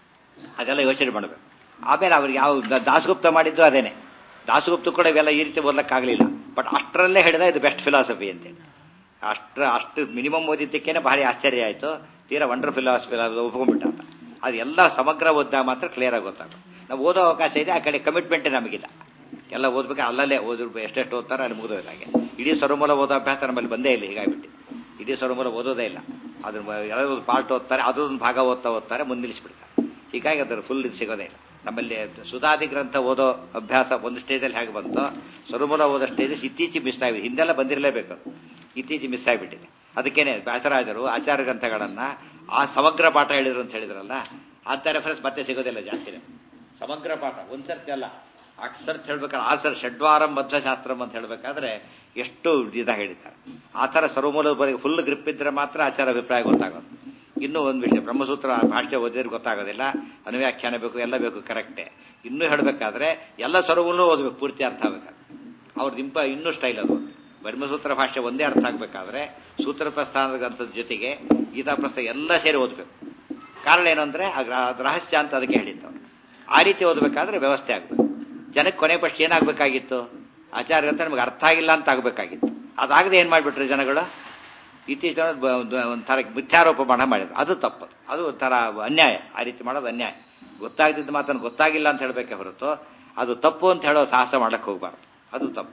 ಅದೆಲ್ಲ ಯೋಚನೆ ಮಾಡಬೇಕು ಆಮೇಲೆ ಅವ್ರಿಗೆ ಯಾವ ದ- ದಾಸಗುಪ್ತ ಮಾಡಿದ್ದು ಅದೇನೆ ದಾಸಗುಪ್ತ ಕೂಡ ಇವೆಲ್ಲ ಈ ರೀತಿ ಓದಕ್ಕಾಗಲಿಲ್ಲ ಬಟ್ ಅಷ್ಟರಲ್ಲೇ ಹೇಳಿದ ಇದು ಬೆಸ್ಟ್ ಫಿಲಾಸಫಿ ಅಂತೇಳಿ ಅಷ್ಟ್ರ ಅಷ್ಟು ಮಿನಿಮಮ್ ಓದಿದ್ದಕ್ಕೇನೆ ಭಾರಿ ಆಶ್ಚರ್ಯ ಆಯಿತು ತೀರಾ ವಂಡರ್ ಫಿಲಾಸಫಿ ಒಪ್ಕೊಂಡ್ಬಿಟ್ಟ ಅಂತ ಅದು ಎಲ್ಲ ಸಮಗ್ರ ಓದ್ದಾಗ ಮಾತ್ರ ಕ್ಲಿಯರ್ ಆಗಿ ಗೊತ್ತಾಗುತ್ತೆ ನಾವು ಓದೋ ಅವಕಾಶ ಇದೆ ಆ ಕಡೆ ಕಮಿಟ್ಮೆಂಟೇ ನಮಗಿಲ್ಲ ಎಲ್ಲ ಓದ್ಬೇಕು ಅಲ್ಲಲ್ಲೇ ಓದಿರ್ಬೇಕು ಎಷ್ಟೆಷ್ಟು ಓದ್ತಾರೋ ಅಲ್ಲಿ ಮುಗಿದೋಯ್ತು ಹಾಗೆ ಇಡೀ ಸ್ವರಮೂಲ ಓದೋ ಅಭ್ಯಾಸ ನಮ್ಮಲ್ಲಿ ಬಂದೇ ಇಲ್ಲ ಹೀಗಾಗ್ಬಿಟ್ಟು ಇಡೀ ಸ್ವರಮೂಲ ಓದೋದೇ ಇಲ್ಲ ಅದ್ರ ಯಾವುದೋ ಒಂದು ಪಾರ್ಟ್ ಓದ್ತಾರೆ ಅದೊಂದು ಭಾಗ ಓದ್ತಾ ಓದ್ತಾರೆ ಮುಂದೆ ನಿಲ್ಲಿಸ್ಬಿಡ್ತಾರೆ ಹೀಗಾಗಿ ಅದರ ಫುಲ್ ಇದು ಸಿಗೋದೇ ಇಲ್ಲ ನಮ್ಮಲ್ಲಿ ಸುಧಾದಿ ಗ್ರಂಥ ಓದೋ ಅಭ್ಯಾಸ ಒಂದು ಸ್ಟೇಜಲ್ಲಿ ಹೇಗೆ ಬಂತೋ ಸ್ವರಮೂಲ ಓದೋ ಸ್ಟೇಜಸ್ ಇತ್ತೀಚೆಗೆ ಮಿಸ್ ಆಗಿದೆ ಹಿಂದೆಲ್ಲ ಬಂದಿರಲೇಬೇಕು ಅದು. ಇತ್ತೀಚೆಗೆ ಮಿಸ್ ಆಗಿಬಿಟ್ಟಿದೆ ಅದಕ್ಕೇನೆ ವ್ಯಾಸರಾಜರು ಆಚಾರ ಗ್ರಂಥಗಳನ್ನ ಆ ಸಮಗ್ರ ಪಾಠ ಹೇಳಿದ್ರು ಅಂತ ಹೇಳಿದ್ರಲ್ಲ ಅಂತ ರೆಫರೆನ್ಸ್ ಮತ್ತೆ ಸಿಗೋದಿಲ್ಲ ಜಾಸ್ತಿನೇ ಸಮಗ್ರ ಪಾಠ ಒಂದ್ಸರ್ತಿ ಅಲ್ಲ ಅಕ್ಷರ್ತ್ ಹೇಳ್ಬೇಕಾದ್ರೆ ಆ ಸರ್ ಷಡ್ವಾರಂ ಮಧ್ವಶಾಸ್ತ್ರಂ ಅಂತ ಹೇಳ್ಬೇಕಾದ್ರೆ ಎಷ್ಟು ಇದಾಗಿ ಹೇಳಿದ್ದಾರೆ ಆ ಥರ ಸರ್ವಮೂಲದ ಬರೆಗೆ ಫುಲ್ ಗ್ರಿಪ್ ಇದ್ರೆ ಮಾತ್ರ ಆಚಾರ ಅಭಿಪ್ರಾಯ ಗೊತ್ತಾಗೋದು ಇನ್ನೂ ಒಂದು ವಿಷಯ ಬ್ರಹ್ಮಸೂತ್ರ ಭಾಷೆ ಓದಿದ್ರೆ ಗೊತ್ತಾಗೋದಿಲ್ಲ ಅನುವ್ಯಾಖ್ಯಾನ ಬೇಕು ಎಲ್ಲ ಬೇಕು ಕರೆಕ್ಟೇ ಇನ್ನೂ ಹೇಳಬೇಕಾದ್ರೆ ಎಲ್ಲ ಸರ್ವಮೂಲ ಓದಬೇಕು ಪೂರ್ತಿ ಅರ್ಥ ಆಗ್ಬೇಕಾದ್ರೆ ಅವ್ರದ್ದು ಇಂಪ ಇನ್ನೂ ಸ್ಟೈಲ್ ಅದು ಬ್ರಹ್ಮಸೂತ್ರ ಭಾಷೆ ಒಂದೇ ಅರ್ಥ ಆಗ್ಬೇಕಾದ್ರೆ ಸೂತ್ರ ಪ್ರಸ್ಥಾನದ ಗ್ರಂಥದ ಜೊತೆಗೆ ಗೀತಾ ಪ್ರಸ್ಥಾನ ಎಲ್ಲ ಸೇರಿ ಓದಬೇಕು ಕಾರಣ ಏನು ಅಂದ್ರೆ ಆ ಗ್ರ- ಅದ್ ರಹಸ್ಯ ಅಂತ ಅದಕ್ಕೆ ಹೇಳಿತ್ತು ಅವ್ರು. ಆ ರೀತಿ ಓದಬೇಕಾದ್ರೆ ವ್ಯವಸ್ಥೆ ಆಗ್ಬೇಕು ಜನಕ್ಕೆ ಕೊನೆ ಪಕ್ಷ ಏನಾಗಬೇಕಾಗಿತ್ತು ಆಚಾರ ಗ್ರಂಥ ನಮಗೆ ಅರ್ಥ ಆಗಿಲ್ಲ ಅಂತ ಆಗಬೇಕಾಗಿತ್ತು ಅದಾಗದೆ ಏನ್ ಮಾಡ್ಬಿಟ್ರು ಜನಗಳು ಇತ್ತೀಚಿನ ಒಂಥರ ಮಿಥ್ಯಾರೋಪ ಮಾಡ ಮಾಡಿದ್ರು ಅದು ತಪ್ಪು ಅದು ಒಂಥರ ಅನ್ಯಾಯ ಆ ರೀತಿ ಮಾಡೋದು ಅನ್ಯಾಯ ಗೊತ್ತಾಗ್ತಿದ್ದ ಮಾತನ್ನು ಗೊತ್ತಾಗಿಲ್ಲ ಅಂತ ಹೇಳಬೇಕೆ ಹೊರತು ಅದು ತಪ್ಪು ಅಂತ ಹೇಳೋ ಸಾಹಸ ಮಾಡಕ್ಕೆ ಹೋಗ್ಬಾರ್ದು ಅದು ತಪ್ಪು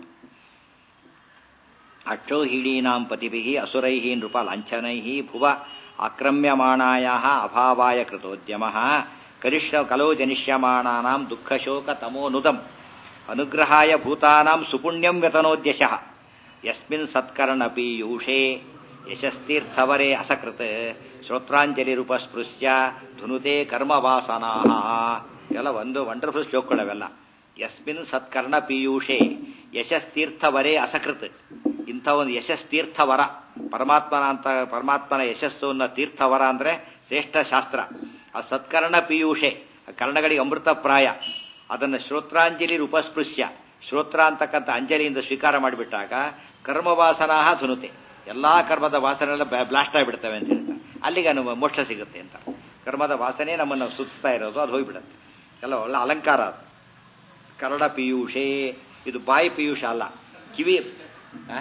ಅಕ್ಷೌಹಿಣೀನಾಂ ಪತಿಭಿಃ ಅಸುರೈಃ ನೃಪ ಲಾಂಛನೈಃ ಭುವ ಆಕ್ರಮ್ಯಮಾಣಾಯ ಅಭಾವಾಯ ಕೃತೋದ್ಯಮಃ ಕರಿಷ್ಯ ಕಲೋ ಜನಿಷ್ಯಮಾಣಾನಾಂ ದುಃಖಶೋಕ ತಮೋನುದಂ ಅನುಗ್ರಹಾಯ ಭೂತಾನಾಂ ಸುಪುಣ್ಯಂ ವ್ಯತನೋದ್ಯಶಃ ಯಸ್ಮಿನ್ ಸತ್ಕರ್ಣಪೀಯೂಷೇ ಯಶಸ್ತೀರ್ಥವರೇ ಅಸಕೃತ್ ಶ್ರೋತ್ರಾಂಜಲಿರುಪಸ್ಪೃಶ್ಯ ಧುನುತೆ ಕರ್ಮವಾಸನಾ ಎಲ್ಲ ಒಂದು ವಂಡರ್ಫುಲ್ ಶ್ಲೋಕಗಳವೆಲ್ಲ ಯಸ್ಮಿನ್ ಸತ್ಕರ್ಣ ಪೀಯೂಷೆ ಯಶಸ್ತೀರ್ಥವರೇ ಅಸಕೃತ್ ಇಂಥ ಒಂದು ಯಶಸ್ತೀರ್ಥವರ ಪರಮಾತ್ಮನ ಅಂತ ಪರಮಾತ್ಮನ ಯಶಸ್ಸು ಅನ್ನೋ ತೀರ್ಥವರ ಅಂದ್ರೆ ಶ್ರೇಷ್ಠ ಶಾಸ್ತ್ರ ಆ ಸತ್ಕರ್ಣ ಪೀಯೂಷೆ ಆ ಕರ್ಣಗಳಿಗೆ ಅಮೃತ ಪ್ರಾಯ ಅದನ್ನು ಶ್ರೋತ್ರಾಂಜಲಿ ಉಪಸ್ಪೃಶ್ಯ ಶ್ರೋತ್ರ ಅಂತಕ್ಕಂಥ ಅಂಜಲಿಯಿಂದ ಸ್ವೀಕಾರ ಮಾಡಿಬಿಟ್ಟಾಗ ಕರ್ಮವಾಸನಾ ಧುನುತೆ ಎಲ್ಲಾ ಕರ್ಮದ ವಾಸನೆಲ್ಲ ಬ್ಲಾಸ್ಟ್ ಆಗಿಬಿಡ್ತವೆ ಅಂತ ಹೇಳ್ತಾರೆ ಅಲ್ಲಿಗೆ ಅನು ಮೋಕ್ಷ ಸಿಗುತ್ತೆ ಅಂತ ಕರ್ಮದ ವಾಸನೆ ನಮ್ಮನ್ನು ಸುತ್ತಿಸ್ತಾ ಇರೋದು ಅದು ಹೋಗ್ಬಿಡುತ್ತೆ ಎಲ್ಲ ಒಳ್ಳೆ ಅಲಂಕಾರ ಅದು ಕನ್ನಡ ಪಿಯೂಷೇ ಇದು ಬಾಯಿ ಪಿಯೂಷ ಅಲ್ಲ ಕಿವಿ ಆ?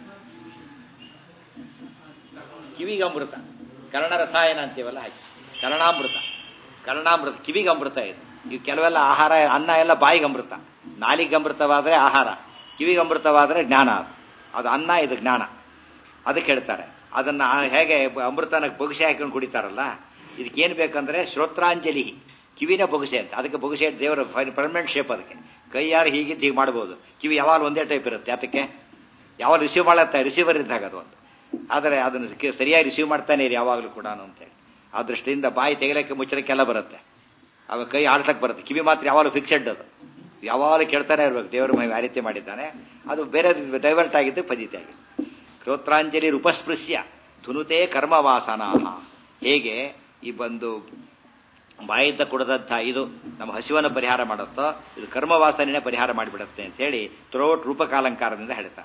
ಕಿವಿಗೆ ಅಮೃತ ಕರ್ಣ ರಸಾಯನ ಅಂತೀವಲ್ಲ ಹಾಗೆ ಕರ್ಣಾಮೃತ ಕರ್ಣಾಮೃತ ಕಿವಿಗೆ ಅಮೃತ ಇದು ಇವು ಕೆಲವೆಲ್ಲ ಆಹಾರ ಅನ್ನ ಎಲ್ಲ ಬಾಯಿಗೆ ಅಮೃತ ನಾಲಿಗೆ ಅಮೃತವಾದರೆ ಆಹಾರ ಕಿವಿಗೆ ಅಮೃತವಾದರೆ ಜ್ಞಾನ ಅದು ಅದು ಅನ್ನ ಇದು ಜ್ಞಾನ ಅದಕ್ಕೆ ಹೇಳ್ತಾರೆ ಅದನ್ನ ಆ- ಹೇಗೆ ಬ- ಅಮೃತನ ಬೊಗಸೆ ಹಾಕೊಂಡು ಕುಡಿತಾರಲ್ಲ ಇದಕ್ಕೇನು ಬೇಕಂದ್ರೆ ಶ್ರೋತ್ರಾಂಜಲಿ ಕಿವಿನ ಬೊಗಸೆ ಅಂತ ಅದಕ್ಕೆ ಬೊಗಸೆ ದೇವರ ಪರ್ಮನೆಂಟ್ ಶೇಪ್ ಅದಕ್ಕೆ ಕೈಯಾರು ಹೀಗಿದ್ದು ಹೀಗೆ ಮಾಡ್ಬೋದು ಕಿವಿ ಯಾವಾಗ ಒಂದೇ ಟೈಪ್ ಇರುತ್ತೆ ಅದಕ್ಕೆ ಯಾವಾಗ ರಿಸೀವ್ ಮಾಡುತ್ತೆ ರಿಸೀವರ್ ಇದ್ದಾಗ ಅದು ಒಂದು ಆದರೆ ಅದನ್ನು ಕೆ- ಸರಿಯಾಗಿ ರಿಸೀವ್ ಮಾಡ್ತಾನೆ ಇರಿ ಯಾವಾಗಲೂ ಕೂಡ ಅಂತೇಳಿ ಆ ದೃಷ್ಟಿಯಿಂದ ಬಾಯಿ ತೆಗಿಲಕ್ಕೆ ಮುಚ್ಚಲಿಕ್ಕೆಲ್ಲ ಬರುತ್ತೆ ಅವ ಕೈ ಆಡ್ಸಕ್ಕೆ ಬರುತ್ತೆ ಕಿವಿ ಮಾತ್ರ ಯಾವಾಗಲೂ ಫಿಕ್ಸೆಡ್ ಅದು ಯಾವಾಗಲೂ ಕೇಳ್ತಾನೆ ಇರ್ಬೇಕು ದೇವರ ಮೈ ಆ ರೀತಿ ಮಾಡಿದ್ದಾನೆ ಅದು ಬೇರೆ ಡೈವರ್ಟ್ ಆಗಿದ್ದು ಪದ್ಧತಿ ಆಗಿದೆ ಶ್ರೋತ್ರಾಂಜಲಿ ಉಪಸ್ಪೃಶ್ಯ ಧುನುತೆ ಕರ್ಮವಾಸನಾಹ ಹೇಗೆ ಈ ಬಂದು ಬಾಯಿಂದ ಕುಡದಂಥ ಇದು ನಮ್ಮ ಹಸಿವನ್ನು ಪರಿಹಾರ ಮಾಡುತ್ತೋ ಇದು ಕರ್ಮವಾಸನೆನೇ ಪರಿಹಾರ ಮಾಡಿಬಿಡುತ್ತೆ ಅಂತ ಹೇಳಿ ಥ್ರೋಟ್ ರೂಪಕಾಲಂಕಾರದಿಂದ ಹೇಳ್ತಾರೆ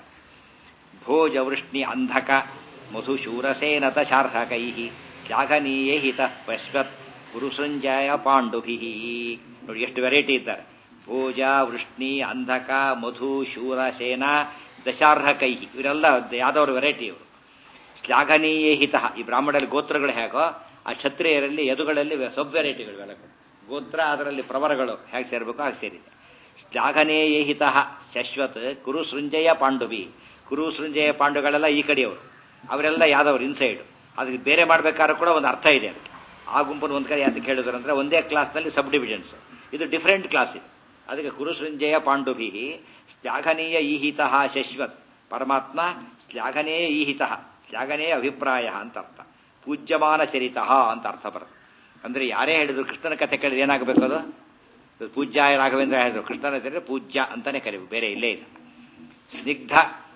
ಭೋಜ ವೃಷ್ಣಿ ಅಂಧಕ ಮಧುಶೂರಸೇನತ ಶಾರ್ಹಕೈ ಶ್ಲಾಘನೀಯೇ ಹಿತ ಪಶ್ವತ್ ಗುರುಸೃಂಜಯ ಪಾಂಡುಭಿ ನೋಡಿ ಎಷ್ಟು ವೆರೈಟಿ ಇದ್ದಾರೆ ಭೋಜ ವೃಷ್ಣಿ ಅಂಧಕ ಮಧು ಶೂರಸೇನ ದಶಾರ್ಹಕೈ ಇವರೆಲ್ಲ ಯಾದವರ ವೆರೈಟಿ ಇವರು ಶ್ಲಾಘನೀಯೇ ಹಿತ ಈ ಬ್ರಾಹ್ಮಣರಲ್ಲಿ ಗೋತ್ರಗಳು ಹೇಗೋ ಆ ಕ್ಷತ್ರಿಯರಲ್ಲಿ ಯದುಗಳಲ್ಲಿ ಸಬ್ ವೆರೈಟಿಗಳು ಇವೆಲ್ಲ ಗೋತ್ರ ಅದರಲ್ಲಿ ಪ್ರವರಗಳು ಹೇಗೆ ಸೇರಬೇಕು ಹಾಗೆ ಸೇರಿದೆ ಶ್ಲಾಘನೇಯೇ ಹಿತ ಶಶ್ವತ್ ಕುರು ಸೃಂಜಯ ಪಾಂಡುವಿ ಕುರು ಸೃಂಜಯ ಪಾಂಡುಗಳೆಲ್ಲ ಈ ಕಡೆಯವರು ಅವರೆಲ್ಲ ಯಾದವರು ಇನ್ಸೈಡ್ ಅದಕ್ಕೆ ಬೇರೆ ಮಾಡ್ಬೇಕಾದ್ರೂ ಕೂಡ ಒಂದು ಅರ್ಥ ಇದೆ ಅದಕ್ಕೆ ಆ ಗುಂಪನ್ನು ಒಂದು ಕಡೆ ಯಾತಕ್ಕೆ ಹೇಳಿದ್ರು ಅಂದ್ರೆ ಒಂದೇ ಕ್ಲಾಸ್ನಲ್ಲಿ ಸಬ್ ಡಿವಿಷನ್ಸ್ ಇದು ಡಿಫರೆಂಟ್ ಕ್ಲಾಸ್ ಇದು ಅದಕ್ಕೆ ಕುರು ಸೃಂಜಯ ಪಾಂಡುಭಿ ಶ್ಲಾಘನೀಯ ಈಹಿತ ಶಶ್ವತ್ ಪರಮಾತ್ಮ ಶ್ಲಾಘನೇಯ ಈಹಿತ ಶ್ಲಾಘನೇಯ ಅಭಿಪ್ರಾಯ ಅಂತ ಅರ್ಥ ಪೂಜ್ಯಮಾನ ಚರಿತ ಅಂತ ಅರ್ಥ ಬರುತ್ತೆ ಅಂದ್ರೆ ಯಾರೇ ಹೇಳಿದ್ರು ಕೃಷ್ಣನ ಕಥೆ ಕೇಳಿದ್ರೆ ಏನಾಗಬೇಕು ಅದು ಪೂಜ್ಯಾಯ ರಾಘವೇಂದ್ರ ಹೇಳಿದ್ರು ಕೃಷ್ಣನ ಹೆಸರು ಪೂಜ್ಯ ಅಂತಾನೆ ಕರಿಬೇಕು ಬೇರೆ ಇಲ್ಲೇ ಇಲ್ಲ ಸ್ನಿಗ್ಧ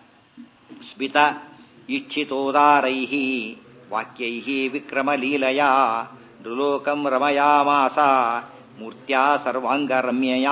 ಸ್ಮಿತ ಇಚ್ಛಿತೋದಾರೈ ವಾಕ್ಯೈ ವಿಕ್ರಮಲೀಲಯ ನೃಲೋಕಂ ರಮಯಾಮಾಸ ಮೂರ್ತ್ಯಾ ಸರ್ವಾಂಗರಮ್ಯಯ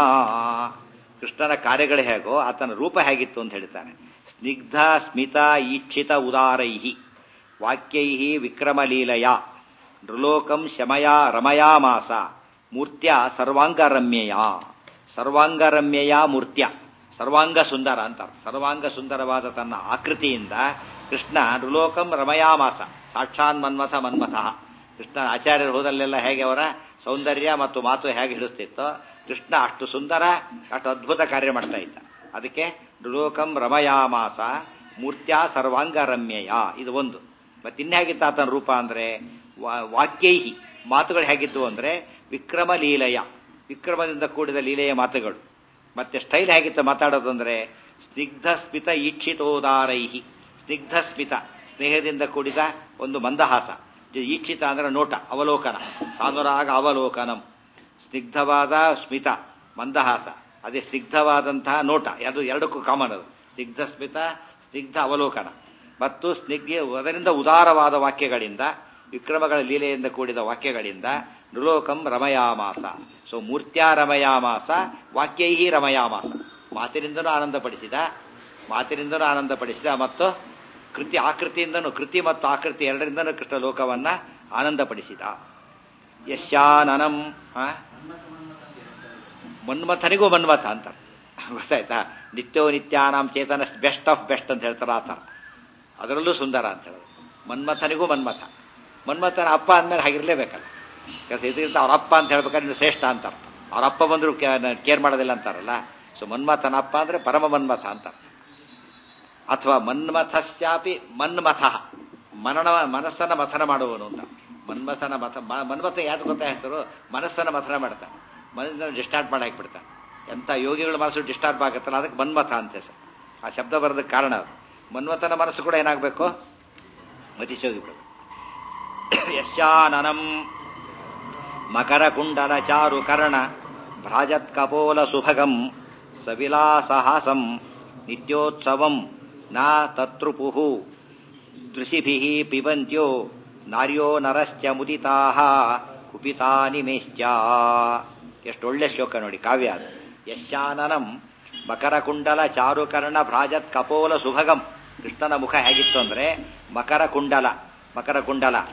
ಕೃಷ್ಣನ ಕಾರ್ಯಗಳು ಹೇಗೋ ಆತನ ರೂಪ ಹೇಗಿತ್ತು ಅಂತ ಹೇಳ್ತಾನೆ ಸ್ನಿಗ್ಧ ಸ್ಮಿತ ಈಕ್ಷಿತ ಉದಾರೈ ವಾಕ್ಯೈ ವಿಕ್ರಮಲೀಲಯ ನೃಲೋಕಂ ಶಮಯ ರಮಯಾಮಾಸ ಮೂರ್ತ್ಯ ಸರ್ವಾಂಗರಮ್ಯಯ ಸರ್ವಾಂಗರಮ್ಯಯ ಮೂರ್ತ್ಯ ಸರ್ವಾಂಗ ಸುಂದರ ಅಂತ ಸರ್ವಾಂಗ ಸುಂದರವಾದ ತನ್ನ ಆಕೃತಿಯಿಂದ ಕೃಷ್ಣ ನೃಲೋಕಂ ರಮಯಾಮಾಸ ಸಾಕ್ಷಾನ್ ಮನ್ಮಥ ಮನ್ಮಥ ಕೃಷ್ಣ ಆಚಾರ್ಯರು ಹೋದಲ್ಲೆಲ್ಲ ಹೇಗೆ ಅವರ ಸೌಂದರ್ಯ ಮತ್ತು ಮಾತು ಹೇಗೆ ಹಿಡಿಸ್ತಿತ್ತೋ ಕೃಷ್ಣ ಅಷ್ಟು ಸುಂದರ ಅಷ್ಟು ಅದ್ಭುತ ಕಾರ್ಯ ಮಾಡ್ತಾ ಇದ್ದ ಅದಕ್ಕೆ ನೃಲೋಕಂ ರಮಯಾಮಾಸ ಮೂರ್ತ್ಯ ಸರ್ವಾಂಗ ರಮ್ಯಯ ಇದು ಒಂದು ಮತ್ತೆ ಇನ್ಹೇಗಿತ್ತು ಆತನ ರೂಪ ಅಂದ್ರೆ ವಾಕ್ಯೈಹಿ ಮಾತುಗಳು ಹೇಗಿತ್ತು ಅಂದ್ರೆ ವಿಕ್ರಮ ಲೀಲೆಯ ವಿಕ್ರಮದಿಂದ ಕೂಡಿದ ಲೀಲೆಯ ಮಾತುಗಳು ಮತ್ತೆ ಸ್ಟೈಲ್ ಹೇಗಿತ್ತು ಮಾತಾಡೋದು ಅಂದ್ರೆ ಸ್ನಿಗ್ಧ ಸ್ಮಿತ ಈಕ್ಷಿತೋದಾರೈಹಿ ಸ್ನಿಗ್ಧ ಸ್ಮಿತ ಸ್ನೇಹದಿಂದ ಕೂಡಿದ ಒಂದು ಮಂದಹಾಸ ಈಕ್ಷಿತ ಅಂದ್ರೆ ನೋಟ ಅವಲೋಕನ ಸಾನುರಾಗ ಅವಲೋಕನಂ ಸ್ನಿಗ್ಧವಾದ ಸ್ಮಿತ ಮಂದಹಾಸ ಅದೇ ಸ್ನಿಗ್ಧವಾದಂತಹ ನೋಟ ಅದು ಎರಡಕ್ಕೂ ಕಾಮನ್ ಅದು ಸ್ನಿಗ್ಧ ಸ್ಮಿತ ಸ್ನಿಗ್ಧ ಅವಲೋಕನ ಮತ್ತು ಸ್ನಿಗ್ಧ ಅದರಿಂದ ಉದಾರವಾದ ವಾಕ್ಯಗಳಿಂದ ವಿಕ್ರಮಗಳ ಲೀಲೆಯಿಂದ ಕೂಡಿದ ವಾಕ್ಯಗಳಿಂದ ನೃಲೋಕಂ ರಮಯಾಮಾಸ ಸೊ ಮೂರ್ತ್ಯಾ ರಮಯಾಮಾಸ ವಾಕ್ಯೈಹಿ ರಮಯಾಮಾಸ ಮಾತಿನಿಂದನೂ ಆನಂದಪಡಿಸಿದ ಮಾತಿನಿಂದನೂ ಆನಂದಪಡಿಸಿದ ಮತ್ತು ಕೃತಿ ಆಕೃತಿಯಿಂದನೂ ಕೃತಿ ಮತ್ತು ಆಕೃತಿ ಎರಡರಿಂದನೂ ಕೃಷ್ಣ ಲೋಕವನ್ನ ಆನಂದಪಡಿಸಿದ ಯಶ್ಯಾನನಂ ಆ? ಮನ್ಮಥನಿಗೂ ಮನ್ಮಥ ಅಂತ ಗೊತ್ತಾಯ್ತಾ ನಿತ್ಯೋ ನಿತ್ಯಾನಾಂ ಚೇತನ ಬೆಸ್ಟ್ ಆಫ್ ಬೆಸ್ಟ್ ಅಂತ ಹೇಳ್ತಾರ ಆ ಥರ ಅದರಲ್ಲೂ ಸುಂದರ ಅಂತ ಹೇಳೋದು ಮನ್ಮಥನಿಗೂ ಮನ್ಮಥ ಮನ್ಮಥನ ಅಪ್ಪ ಅಂದಮೇಲೆ ಹಾಗಿರ್ಲೇಬೇಕಲ್ಲ ಕೆಲಸ ಇದರಿಂದ ಅವ್ರ ಅಪ್ಪ ಅಂತ ಹೇಳ್ಬೇಕಾದ್ರೆ ಇನ್ನು ಶ್ರೇಷ್ಠ ಅಂತ ಅರ್ಥ ಅವ್ರ ಅಪ್ಪ ಬಂದ್ರು ಕೇರ್ ಮಾಡೋದಿಲ್ಲ ಅಂತಾರಲ್ಲ ಸೊ ಮನ್ಮಥನ ಅಪ್ಪ ಅಂದ್ರೆ ಪರಮ ಮನ್ಮಥ ಅಂತ ಅಥವಾ ಮನ್ಮಥಸ್ಯಾಪಿ ಮನ್ಮಥ ಮನನ ಮನಸ್ಸನ್ನ ಮಥನ ಮಾಡುವನು ಅಂತ ಮನ್ಮಥನ ಮಥ ಮ- ಮನ್ಮಥ ಯಾವ್ದು ಗೊತ್ತಾ ಹೆಸರು ಮನಸ್ಸನ್ನ ಮಥನ ಮಾಡ್ತಾನೆ ಮನಸ್ಸನ್ನು ಡಿಸ್ಟಾರ್ಟ್ ಮಾಡಿ ಹಾಕ್ಬಿಡ್ತಾನೆ ಎಂಥ ಯೋಗಿಗಳ ಮನಸ್ಸು ಡಿಸ್ಟಾರ್ಬ್ ಆಗುತ್ತಲ್ಲ ಅದಕ್ಕೆ ಮನ್ಮಥ ಅಂತ ಹೆಸರು ಆ ಶಬ್ದ ಬರೋದಕ್ಕೆ ಕಾರಣ ಅದು ಮನ್ಮಥನ ಮನಸ್ಸು ಕೂಡ ಏನಾಗಬೇಕು ಮತಿಸೋಗಿಬಿಡಬೇಕು ಯಶ್ಯಾನನಂ ಮಕರ ಕುಂಡಲ ಚಾರು ಕರ್ಣ ಭ್ರಾಜತ್ ಕಪೋಲ ಸುಭಗಂ ಸವಿಲಾಸಹಾಸಂ ನಿತ್ಯೋತ್ಸವಂ ನ ತತೃಪು ದೃಶಿಭಿ ಪಿಬಂತ್ಯೋ ನಾರ್ಯೋ ನರಶ್ಚ ಮುದಿತಾ ಕುಪಿತಾನಿ ಮೇಶ್ಚ ಎಷ್ಟು ಒಳ್ಳೆ ಶ್ಲೋಕ ನೋಡಿ ಕಾವ್ಯ ಅದು ಯಶಾನನಂ ಮಕರಕುಂಡಲ ಚಾರುಕರ್ಣ ಭ್ರಾಜತ್ ಕಪೋಲ ಸುಭಗಂ ಕೃಷ್ಣನ ಮುಖ ಹೇಗಿತ್ತು ಅಂದ್ರೆ ಮಕರ ಕುಂಡಲ ಮಕರ ಕುಂಡಲ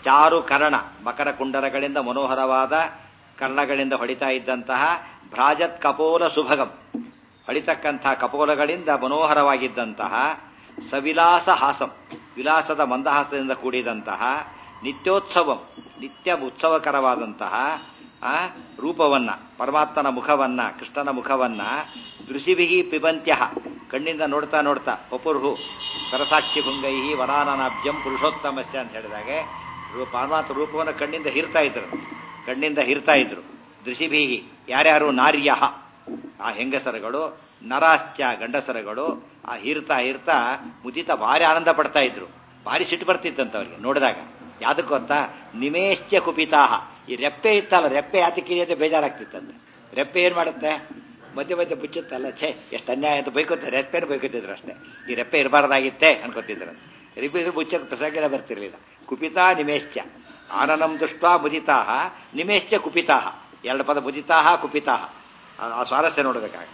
ಚಾರು ಕರ್ಣ ಮಕರ ಕುಂಡಲಗಳಿಂದ ಮನೋಹರವಾದ ಕರ್ಣಗಳಿಂದ ಹೊಡಿತಾ ಇದ್ದಂತಹ ಭ್ರಾಜತ್ ಕಪೋಲ ಸುಭಗಂ ಹೊಡಿತಕ್ಕಂತಹ ಕಪೋಲಗಳಿಂದ ಮನೋಹರವಾಗಿದ್ದಂತಹ ಸವಿಲಾಸ ಹಾಸಂ ವಿಲಾಸದ ಮಂದಹಾಸದಿಂದ ಕೂಡಿದಂತಹ ನಿತ್ಯೋತ್ಸವಂ ನಿತ್ಯ ಉತ್ಸವಕರವಾದಂತಹ ಆ ರೂಪವನ್ನ ಪರಮಾತ್ಮನ ಮುಖವನ್ನ ಕೃಷ್ಣನ ಮುಖವನ್ನ ದೃಶಿಭಿಹಿ ಪಿಬಂತ್ಯ ಕಣ್ಣಿಂದ ನೋಡ್ತಾ ನೋಡ್ತಾ ಪಪುರ್ಹು ಸರಸಾಕ್ಷಿ ಭುಂಗೈಹಿ ವರಾನನಾಬ್ಜಂ ಪುರುಷೋತ್ತಮಸ್ಯ ಅಂತ ಹೇಳಿದಾಗೆ ರೂ- ಪರಮಾತ್ಮ ರೂಪವನ್ನು ಕಣ್ಣಿಂದ ಹಿರ್ತಾ ಇದ್ರು ಕಣ್ಣಿಂದ ಹಿರ್ತಾ ಇದ್ರು ದೃಶಿಭೀಹಿ ಯಾರ್ಯಾರು ನಾರ್ಯ ಆ ಹೆಂಗಸರುಗಳು ನರಾಶ್ಚ ಗಂಡಸರುಗಳು ಆ ಹಿರ್ತಾ ಹಿರ್ತಾ ಮುದಿತ ಭಾರಿ ಆನಂದ ಪಡ್ತಾ ಇದ್ರು ಭಾರಿ ಸಿಟ್ಟು ಬರ್ತಿತ್ತಂತ ಅವ್ರಿಗೆ ನೋಡಿದಾಗ ಯಾವ್ದಕ್ಕೆ ಗೊತ್ತಾ ನಿಮೇಶ್ಚ ಕುಪಿತಾಹ ಈ ರೆಪ್ಪೆ ಇತ್ತಲ್ಲ ರೆಪ್ಪೆ ಯಾತಕ್ಕಿದೆ ಅಂತ ಬೇಜಾರಾಗ್ತಿತ್ತಂತೆ ರೆಪ್ಪೆ ಏನ್ ಮಾಡುತ್ತೆ ಮಧ್ಯೆ ಮಧ್ಯೆ ಬುಚ್ಚುತ್ತಲ್ಲ ಛೇ ಎಷ್ಟು ಅನ್ಯಾಯ ಅಂತ ಬೈಕೋತಾರೆ ರೆಪ್ಪೆನ ಬೈಕೋತಿದ್ರು ಅಷ್ಟೇ ಈ ರೆಪ್ಪೆ ಇರಬಾರ್ದಾಗಿತ್ತೆ ಅನ್ಕೋತಿದ್ರು ರೆಪ್ಪೆ ಇದ್ರೆ ಬುಚ್ಚಕ್ಕೆ ಪ್ರಸಂಗನೇ ಬರ್ತಿರ್ಲಿಲ್ಲ ಕುಪಿತಾ ನಿಮೇಶ್ಚ ಆನನಂ ದೃಷ್ಟ ಮುದಿತಾಹ ನಿಮೇಶ್ಚ ಕುಪಿತಾಹ ಎರಡು ಪದ ಮುದಿತಾಹ ಕುಪಿತಾಹ ಆ- ಆ ಸ್ವಾರಸ್ಯ ನೋಡಬೇಕಾಗ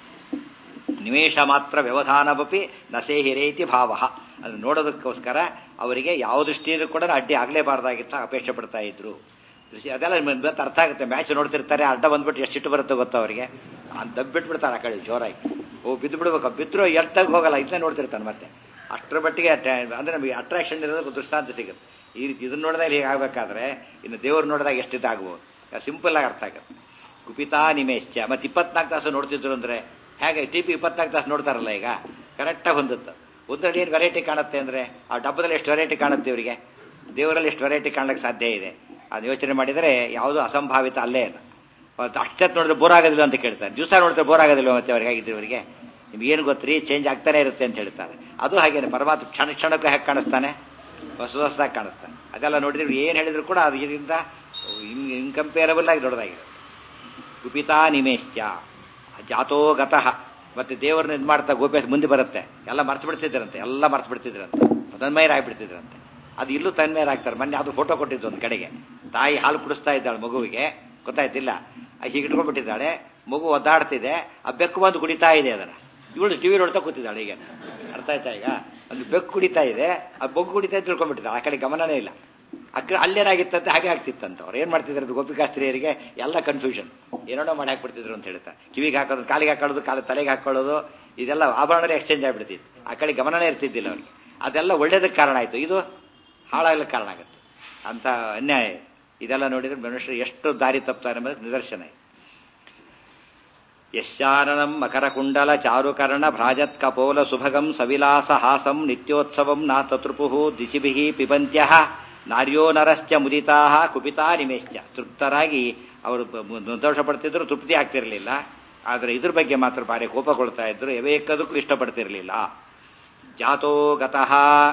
ನಿಮೇಶ ಮಾತ್ರ ವ್ಯವಧಾನವಪಿ ನಸೇಹಿರೇತಿ ಭಾವ ಅದು ನೋಡೋದಕ್ಕೋಸ್ಕರ ಅವರಿಗೆ ಯಾವ ದೃಷ್ಟಿಯಲ್ಲೂ ಕೂಡ ಅಡ್ಡಿ ಆಗಲೇಬಾರ್ದಾಗಿತ್ತ ಅಪೇಕ್ಷೆ ಪಡ್ತಾ ಇದ್ರು ದೃಷ್ಟಿ ಅದೆಲ್ಲ ನಿಮ್ಗೆ ಇವತ್ತು ಅರ್ಥ ಆಗುತ್ತೆ ಮ್ಯಾಚ್ ನೋಡ್ತಿರ್ತಾರೆ ಅಡ್ಡ ಬಂದ್ಬಿಟ್ಟು ಎಷ್ಟು ಸಿಟ್ಟು ಬರುತ್ತೋ ಗೊತ್ತಾ ಅವರಿಗೆ ದಬ್ಬಿಟ್ಬಿಡ್ತಾರೆ ಆ ಕಡೆ ಜೋರಾಗಿ ಓ ಬಿದ್ದು ಬಿಡ್ಬೇಕು ಬಿದ್ದರೂ ಎಲ್ತಾಗ ಹೋಗಲ್ಲ ಇದನ್ನ ನೋಡ್ತಿರ್ತಾನೆ ಮತ್ತೆ ಅಷ್ಟರ ಮಟ್ಟಿಗೆ ಅಟ್ಟ- ಅಂದ್ರೆ ನಮಗೆ ಅಟ್ರಾಕ್ಷನ್ ಇರೋದಕ್ಕೆ ದೃಷ್ಟಾಂತ ಸಿಗುತ್ತೆ ಈ ರೀತಿ ಇದನ್ನ ನೋಡಿದಾಗ ಹೀಗೆ ಆಗ್ಬೇಕಾದ್ರೆ ಇನ್ನು ದೇವ್ರು ನೋಡಿದಾಗ ಎಷ್ಟಿದ್ದಾಗ್ಬೋದು ಸಿಂಪಲ್ ಆಗಿ ಅರ್ಥ ಆಗುತ್ತೆ ಕುಪಿತಾ ನಿಮೇಶ್ಚ ಮತ್ತೆ ಇಪ್ಪತ್ನಾಲ್ಕು ತಾಸು ನೋಡ್ತಿದ್ರು ಅಂದ್ರೆ ಹೇಗೆ ಟಿ ಪಿ ಇಪ್ಪತ್ನಾಲ್ಕು ತಾಸು ನೋಡ್ತಾರಲ್ಲ ಈಗ ಕರೆಕ್ಟಾಗಿ ಹೊಂದುತ್ತೆ ಒಂದರಲ್ಲಿ ಏನು ವೆರೈಟಿ ಕಾಣುತ್ತೆ ಅಂದ್ರೆ ಆ ಡಬ್ಬದಲ್ಲಿ ಎಷ್ಟು ವೆರೈಟಿ ಕಾಣುತ್ತೆ ಇವರಿಗೆ ದೇವರಲ್ಲಿ ಎಷ್ಟು ವೆರೈಟಿ ಕಾಣಲಿಕ್ಕೆ ಸಾಧ್ಯ ಇದೆ ಅದು ಯೋಚನೆ ಮಾಡಿದರೆ ಯಾವುದು ಅಸಂಭಾವಿತ ಅಲ್ಲೇ ಇಲ್ಲ ಅವತ್ತು ಅಷ್ಟೊತ್ತು ನೋಡಿದ್ರೆ ಬೋರ್ ಆಗೋದಿಲ್ಲ ಅಂತ ಕೇಳ್ತಾರೆ ದಿವಸ ನೋಡಿದ್ರೆ ಬೋರ್ ಆಗೋದಿಲ್ಲ ಮತ್ತೆ ಅವ್ರಿಗೆ ಹೇಗಿದ್ರು ಇವರಿಗೆ ನಿಮ್ಗೆ ಏನು ಗೊತ್ತ್ರಿ ಚೇಂಜ್ ಆಗ್ತಾನೆ ಇರುತ್ತೆ ಅಂತ ಹೇಳ್ತಾರೆ ಅದು ಹಾಗೇನೆ ಪರಮಾತ್ಮ ಕ್ಷಣ ಕ್ಷಣಕ್ಕೂ ಹೇಗೆ ಕಾಣಿಸ್ತಾನೆ ಹೊಸ ಹೊಸದಾಗಿ ಕಾಣಿಸ್ತಾನೆ ಅದೆಲ್ಲ ನೋಡಿದ್ರೆ ಏನು ಹೇಳಿದ್ರು ಕೂಡ ಅದು ಇದರಿಂದ ಇನ್ಕಂಪೇರಬಲ್ ಆಗಿ ದೊಡ್ಡದಾಗಿದೆ ಕುಪಿತಾ ನಿಮೇಶ್ಚ ಜಾತೋ ಗತಃ ಮತ್ತೆ ದೇವರನ್ನ ಇದು ಮಾಡ್ತಾ ಗೋಪ್ಯಾಸ ಮುಂದೆ ಬರುತ್ತೆ ಎಲ್ಲ ಮರ್ತು ಬಿಡ್ತಿದ್ರಂತೆ ಎಲ್ಲ ಮರ್ತು ಬಿಡ್ತಿದ್ರಂತೆ ತನ್ಮಯರಾಗ್ಬಿಡ್ತಿದ್ರಂತೆ ಅದು ಇಲ್ಲೂ ತನ್ಮಯರಾಗ್ತಾರೆ ಮೊನ್ನೆ ಅದು ಫೋಟೋ ಕೊಟ್ಟಿದ್ದು ಒಂದು ಕಡೆಗೆ ತಾಯಿ ಹಾಲು ಕುಡಿಸ್ತಾ ಇದ್ದಾಳೆ ಮಗುವಿಗೆ ಗೊತ್ತಾಯ್ತಿಲ್ಲ ಆ ಹೀಗೆ ಇಟ್ಕೊಂಡ್ಬಿಟ್ಟಿದ್ದಾಳೆ ಮಗು ಒದ್ದಾಡ್ತಿದೆ ಆ ಬೆಕ್ಕು ಬಂದು ಕುಡಿತಾ ಇದೆ ಅದನ್ನ ಇವಳು ಟಿವಿ ನೋಡ್ತಾ ಕೂತಿದ್ದಾಳೆ ಈಗ ಅರ್ಥ ಆಯ್ತಾ ಈಗ ಅಲ್ಲಿ ಬೆಕ್ಕು ಕುಡಿತಾ ಇದೆ ಆ ಬೊಗ್ಗು ಕುಡಿತಾ ಇದ್ದು ತಿಳ್ಕೊಂಡ್ಬಿಟ್ಟಿದ್ದಾಳೆ ಆ ಕಡೆ ಗಮನನೇ ಇಲ್ಲ ಅಕ್ಕ ಅಲ್ಲೇನಾಗಿತ್ತಂತೆ ಹಾಗೆ ಆಗ್ತಿತ್ತಂತ ಅವ್ರು ಏನ್ ಮಾಡ್ತಿದ್ರು ಅದು ಗೋಪಿಕಾಸ್ತ್ರೀಯರಿಗೆ ಎಲ್ಲ ಕನ್ಫ್ಯೂಷನ್ ಏನೇನೋ ಮಾಡಿ ಹಾಕ್ಬಿಡ್ತಿದ್ರು ಅಂತ ಹೇಳ್ತಾರೆ ಕಿವಿಗೆ ಹಾಕೋದು ಕಾಲಿಗೆ ಹಾಕೊಳ್ಳೋದು ಕಾಲ ತಲೆಗೆ ಹಾಕೊಳ್ಳೋದು ಇದೆಲ್ಲ ಆಭರಣರೇ ಎಕ್ಸ್ಚೇಂಜ್ ಆಗ್ಬಿಡ್ತಿತ್ತು ಆ ಕಡೆ ಗಮನನೇ ಇರ್ತಿದ್ದಿಲ್ಲ ಅವ್ರಿಗೆ ಅದೆಲ್ಲ ಒಳ್ಳೇದಕ್ಕೆ ಕಾರಣ ಆಯ್ತು ಇದು ಹಾಳಾಗ್ಲಿಕ್ಕೆ ಕಾರಣ ಆಗುತ್ತೆ ಅಂತ ಅನ್ಯಾಯ ಇದೆಲ್ಲ ನೋಡಿದ್ರೆ ಮನುಷ್ಯರು ಎಷ್ಟು ದಾರಿ ತಪ್ತಾರೆ ಎಂಬುದಕ್ಕೆ ನಿದರ್ಶನ ಇದೆ ಯಶ್ಚಾನನಂ ಮಕರಕುಂಡಲ ಚಾರುಕರ್ಣ ಭ್ರಾಜತ್ ಕಪೋಲ ಸುಭಗಂ ಸವಿಲಾಸ ಹಾಸಂ ನಿತ್ಯೋತ್ಸವಂ ನಾ ತತೃಪು ದಿಶಿಭಿಃ ಪಿಬಂತ್ಯ ನಾರ್ಯೋ ನರಶ್ಚ ಮುದಿತಾ ಕುಪಿತಾ ನಿಮೇಶ್ಚ ತೃಪ್ತರಾಗಿ ಅವರು ಬ- ಮು- ಸಂತೋಷ ಪಡ್ತಿದ್ರು ತೃಪ್ತಿ ಆಗ್ತಿರ್ಲಿಲ್ಲ ಆದರೆ ಇದ್ರ ಬಗ್ಗೆ ಮಾತ್ರ ಭಾರಿ ಕೋಪಗೊಳ್ತಾ ಇದ್ರು ಎವೇಕದಕ್ಕೂ ಇಷ್ಟಪಡ್ತಿರ್ಲಿಲ್ಲ ಜಾತೋ ಗತಃ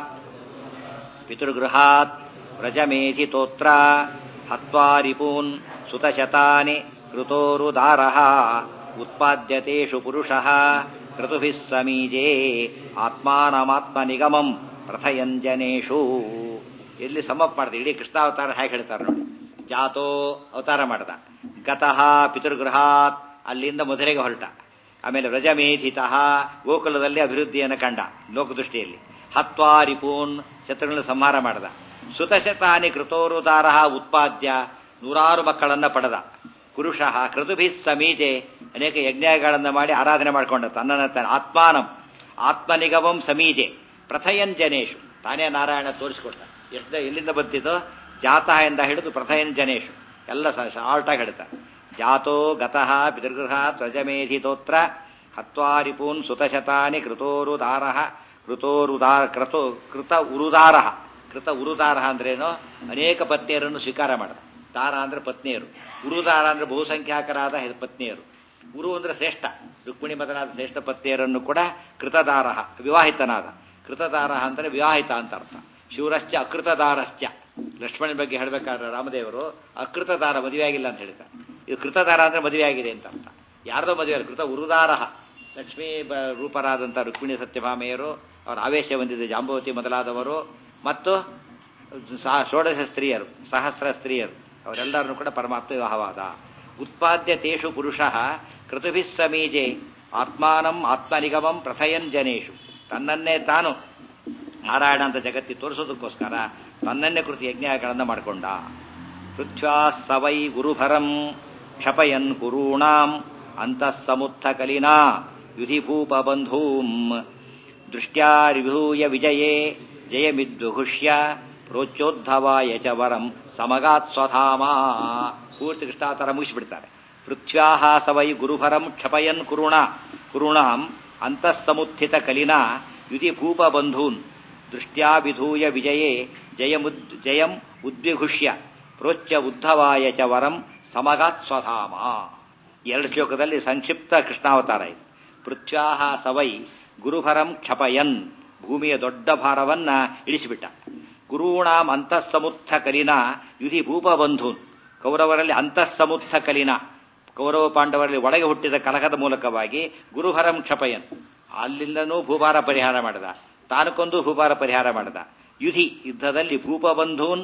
ಪಿತೃಗೃಹಾತ್ ವ್ರಜಮೇಧಿತೋತ್ರ ಹತ್ವಾ ರಿಪೂನ್ ಸುತಶತಾನಿ ಕೃತೋರುದಾರಃ ಉತ್ಪಾದ್ಯತೇಷು ಪುರುಷಃ ಕ್ರತುಭಿಃ ಸಮೀಜೆ ಆತ್ಮಾನಮಾತ್ಮನಿಗಮಂ ಪ್ರಥಯಂಜನೇಷು ಎಲ್ಲಿ ಸಮಪ್ ಮಾಡಿದೆ ಇಡೀ ಕೃಷ್ಣಾವತಾರ ಹೇಗೆ ಹೇಳ್ತಾರೆ ನೋಡಿ ಜಾತೋ ಅವತಾರ ಮಾಡ್ದ ಗತಃ ಪಿತೃಗೃಹಾತ್ ಅಲ್ಲಿಂದ ಮಧುರೆಗೆ ಹೊರಟ ಆಮೇಲೆ ವ್ರಜಮೇಧಿತಃ ಗೋಕುಲದಲ್ಲಿ ಅಭಿವೃದ್ಧಿಯನ್ನು ಕಂಡ ಲೋಕದೃಷ್ಟಿಯಲ್ಲಿ ಹತ್ವಾ ರಿಪೂನ್ ಶತ್ರುಗಳನ್ನು ಸಂಹಾರ ಮಾಡದ ಸುತಶತಾನಿ ಕೃತೋರುದಾರ ಉತ್ಪಾದ್ಯ ನೂರಾರು ಮಕ್ಕಳನ್ನ ಪಡೆದ ಪುರುಷ ಕೃತುಭಿ ಸಮೀಜೆ ಅನೇಕ ಯಜ್ಞಗಳನ್ನು ಮಾಡಿ ಆರಾಧನೆ ಮಾಡಿಕೊಂಡ ತನ್ನನ್ನ ತಾನು ಆತ್ಮಾನಂ ಆತ್ಮನಿಗಮಂ ಸಮೀಜೆ ಪ್ರಥಯನ್ ಜನೇಶು ತಾನೇ ನಾರಾಯಣ ತೋರಿಸಿಕೊಟ್ಟ ಎಷ್ಟು ಎಲ್ಲಿಂದ ಬಂತಿದ್ದು ಜಾತಃ ಎಂದ ಹಿಡಿದು ಪ್ರಥಯನ್ ಜನೇಶು ಎಲ್ಲ ಆಲ್ಟಾಗಿ ಹೇಳ್ತಾರೆ ಜಾತೋ ಗತಃ ಪಿತೃಗೃಹ ತ್ವಜಮೇಧಿತೋತ್ರ ಹತ್ವಾರಿಪೂನ್ ಸುತಶತಾನಿ ಕೃತೋರುದಾರ ಕೃತೋರುದಾರ ಕೃತೋ ಕೃತ ಉರುದಾರ ಕೃತ ಉರುದಾರ ಅಂದ್ರೇನು ಅನೇಕ ಪತ್ನಿಯರನ್ನು ಸ್ವೀಕಾರ ಮಾಡಿದ ದಾರ ಅಂದ್ರೆ ಪತ್ನಿಯರು ಉರುದಾರ ಅಂದ್ರೆ ಬಹುಸಂಖ್ಯಾಕರಾದ ಹೆ- ಪತ್ನಿಯರು ಉರು ಅಂದ್ರೆ ಶ್ರೇಷ್ಠ ರುಕ್ಮಿಣಿ ಮೊದಲಾದ ಶ್ರೇಷ್ಠ ಪತ್ನಿಯರನ್ನು ಕೂಡ ಕೃತದಾರ ವಿವಾಹಿತನಾದ ಕೃತದಾರ ಅಂದ್ರೆ ವಿವಾಹಿತ ಅಂತ ಅರ್ಥ ಶಿವರಶ್ಚ ಅಕೃತದಾರಶ್ಚ ಲಕ್ಷ್ಮಣನ ಬಗ್ಗೆ ಹೇಳಬೇಕಾದ್ರೆ ರಾಮದೇವರು ಅಕೃತದಾರ ಮದುವೆ ಆಗಿಲ್ಲ ಅಂತ ಹೇಳ್ತಾರೆ ಇದು ಕೃತದಾರ ಅಂದ್ರೆ ಮದುವೆ ಆಗಿದೆ ಅಂತ ಅರ್ಥ ಯಾರ್ದೋ ಮದುವೆ ಅಲ್ಲ ಕೃತ ಉರುದಾರ ಲಕ್ಷ್ಮೀ ಬ- ರೂಪರಾದಂಥ ರುಕ್ಮಿಣಿ ಸತ್ಯಭಾಮೆಯರು ಅವರ ಆವೇಶ ಹೊಂದಿದ ಜಾಂಬವತಿ ಮೊದಲಾದವರು ಮತ್ತು ಸಹ- ಷೋಡಶ ಸ್ತ್ರೀಯರು ಸಹಸ್ರ ಸ್ತ್ರೀಯರು ಅವರೆಲ್ಲರನ್ನು ಕೂಡ ಪರಮಾತ್ಮ ವಿವಾಹವಾದ ಉತ್ಪಾದ್ಯ ತೇಷು ಪುರುಷ ಕೃತುಭಿ ಸಮೀಜೆ ಆತ್ಮಾನಂ ಆತ್ಮನಿಗಮಂ ಪ್ರಥಯನ್ ಜನೇಶು ತನ್ನನ್ನೇ ತಾನು ನಾರಾಯಣ ಅಂತ ಜಗತ್ತಿ ತೋರಿಸೋದಕ್ಕೋಸ್ಕರ ತನ್ನನ್ನೇ ಕುರಿತು ಯಜ್ಞಗಳನ್ನು ಮಾಡಿಕೊಂಡ ಪೃಥ್ವ್ಯಾ ಸವೈ ಗುರುಭರಂ ಕ್ಷಪಯನ್ ಕುರೂಣಾಂ ಅಂತಃಸಮುತ್ಥ ಕಲಿನಾ ಯುಧಿಭೂಪ ಬಂಧೂಂ ದೃಷ್ಟ್ಯಾರಿಭೂಯ ವಿಜಯೇ ಜಯಮಿದ್ದುಹುಷ್ಯ ಪ್ರೋಚ್ಚೋದ್ಧವಾಯ ಚ ವರಂ ಸಮಗಾತ್ ಸ್ವಧಾಮ ಪೂರ್ತಿ ಕೃಷ್ಣಾತರ ಮುಗಿಸಿಬಿಡ್ತಾರೆ ಪೃಥ್ವ್ಯಾಹ ಸವೈ ಗುರುಭರಂ ಕ್ಷಪಯನ್ ಕುರುಣ ಕುರುಣಾಂ ಅಂತಃಸಮುತ್ಥಿತ ಕಲಿನಾ ಯುಧಿಭೂಪ ಬಂಧೂನ್ ದೃಷ್ಟ್ಯಾ ವಿಧೂಯ ವಿಜಯೇ ಜಯಮುದ್ ಜಯಂ ಉದ್ವಿಘುಷ್ಯ ಪ್ರೋಚ್ಯ ಉದ್ಧವಾಯ ಚ ವರಂ ಸಮಗಾತ್ ಸ್ವಧಾಮ ಎರಡು ಶ್ಲೋಕದಲ್ಲಿ ಸಂಕ್ಷಿಪ್ತ ಕೃಷ್ಣಾವತಾರ ಇದೆ ಪೃಥ್ವ್ಯಾಹ ಸವೈ ಗುರುಭರಂ ಕ್ಷಪಯನ್ ಭೂಮಿಯ ದೊಡ್ಡ ಭಾರವನ್ನ ಇಳಿಸಿಬಿಟ್ಟ ಗುರುಣಾಂ ಅಂತಃಸಮುತ್ಥ ಕಲಿನ ಯುಧಿ ಭೂಪ ಬಂಧೂನ್ ಕೌರವರಲ್ಲಿ ಅಂತಃಸಮುತ್ಥ ಕಲಿನ ಕೌರವ ಪಾಂಡವರಲ್ಲಿ ಒಳಗೆ ಹುಟ್ಟಿದ ಕಲಹದ ಮೂಲಕವಾಗಿ ಗುರುಭರಂ ಕ್ಷಪಯನ್ ಅಲ್ಲಿಂದನೂ ಭೂಭಾರ ಪರಿಹಾರ ಮಾಡಿದ ತಾನಕ್ಕೊಂದು ಭೂಭಾರ ಪರಿಹಾರ ಮಾಡಿದ ಯುಧಿ ಯುದ್ಧದಲ್ಲಿ ಭೂಪ ಬಂಧೂನ್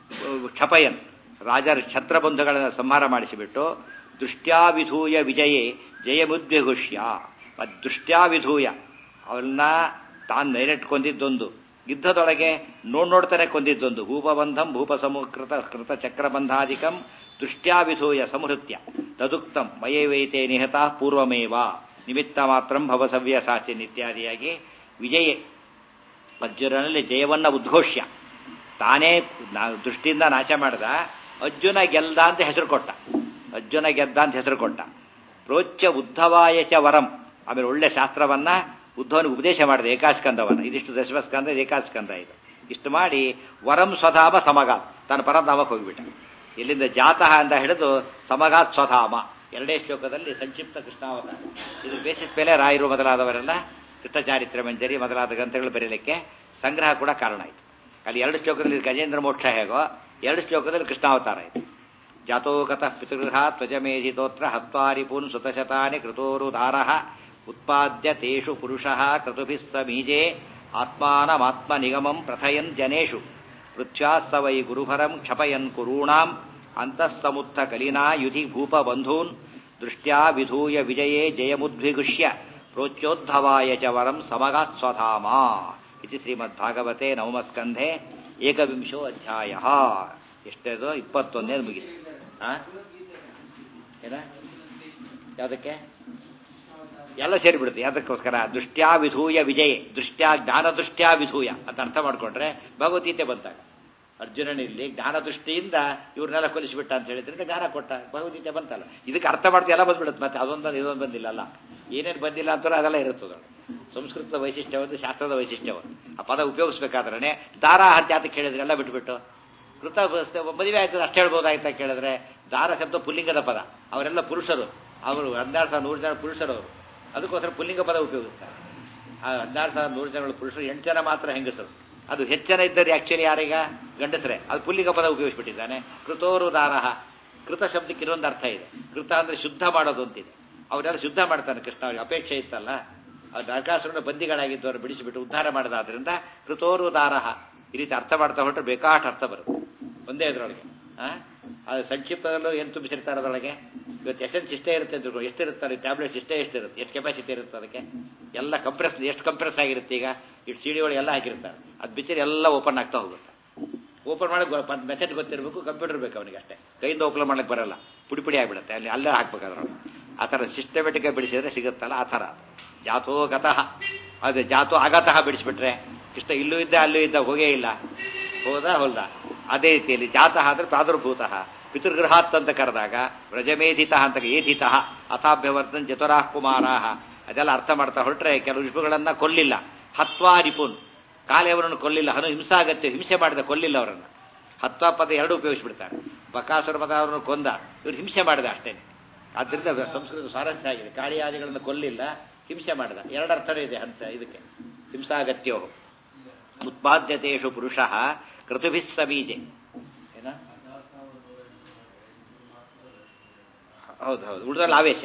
ಕ್ಷಪಯನ್ ರಾಜರ ಛತ್ರಬಂಧುಗಳನ್ನು ಸಂಹಾರ ಮಾಡಿಸಿಬಿಟ್ಟು ದೃಷ್ಟ್ಯಾವಿಧೂಯ ವಿಜಯೇ ಜಯಮುದ್ವಿಘುಷ್ಯ ದೃಷ್ಟ್ಯಾವಿಧೂಯ ಅವನ್ನ ತಾನು ಡೈರೆಕ್ಟ್ ಕೊಂದಿದ್ದೊಂದು ಯುದ್ಧದೊಳಗೆ ನೋಡ್ ನೋಡ್ತಾನೆ ಕೊಂದಿದ್ದೊಂದು ಭೂಪಬಂಧಂ ಭೂಪ ಸಮುಕೃತ ಕೃತ ಚಕ್ರಬಂಧಾಧಿಕಂ ದೃಷ್ಟ್ಯಾವಿಧೂಯ ಸಂಹೃತ್ಯ ತದುಕ್ತಂ ಮಯೇವೈತೆ ನಿಹತ ಪೂರ್ವಮೇವ ನಿಮಿತ್ತ ಮಾತ್ರ ಭವಸವ್ಯ ಸಾಚಿನ್ ಇತ್ಯಾದಿಯಾಗಿ ವಿಜಯೇ ಅರ್ಜುನನಲ್ಲಿ ಜಯವನ್ನ ಉದ್ಘೋಷ್ಯ ತಾನೇ ದೃಷ್ಟಿಯಿಂದ ನಾಶ ಮಾಡಿದ ಅರ್ಜುನ ಗೆಲ್ದ ಅಂತ ಹೆಸರು ಕೊಟ್ಟ ಅರ್ಜುನ ಗೆದ್ದ ಅಂತ ಹೆಸರು ಕೊಟ್ಟ ಪ್ರೋಚ್ಯ ಉದ್ಧವಾಯ ಚ ವರಂ ಆಮೇಲೆ ಒಳ್ಳೆ ಶಾಸ್ತ್ರವನ್ನ ಉದ್ಧವನಿಗೆ ಉಪದೇಶ ಮಾಡಿದ ಏಕಾಸ್ಕಂದವನ್ನ ಇದಿಷ್ಟು ದಶಮಸ್ಕಂದ ಏಕಾಸ್ಕಂದ ಇದು ಇಷ್ಟು ಮಾಡಿ ವರಂ ಸ್ವಧಾಮ ಸಮಗಾತ್ ತಾನು ಪರಧಾಮಕ್ಕೆ ಹೋಗಿಬಿಟ್ಟ ಇಲ್ಲಿಂದ ಜಾತಃ ಅಂತ ಹಿಡಿದು ಸಮಗಾತ್ ಸ್ವಧಾಮ ಎರಡೇ ಶ್ಲೋಕದಲ್ಲಿ ಸಂಕ್ಷಿಪ್ತ ಕೃಷ್ಣಾವತಾರ ಇದ್ರ ಬೇಸಿಸ್ ಮೇಲೆ ರಾಯರು ಮೊದಲಾದವರೆಲ್ಲ ಕೃಷ್ಣಚಾರಿತ್ರ ಮಂಜರಿ ಮೊದಲಾದ ಗ್ರಂಥಗಳು ಬರೀಲಿಕ್ಕೆ ಸಂಗ್ರಹ ಕೂಡ ಕಾರಣ ಆಯಿತು ಅಲ್ಲಿ ಎರಡು ಶ್ಲೋಕದಲ್ಲಿ ಗಜೇಂದ್ರ ಮೋಕ್ಷ ಹೇಗೋ ಎರಡು ಶ್ಲೋಕದಲ್ಲಿ ಕೃಷ್ಣಾವತಾರ ಆಯಿತು ಜಾತೋಗತಃ ಪಿತೃಗೃಹ ತ್ವಜಮೇಧಿತೋತ್ರ ಹತ್ವಾರಿಪೂನ್ ಸುತಶತಾನಿ ಕೃತೋರುದಾರ ಉತ್ಪಾದ್ಯ ತೇಷು ಪುರುಷಃ ಕ್ರತುಭಿಃ ಸಮೀಜೆ ಆತ್ಮಾನಮಾತ್ಮ ನಿಗಮಂ ಪ್ರಥಯನ್ ಜನೇಷು ಪೃಥ್ವ್ಯಾಸ್ಸ ವೈ ಗುರುಭರಂ ಕ್ಷಪಯನ್ ಕುರೂಣಾಂ ಅಂತಃಸಮುತ್ಥ ಕಲಿನಾ ಯುಧಿ ಭೂಪ ಬಂಧೂನ್ ದೃಷ್ಟ್ಯಾ ವಿಧೂಯ ವಿಜಯೇ ಜಯಮುದ್ವಿಗುಷ್ಯ ಪ್ರೋಚ್ಯೋದ್ಧವಾಯ ಚ ವರಂ ಸಮಗಾತ್ ಸ್ವಧಾಮ ಇತಿ ಶ್ರೀಮದ್ಭಾಗವತೆ ನವಮಸ್ಕಂಧೆ ಏಕವಿಂಶೋ ಅಧ್ಯಾಯ ಎಷ್ಟೇದು ಇಪ್ಪತ್ತೊಂದೇ ಮುಗಿತು ಆ ಏನ ಯಾವುದಕ್ಕೆ ಎಲ್ಲ ಸೇರಿಬಿಡುತ್ತೆ ಯಾವುದಕ್ಕೋಸ್ಕರ ದೃಷ್ಟ್ಯಾ ವಿಧೂಯ ವಿಜಯ ದೃಷ್ಟ್ಯಾ ಜ್ಞಾನ ದೃಷ್ಟ್ಯಾ ವಿಧೂಯ ಅಂತ ಅರ್ಥ ಮಾಡ್ಕೊಂಡ್ರೆ ಭಗವದ್ಗೀತೆ ಬಂದಾಗ ಅರ್ಜುನನಿಲ್ಲಿ ಜ್ಞಾನ ದೃಷ್ಟಿಯಿಂದ ಇವ್ರನ್ನೆಲ್ಲ ಕೊಲಿಸಿಬಿಟ್ಟ ಅಂತ ಹೇಳಿದ್ರಿಂದ ಜ್ಞಾನ ಕೊಟ್ಟ ಭಗವದ್ಗೀತೆ ಬಂತಲ್ಲ ಇದಕ್ಕೆ ಅರ್ಥ ಮಾಡ್ತಾ ಎಲ್ಲ ಬಂದ್ಬಿಡುತ್ತೆ ಮತ್ತೆ ಅದೊಂದು ಇದೊಂದು ಬಂದಿಲ್ಲಲ್ಲ ಏನೇನು ಬಂದಿಲ್ಲ ಅಂತಾರೆ ಅದೆಲ್ಲ ಇರುತ್ತದೆ ಸಂಸ್ಕೃತದ ವೈಶಿಷ್ಟ್ಯ ಒಂದು ಶಾಸ್ತ್ರದ ವೈಶಿಷ್ಟ್ಯ ಒಂದು ಆ ಪದ ಉಪಯೋಗಿಸ್ಬೇಕಾದ್ರೆ ದಾರ ಅಂತ ಯಾತಕ್ಕೆ ಹೇಳಿದ್ರೆ ಎಲ್ಲ ಬಿಟ್ಬಿಟ್ಟು ಕೃತ ಮದುವೆ ಆಯ್ತದೆ ಅಷ್ಟು ಹೇಳ್ಬೋದಾಯ್ತಾ ಕೇಳಿದ್ರೆ ದಾರ ಶಬ್ದ ಪುಲ್ಲಿಂಗದ ಪದ ಅವರೆಲ್ಲ ಪುರುಷರು ಅವರು ಹದಿನಾರು ಸಾವಿರ ನೂರು ಜನ ಪುರುಷರು ಅವರು ಅದಕ್ಕೋಸ್ಕರ ಪುಲ್ಲಿಂಗ ಪದ ಉಪಯೋಗಿಸ್ತಾರೆ ಆ ಹದಿನಾರು ಸಾವಿರ ನೂರು ಜನಗಳು ಪುರುಷರು ಎಂಟು ಜನ ಮಾತ್ರ ಹೆಂಗಸರು ಅದು ಹೆಚ್ಚು ಜನ ಇದ್ದರೆ ಆಕ್ಚುಲಿ ಯಾರೀಗ ಗಂಡಸರೇ ಅದು ಪುಲ್ಲಿಂಗ ಪದ ಉಪಯೋಗಿಸ್ಬಿಟ್ಟಿದ್ದಾನೆ ಕೃತೋರು ದಾರಹ ಕೃತ ಶಬ್ದಕ್ಕೆ ಇನ್ನೊಂದು ಅರ್ಥ ಇದೆ ಕೃತ ಅಂದ್ರೆ ಶುದ್ಧ ಮಾಡೋದು ಅಂತಿದೆ ಅವರೆಲ್ಲ ಶುದ್ಧ ಮಾಡ್ತಾನೆ ಕೃಷ್ಣ ಅವ್ರಿಗೆ ಅಪೇಕ್ಷೆ ಇತ್ತಲ್ಲ ಆ ನರಕಾಸುರನ ಬಂದಿಗಳಾಗಿದ್ದವರು ಬಿಡಿಸಿಬಿಟ್ಟು ಉದ್ಧಾರ ಮಾಡದಾದ್ರಿಂದ ಕೃತೋರು ದಾರಹ ಈ ರೀತಿ ಅರ್ಥ ಮಾಡ್ತಾ ಹೊರಟ್ರೆ ಬೇಕಾಟ ಅರ್ಥ ಬರುತ್ತೆ ಒಂದೇ ಇದ್ರೊಳಗೆ ಆ ಅದು ಸಂಕ್ಷಿಪ್ತದಲ್ಲೂ ಏನು ತುಂಬಿಸಿರ್ತಾರೆ ಅದರೊಳಗೆ ಇವತ್ತು ಎಸೆನ್ಸ್ ಇಷ್ಟೇ ಇರುತ್ತೆ ಅಂತ ಎಷ್ಟಿರುತ್ತಾರೆ ಟ್ಯಾಬ್ಲೆಟ್ಸ್ ಇಷ್ಟೇ ಎಷ್ಟಿರುತ್ತೆ ಎಷ್ಟು ಕೆಪಾಸಿಟಿ ಇರುತ್ತೆ ಅದಕ್ಕೆ ಎಲ್ಲ ಕಂಪ್ರೆಸ್ ಎಷ್ಟು ಕಂಪ್ರೆಸ್ ಆಗಿರುತ್ತೆ ಈಗ ಇಟ್ಟು ಸಿಡಿ ಒಳಗೆ ಎಲ್ಲ ಹಾಕಿರ್ತಾರೆ ಅದು ಬಿಚ್ಚರಿ ಎಲ್ಲ ಓಪನ್ ಆಗ್ತಾ ಹೋಗುತ್ತೆ ಓಪನ್ ಮಾಡಕ್ಕೆ ಮೆಥಡ್ ಗೊತ್ತಿರಬೇಕು ಕಂಪ್ಯೂಟರ್ ಬೇಕು ಅವನಿಗೆ ಅಷ್ಟೇ ಕೈಯಿಂದ ಓಪನ್ ಮಾಡಕ್ಕೆ ಬರಲ್ಲ ಪುಡಿ ಪುಡಿ ಆಗಿಬಿಡುತ್ತೆ ಅಲ್ಲಿ ಅಲ್ಲೇ ಹಾಕ್ಬೇಕಾದ್ರೊಳಗೆ ಆ ಥರ ಸಿಸ್ಟಮೆಟಿಕ್ ಆಗಿ ಬಿಡಿಸಿದ್ರೆ ಸಿಗುತ್ತಲ್ಲ ಆ ಥರ ಜಾತೋ ಗತಃ ಅದೇ ಜಾತೋ ಅಗತಃ ಬಿಡಿಸ್ಬಿಟ್ರೆ ಕೃಷ್ಣ ಇಲ್ಲೂ ಇದ್ದ ಅಲ್ಲೂ ಇದ್ದ ಹೋಗೇ ಇಲ್ಲ ಹೋದ ಹೊಲ್ದ ಅದೇ ರೀತಿಯಲ್ಲಿ ಜಾತಃ ಅಂದ್ರೆ ಪ್ರಾದುರ್ಭೂತಃ ಪಿತೃಗೃಹಾತ್ ಅಂತ ಕರೆದಾಗ ವ್ರಜಮೇಧಿತ ಅಂತ ಏಧಿತ ಅಥಾಭ್ಯವರ್ಧನ್ ಚತುರಾಃ ಕುಮಾರಾಹ ಅದೆಲ್ಲ ಅರ್ಥ ಮಾಡ್ತಾ ಹೊರಟ್ರೆ ಕೆಲವು ಋಷಿಗಳನ್ನ ಕೊಲ್ಲಿಲ್ಲ ಹತ್ವಾ ರಿಪುನ್ ಕಾಲೇವರನ್ನು ಕೊಲ್ಲಿಲ್ಲ ಹನು ಹಿಂಸಾಗತ್ಯ ಹಿಂಸೆ ಮಾಡಿದ ಕೊಲ್ಲಿಲ್ಲ ಅವರನ್ನು ಹತ್ವಾ ಪದ ಎರಡು ಉಪಯೋಗಿಸ್ಬಿಡ್ತಾರೆ ಬಕಾಸುರ ಪದ ಅವರನ್ನು ಕೊಂದ ಇವ್ರು ಹಿಂಸೆ ಮಾಡಿದ ಅಷ್ಟೇನೆ ಆದ್ರಿಂದ ಸಂಸ್ಕೃತ ಸ್ವಾರಸ್ಯ ಆಗಿದೆ ಕಾಳಿಯಾದಿಗಳನ್ನು ಕೊಲ್ಲಿಲ್ಲ ಹಿಂಸೆ ಮಾಡಿದ ಎರಡರ್ಥನೇ ಇದೆ ಹಂಸ ಇದಕ್ಕೆ ಹಿಂಸಾಗತ್ಯೋ ಉತ್ಪಾದ್ಯತೇಷು ಪುರುಷ ಕೃತುಭಿಸ್ ಸಮೀಜೆ ಏನ ಹೌದು ಹೌದು ಉಳಿದ್ರಲ್ಲಿ ಆವೇಶ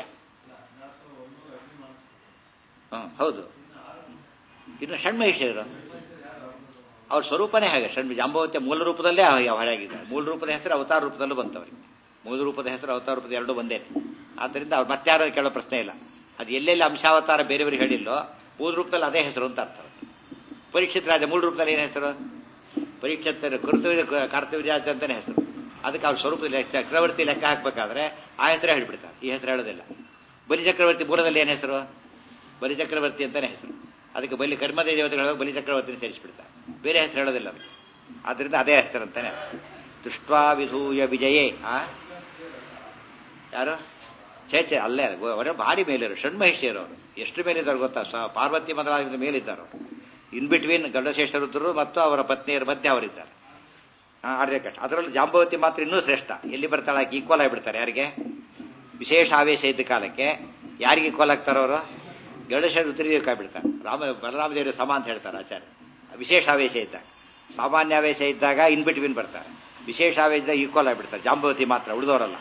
ಹ್ಮ್ ಹೌದು ಇನ್ನು ಷಣ್ಮಹಿಷರು ಅವ್ರ ಸ್ವರೂಪನೇ ಹಾಗೆ ಷಣ್ಮ ಜಾಂಬವತ್ಯ ಮೂಲ ರೂಪದಲ್ಲೇ ಹಾಗಿದ್ದಾರೆ ಮೂಲ ರೂಪದ ಹೆಸರು ಅವತಾರ ರೂಪದಲ್ಲೂ ಬಂತವ್ರಿಗೆ ಮೂಲ ರೂಪದ ಹೆಸರು ಅವತಾರ ರೂಪದ ಎರಡೂ ಬಂದೇ ಆದ್ದರಿಂದ ಅವ್ರು ಮತ್ತಾರು ಕೇಳೋ ಪ್ರಶ್ನೆ ಇಲ್ಲ ಅದು ಎಲ್ಲೆಲ್ಲಿ ಅಂಶಾವತಾರ ಬೇರೆಯವ್ರಿಗೆ ಹೇಳಿಲ್ಲೋ ಮೂಲ ರೂಪದಲ್ಲಿ ಅದೇ ಹೆಸರು ಅಂತ ಅರ್ಥ ಪರೀಕ್ಷಿತ ರಾಜ ಮೂಲ ರೂಪದಲ್ಲಿ ಏನು ಹೆಸರು ಪರೀಕ್ಷೆ ಕರ್ತವ್ಯ ಕರ್ತವ್ಯಜಾತಿ ಅಂತಾನೆ ಹೆಸರು ಅದಕ್ಕೆ ಅವ್ರ ಸ್ವರೂಪ ಲೆಕ್ಕ ಚಕ್ರವರ್ತಿ ಲೆಕ್ಕ ಹಾಕ್ಬೇಕಾದ್ರೆ ಆ ಹೆಸರೇ ಹೇಳ್ಬಿಡ್ತಾರೆ ಈ ಹೆಸರು ಹೇಳೋದಿಲ್ಲ ಬಲಿ ಚಕ್ರವರ್ತಿ ಮೂಲದಲ್ಲಿ ಏನು ಹೆಸರು ಬಲಿ ಚಕ್ರವರ್ತಿ ಅಂತಾನೆ ಹೆಸರು ಅದಕ್ಕೆ ಬಲಿ ಕರ್ಮದ ದೇವತೆಗಳು ಬಲಿ ಚಕ್ರವರ್ತಿನ ಸೇರಿಸ್ಬಿಡ್ತಾರೆ ಬೇರೆ ಹೆಸರು ಹೇಳೋದಿಲ್ಲ ಅದಕ್ಕೆ ಆದ್ರಿಂದ ಅದೇ ಹೆಸರು ಅಂತಾನೆ ದೃಷ್ಟ್ವಾ ವಿಧೂಯ ವಿಜಯೇ ಆ ಯಾರು ಛೇ ಛೇ ಅಲ್ಲೇ ಅವರ ಭಾರಿ ಮೇಲಿರು ಷಣ್ಮಹಿಷಿಯರು ಅವರು ಎಷ್ಟು ಮೇಲಿದ್ದಾರೆ ಗೊತ್ತಾ ಸ- ಪಾರ್ವತಿ ಮೊದಲಾಗಿದ್ದ ಮೇಲಿದ್ದಾರೆ ಅವರು ಇನ್ ಬಿಟ್ವೀನ್ ಗಂಡಶೇಷರುದ್ರರು ಮತ್ತು ಅವರ ಪತ್ನಿಯರ ಮಧ್ಯೆ ಅವರಿದ್ದಾರೆ ಆರ್ಯ ಕಷ್ಟ ಅದರಲ್ಲಿ ಜಾಂಬವತಿ ಮಾತ್ರ ಇನ್ನೂ ಶ್ರೇಷ್ಠ ಎಲ್ಲಿ ಬರ್ತಾಳೆ ಆಕೆ ಈಕ್ವಲ್ ಆಗಿಬಿಡ್ತಾರೆ ಯಾರಿಗೆ ವಿಶೇಷ ಆವೇಶ ಇದ್ದ ಕಾಲಕ್ಕೆ ಯಾರಿಗೆ ಈಕ್ವಲ್ ಆಗ್ತಾರೋ ಅವರು ಗಣೇಶ ಋತುರಿಗೆ ಕಾಯ್ಬಿಡ್ತಾರೆ ರಾಮ ಬಲರಾಮದೇವರು ಸಮ ಅಂತ ಹೇಳ್ತಾರೆ ಆಚಾರ್ಯ ವಿಶೇಷ ಆವೇಶ ಇದ್ದಾಗ ಸಾಮಾನ್ಯ ಆವೇಶ ಇದ್ದಾಗ ಇನ್ ಬಿಟ್ವೀನ್ ಬರ್ತಾರೆ ವಿಶೇಷ ಆವೇಶದಾಗ ಈಕ್ವಲ್ ಆಗಿಬಿಡ್ತಾರೆ ಜಾಂಬವತಿ ಮಾತ್ರ ಉಳಿದವರಲ್ಲ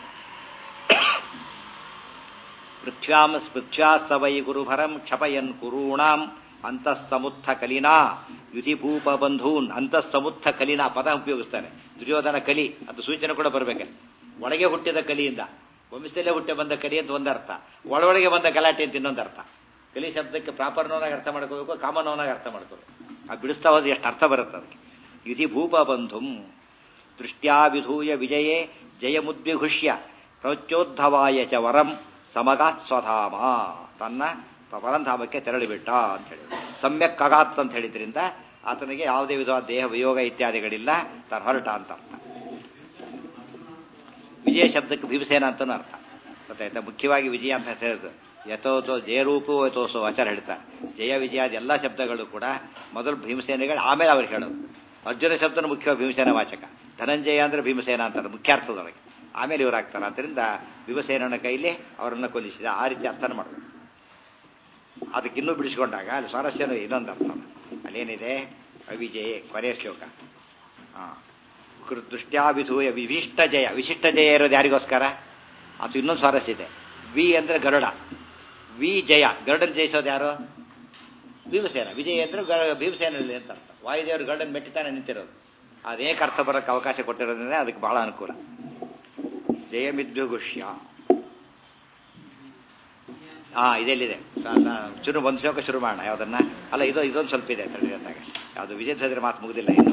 ಪೃಥ್ವ್ಯಾಂ ಪೃಥ್ವ್ಯಾ ಸವೈ ಗುರುಭರಂ ಕ್ಷಪಯನ್ ಕುರೂಣಾಂ ಅಂತಃಸಮುತ್ಥ ಕಲಿನಾ ಯುಧಿಭೂಪ ಬಂಧೂನ್ ಅಂತಃಸಮುತ್ಥ ಕಲಿನಾ ಪದ ಉಪಯೋಗಿಸ್ತಾರೆ ದುರ್ಯೋಧನ ಕಲಿ ಅದು ಸೂಚನೆ ಕೂಡ ಬರ್ಬೇಕಲ್ಲಿ ಒಳಗೆ ಹುಟ್ಟಿದ ಕಲಿಯಿಂದ ವಂಶದಲ್ಲೇ ಹುಟ್ಟಿ ಬಂದ ಕಲಿ ಅಂತ ಒಂದರ್ಥ ಒಳೊಳಗೆ ಬಂದ ಗಲಾಟೆ ಅಂತ ಇನ್ನೊಂದು ಅರ್ಥ ಕಲಿ ಶಬ್ದಕ್ಕೆ ಪ್ರಾಪರ್ ನೋನಾಗಿ ಅರ್ಥ ಮಾಡ್ಕೋಬೇಕು ಕಾಮನ್ ನೋನಾಗಿ ಅರ್ಥ ಮಾಡ್ಕೋಬೇಕು ಆ ಬಿಡಿಸ್ತಾ ಹೋದ್ರೆ ಎಷ್ಟು ಅರ್ಥ ಬರುತ್ತೆ ಅದಕ್ಕೆ ಯುಧಿ ಭೂಪ ಬಂಧುಂ ದೃಷ್ಟ್ಯಾ ವಿಧೂಯ ವಿಜಯೇ ಜಯಮುದ್ವಿಘುಷ್ಯ ಪ್ರಚೋದ್ಧವಾಯ ಚ ವರಂ ಸಮಗಾತ್ ಸ್ವಧಾಮ ತನ್ನ ಪರಂಧಾಮಕ್ಕೆ ತೆರಳಿಬಿಟ್ಟ ಅಂತ ಹೇಳಿ ಸಮ್ಯಕ್ ಅಗಾತ್ ಅಂತ ಹೇಳಿದ್ರಿಂದ ಆತನಿಗೆ ಯಾವುದೇ ವಿಧವಾದ ದೇಹ ವಿಯೋಗ ಇತ್ಯಾದಿಗಳಿಲ್ಲ ತಾನು ಹೊರಟ ಅಂತ ಅರ್ಥ ವಿಜಯ ಶಬ್ದಕ್ಕೆ ಭೀಮಸೇನ ಅಂತನೂ ಅರ್ಥ ಗೊತ್ತಾಯ್ತಾ ಮುಖ್ಯವಾಗಿ ವಿಜಯ ಅಂತ ಹೆಸರು ಯಥೋತೋ ಜಯರೂಪೋ ಯಥೋಸೋ ಆಚಾರ ಹೇಳ್ತಾರೆ ಜಯ ವಿಜಯಾದ ಎಲ್ಲ ಶಬ್ದಗಳು ಕೂಡ ಮೊದಲು ಭೀಮಸೇನೆಗಳು ಆಮೇಲೆ ಅವ್ರಿಗೆ ಹೇಳೋದು ಅರ್ಜುನ ಶಬ್ದನ ಮುಖ್ಯವಾಗಿ ಭೀಮಸೇನ ವಾಚಕ ಧನಂಜಯ ಅಂದ್ರೆ ಭೀಮಸೇನ ಅಂತಾರೆ ಮುಖ್ಯಾರ್ಥದೊಳಗೆ ಆಮೇಲೆ ಇವರು ಆಗ್ತಾರೆ ಆದ್ದರಿಂದ ಭೀಮಸೇನನ ಕೈಲಿ ಅವರನ್ನು ಕೊಲ್ಲಿಸಿದ ಆ ರೀತಿ ಅರ್ಥನ ಮಾಡಬೇಕು ಅದಕ್ಕೆ ಇನ್ನೂ ಬಿಡಿಸ್ಕೊಂಡಾಗ ಅಲ್ಲಿ ಸ್ವಾರಸ್ಯನೂ ಇನ್ನೊಂದು ಅರ್ಥ ಅಲ್ಲೇನಿದೆ ಅವಿಜಯ ಕೊನೆಯ ಶ್ಲೋಕ ಹಾ ದೃಷ್ಟ್ಯಾಭಿಧೂಯ ವಿಶಿಷ್ಟ ಜಯ ವಿಶಿಷ್ಟ ಜಯ ಇರೋದು ಯಾರಿಗೋಸ್ಕರ ಅದು ಇನ್ನೊಂದು ಸ್ವಾರಸ್ಯ ಇದೆ ವಿ ಅಂದ್ರೆ ಗರುಡ ವಿ ಜಯ ಗರುಡನ್ ಜಯಿಸೋದು ಯಾರು ಭೀಮಸೇನ ವಿಜಯ ಅಂದ್ರೆ ಗ- ಭೀಮಸೇನಲ್ಲಿ ಅಂತ ಅರ್ಥ ವಾಯುದೇವರು ಗರುಡನ್ ಮೆಟ್ಟಿತಾನೆ ನಿಂತಿರೋದು ಅದೇಕ ಅರ್ಥ ಬರೋಕ್ಕೆ ಅವಕಾಶ ಕೊಟ್ಟಿರೋದ್ರಿಂದ ಅದಕ್ಕೆ ಬಹಳ ಅನುಕೂಲ ಜಯಮಿದ್ಯುಗುಷ್ಯ ಹಾ ಇದೆಲ್ಲಿದೆ ಸ- ಸ- ಶುರು ಒಂದು ಶ್ಲೋಕ ಶುರು ಮಾಡೋಣ ಯಾವ್ದನ್ನ ಅಲ್ಲ ಇದು ಇದೊಂದು ಸ್ವಲ್ಪ ಇದೆ ತಡಿ ಅಂದಾಗ ಯಾವುದು ವಿಜಯಧ್ವಜರ ಮಾತು ಮುಗುದಿಲ್ಲ ಇನ್ನು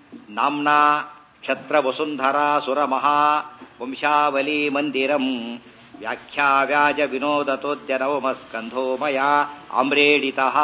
ನಾಮ್ನಾ ಕ್ಷತ್ರ ವಸುಂಧರಾ ಸುರ ಮಹಾ ವಂಶಾವಲಿ ಮಂದಿರಂ ವ್ಯಾಖ್ಯಾ ವ್ಯಾಜ ವಿನೋದತೋದ್ಯ ನವಮಸ್ಕಂಧೋ ಮಯ ಆಮ್ರೇಡಿತಃ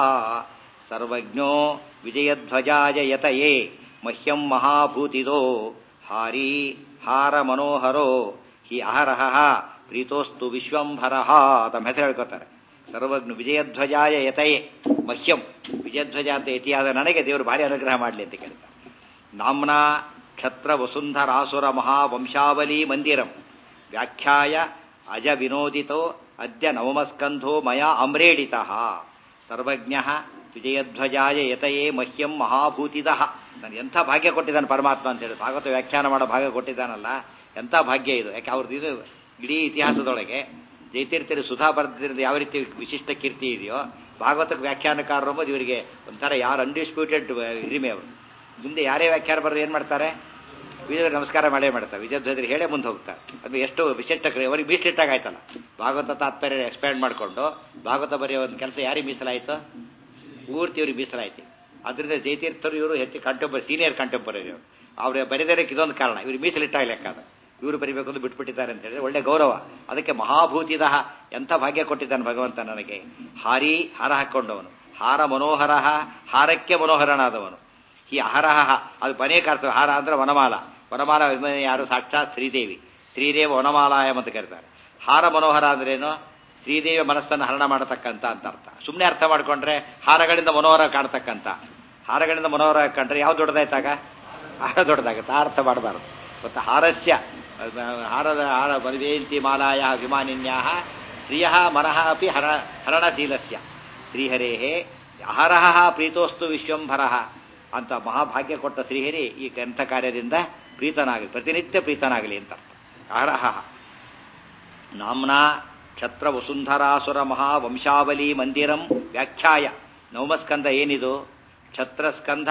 ಸರ್ವಜ್ಞೋ ವಿಜಯಧ್ವಜಾಯ ಯತಯೇ ಮಹ್ಯಂ ಮಹಾಭೂತಿದೋ ಹಾರಿ ಹಾರ ಮನೋಹರೋ ಹಿ ಅಹರಹ ಪ್ರೀತೋಸ್ತು ವಿಶ್ವಂಭರಃ ತಮ್ಮ ಹೆಸರು ಹೇಳ್ಕೊತಾರೆ ಸರ್ವಜ್ಞ ವಿಜಯಧ್ವಜಾಯ ಯತಯೇ ಮಹ್ಯಂ ವಿಜಯಧ್ವಜ ಅಂತ ಯತಿಯಾದ ನನಗೆ ದೇವರು ಭಾರಿ ಅನುಗ್ರಹ ಮಾಡಲಿ ಅಂತ ಕೇಳ್ತಾರೆ ನಾಮ್ನಾ ಕ್ಷತ್ರ ವಸುಂಧರಾಸುರ ಮಹಾವಂಶಾವಲಿ ಮಂದಿರಂ ವ್ಯಾಖ್ಯಾಯ ಅಜ ವಿನೋದಿತೋ ಅದ್ಯ ನವಮಸ್ಕಂಧೋ ಮಯ ಅಮ್ರೇಡಿತ ಸರ್ವಜ್ಞ ವಿಜಯಧ್ವಜಾಯ ಯತಯೇ ಮಹ್ಯಂ ಮಹಾಭೂತಿದಃ ನಾನು ಎಂಥ ಭಾಗ್ಯ ಕೊಟ್ಟಿದ್ದಾನೆ ಪರಮಾತ್ಮ ಅಂತ ಹೇಳಿ ಭಾಗವತ ವ್ಯಾಖ್ಯಾನ ಮಾಡೋ ಭಾಗ್ಯ ಕೊಟ್ಟಿದ್ದಾನಲ್ಲ ಎಂಥ ಭಾಗ್ಯ ಇದು ಯಾಕೆ ಅವ್ರದ್ದು ಇದು ಇಡೀ ಇತಿಹಾಸದೊಳಗೆ ಜೈತೀರ್ಥರು ಸುಧಾ ಬರೆದಿರೋದು ಯಾವ ರೀತಿ ವಿಶಿಷ್ಟ ಕೀರ್ತಿ ಇದೆಯೋ ಭಾಗವತಕ್ಕೆ ವ್ಯಾಖ್ಯಾನಕಾರರು ಎಂಬುದು ಇವರಿಗೆ ಒಂಥರ ಯಾರು ಅನ್ಡಿಸ್ಪ್ಯೂಟೆಡ್ ಹಿರಿಮೆ ಅವರು ಮುಂದೆ ಯಾರೇ ವ್ಯಾಖ್ಯಾನ ಬರೋದು ಏನು ಮಾಡ್ತಾರೆ ವಿಜಯ ನಮಸ್ಕಾರ ಮಾಡೇ ಮಾಡ್ತಾರೆ ವಿಜಯಧ್ವಜರು ಹೇಳೇ ಮುಂದೆ ಹೋಗ್ತಾರೆ ಅದು ಎಷ್ಟು ವಿಶಿಷ್ಟ ಕ್ರಿಯೆ ಅವರಿಗೆ ಮೀಸಲಿಟ್ಟಾಗ ಆಯ್ತಲ್ಲ ಭಾಗವತ ತಾತ್ಪರ್ಯ ಎಕ್ಸ್ಪ್ಯಾಂಡ್ ಮಾಡಿಕೊಂಡು ಭಾಗವತ ಬರೆಯೋ ಒಂದು ಕೆಲಸ ಯಾರಿಗೆ ಮೀಸಲಾಯಿತು ಪೂರ್ತಿ ಇವ್ರಿಗೆ ಮೀಸಲಾಯ್ತು ಅದರಿಂದ ಜಯತೀರ್ಥರು ಇವರು ಹೆಚ್ಚು ಕಂಟೆಂಪರ್ ಸೀನಿಯರ್ ಕಂಟೆಂಪರರಿ ಅವರು ಅವ್ರ ಬರೆದಕ್ಕೆ ಇದೊಂದು ಕಾರಣ ಇವ್ರು ಮೀಸಲಿಟ್ಟಾಗ ಲೆಕ್ಕ ಅದು ಇವರು ಬರಿಬೇಕು ಅಂತ ಬಿಟ್ಬಿಟ್ಟಿದ್ದಾರೆ ಅಂತ ಹೇಳಿದ್ರೆ ಒಳ್ಳೆ ಗೌರವ ಅದಕ್ಕೆ ಮಹಾಭೂತಿದ ಎಂಥ ಭಾಗ್ಯ ಕೊಟ್ಟಿದ್ದಾನೆ ಭಗವಂತ ನನಗೆ ಹಾರಿ ಹಾರ ಹಾಕೊಂಡವನು ಹಾರ ಮನೋಹರ ಹಾರಕ್ಕೆ ಮನೋಹರನಾದವನು ಈ ಅಹರಹ ಅದು ಅನೇಕ ಅರ್ಥ ಹಾರ ಅಂದ್ರೆ ವನಮಾಲ ವನಮಾಲ ಅಭಿಮಾನಿ ಯಾರು ಸಾಕ್ಷಾತ್ ಶ್ರೀದೇವಿ ಶ್ರೀದೇವ ವನಮಾಲಾಯಂ ಅಂತ ಕರೀತಾರೆ ಹಾರ ಮನೋಹರ ಅಂದ್ರೇನು ಶ್ರೀದೇವಿಯ ಮನಸ್ಸನ್ನು ಹರಣ ಮಾಡತಕ್ಕಂತ ಅಂತ ಅರ್ಥ ಸುಮ್ಮನೆ ಅರ್ಥ ಮಾಡ್ಕೊಂಡ್ರೆ ಹಾರಗಳಿಂದ ಮನೋಹರ ಕಾಣ್ತಕ್ಕಂತ ಹಾರಗಳಿಂದ ಮನೋಹರ ಕಂಡ್ರೆ ಯಾವ್ದು ದೊಡ್ಡದಾಯ್ತಾಗ ಹಾರ ದೊಡ್ಡದಾಗುತ್ತೆ ಆ ಅರ್ಥ ಮಾಡಬಾರದು ಮತ್ತು ಹಾರಸ್ಯ ಹಾರದ ಹಾರ ಬಲವೇಂತಿ ಮಾಲಾಯ ವಿಮಾನಿನ್ಯಾ ಶ್ರಿಯ ಮನಃ ಅಪಿ ಹರ ಹರಣಶೀಲಸ್ಯ ಶ್ರೀಹರೇ ಅಹರಹ ಪ್ರೀತೋಸ್ತು ವಿಶ್ವಂಭರಃ ಅಂತ ಮಹಾಭಾಗ್ಯ ಕೊಟ್ಟ ಶ್ರೀಹರಿ ಈ ಗ್ರಂಥ ಕಾರ್ಯದಿಂದ ಪ್ರೀತನಾಗಲಿ ಪ್ರತಿನಿತ್ಯ ಪ್ರೀತನಾಗಲಿ ಅಂತ ಅಹರಹ ನಾಮ್ನಾ ಕ್ಷತ್ರ ವಸುಂಧರಾಸುರ ಮಹಾವಂಶಾವಲಿ ಮಂದಿರಂ ವ್ಯಾಖ್ಯಾಯ ನವಮಸ್ಕಂದ ಏನಿದು ಕ್ಷತ್ರಸ್ಕಂಧ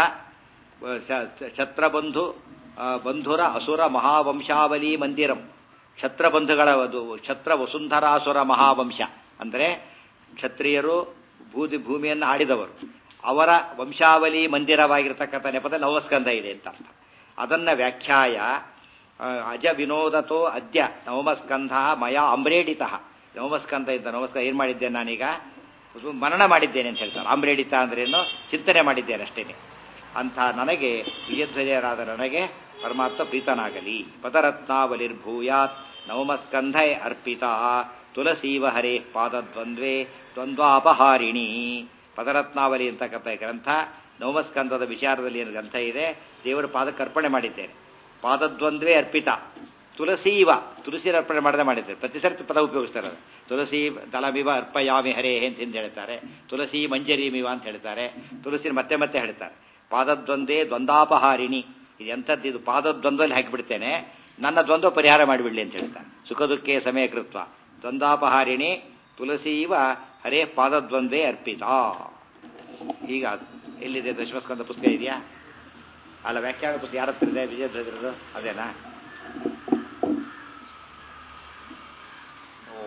ಕ್ಷತ್ರಬಂಧು ಬಂಧುರ ಅಸುರ ಮಹಾವಂಶಾವಲಿ ಮಂದಿರಂ ಕ್ಷತ್ರಬಂಧುಗಳ ಕ್ಷತ್ರ ವಸುಂಧರಾಸುರ ಮಹಾವಂಶ ಅಂದರೆ ಕ್ಷತ್ರಿಯರು ಭೂದಿ ಭೂಮಿಯನ್ನು ಆಡಿದವರು ಅವರ ವಂಶಾವಲಿ ಮಂದಿರವಾಗಿರ್ತಕ್ಕಂಥ ನೆಪದಲ್ಲಿ ನವಸ್ಕಂದ ಇದೆ ಅಂತ ಅರ್ಥ ಅದನ್ನ ವ್ಯಾಖ್ಯಾಯ ಆ, ಅಜ ವಿನೋದತೋ ಅದ್ಯ ನವಮಸ್ಕಂಧ ಮಯ ಅಮ್ರೇಡಿತ ನವಮಸ್ಕಂಧ ಇಂದ ನವಮಸ್ಕಂಧ ಏನ್ ಮಾಡಿದ್ದೇನೆ ನಾನೀಗ ಸು- ಮನನ ಮಾಡಿದ್ದೇನೆ ಅಂತ ಹೇಳ್ತಾರೆ ಆಮ್ರೇಡಿತ ಅಂದ್ರೇನು ಚಿಂತನೆ ಮಾಡಿದ್ದೇನೆ ಅಷ್ಟೇನೆ ಅಂತ ನನಗೆ ವಿಜಯಧ್ವಜರಾದ ನನಗೆ ಪರಮಾತ್ಮ ಪ್ರೀತನಾಗಲಿ ಪದರತ್ನಾವಲಿರ್ಭೂಯಾತ್ ನವಮಸ್ಕಂಧ ಅರ್ಪಿತ ತುಳಸೀವ ಹರೇ ಪಾದದ್ವಂದ್ವೇ ದ್ವಂದ್ವಾಪಹಾರಿಣಿ ಪದರತ್ನಾವಲಿ ಅಂತಕ್ಕಂಥ ಗ್ರಂಥ ನವಮಸ್ಕಂದದ ವಿಚಾರದಲ್ಲಿ ಏನು ಗ್ರಂಥ ಇದೆ ದೇವರ ಪಾದಕ್ಕೆ ಅರ್ಪಣೆ ಮಾಡಿದ್ದೇನೆ ಪಾದದ್ವಂದ್ವೇ ಅರ್ಪಿತ ತುಳಸೀವ ತುಳಸಿ ಅರ್ಪಣೆ ಮಾಡದೆ ಮಾಡಿದ್ದಾರೆ ಪ್ರತಿ ಸರ್ತಿ ಪದ ಉಪಯೋಗಿಸ್ತಾರೆ ಅದು. ತುಳಸಿ ದಳಮಿವ ಅರ್ಪಯಾಮಿ ಹರೇ ಅಂತ ಹಿಂದೆ ಹೇಳ್ತಾರೆ ತುಳಸಿ ಮಂಜರೀಮಿವ ಅಂತ ಹೇಳ್ತಾರೆ ತುಳಸಿ ಮತ್ತೆ ಮತ್ತೆ ಹೇಳ್ತಾರೆ ಪಾದದ್ವಂದ್ವೇ ದ್ವಂದ್ವಾಪಹಾರಿಣಿ ಇದು ಎಂಥದ್ದು ಇದು ಪಾದದ್ವಂದ್ವಲ್ಲಿ ಹಾಕಿಬಿಡ್ತೇನೆ ನನ್ನ ದ್ವಂದ್ವ ಪರಿಹಾರ ಮಾಡಿಬಿಡ್ಲಿ ಅಂತ ಹೇಳ್ತಾರೆ ಸುಖ ದುಃಖೇ ಸಮಯ ಕೃತ್ವ ದ್ವಂದ್ವಾಪಹಾರಿಣಿ ತುಳಸೀವ ಹರೇ ಪಾದದ್ವಂದ್ವೇ ಅರ್ಪಿತ ಈಗ ಎಲ್ಲಿದೆ ದಶಮಸ್ಕಂದ ಪುಸ್ತಕ ಇದೆಯಾ ಅಲ್ಲ ವ್ಯಾಖ್ಯಾನ ಪುಸ್ತಕ ಯಾರ ಹತ್ರ ಇದೆ ವಿಜಯಧ್ವಜರದು ಅದೇನಾ ಓ.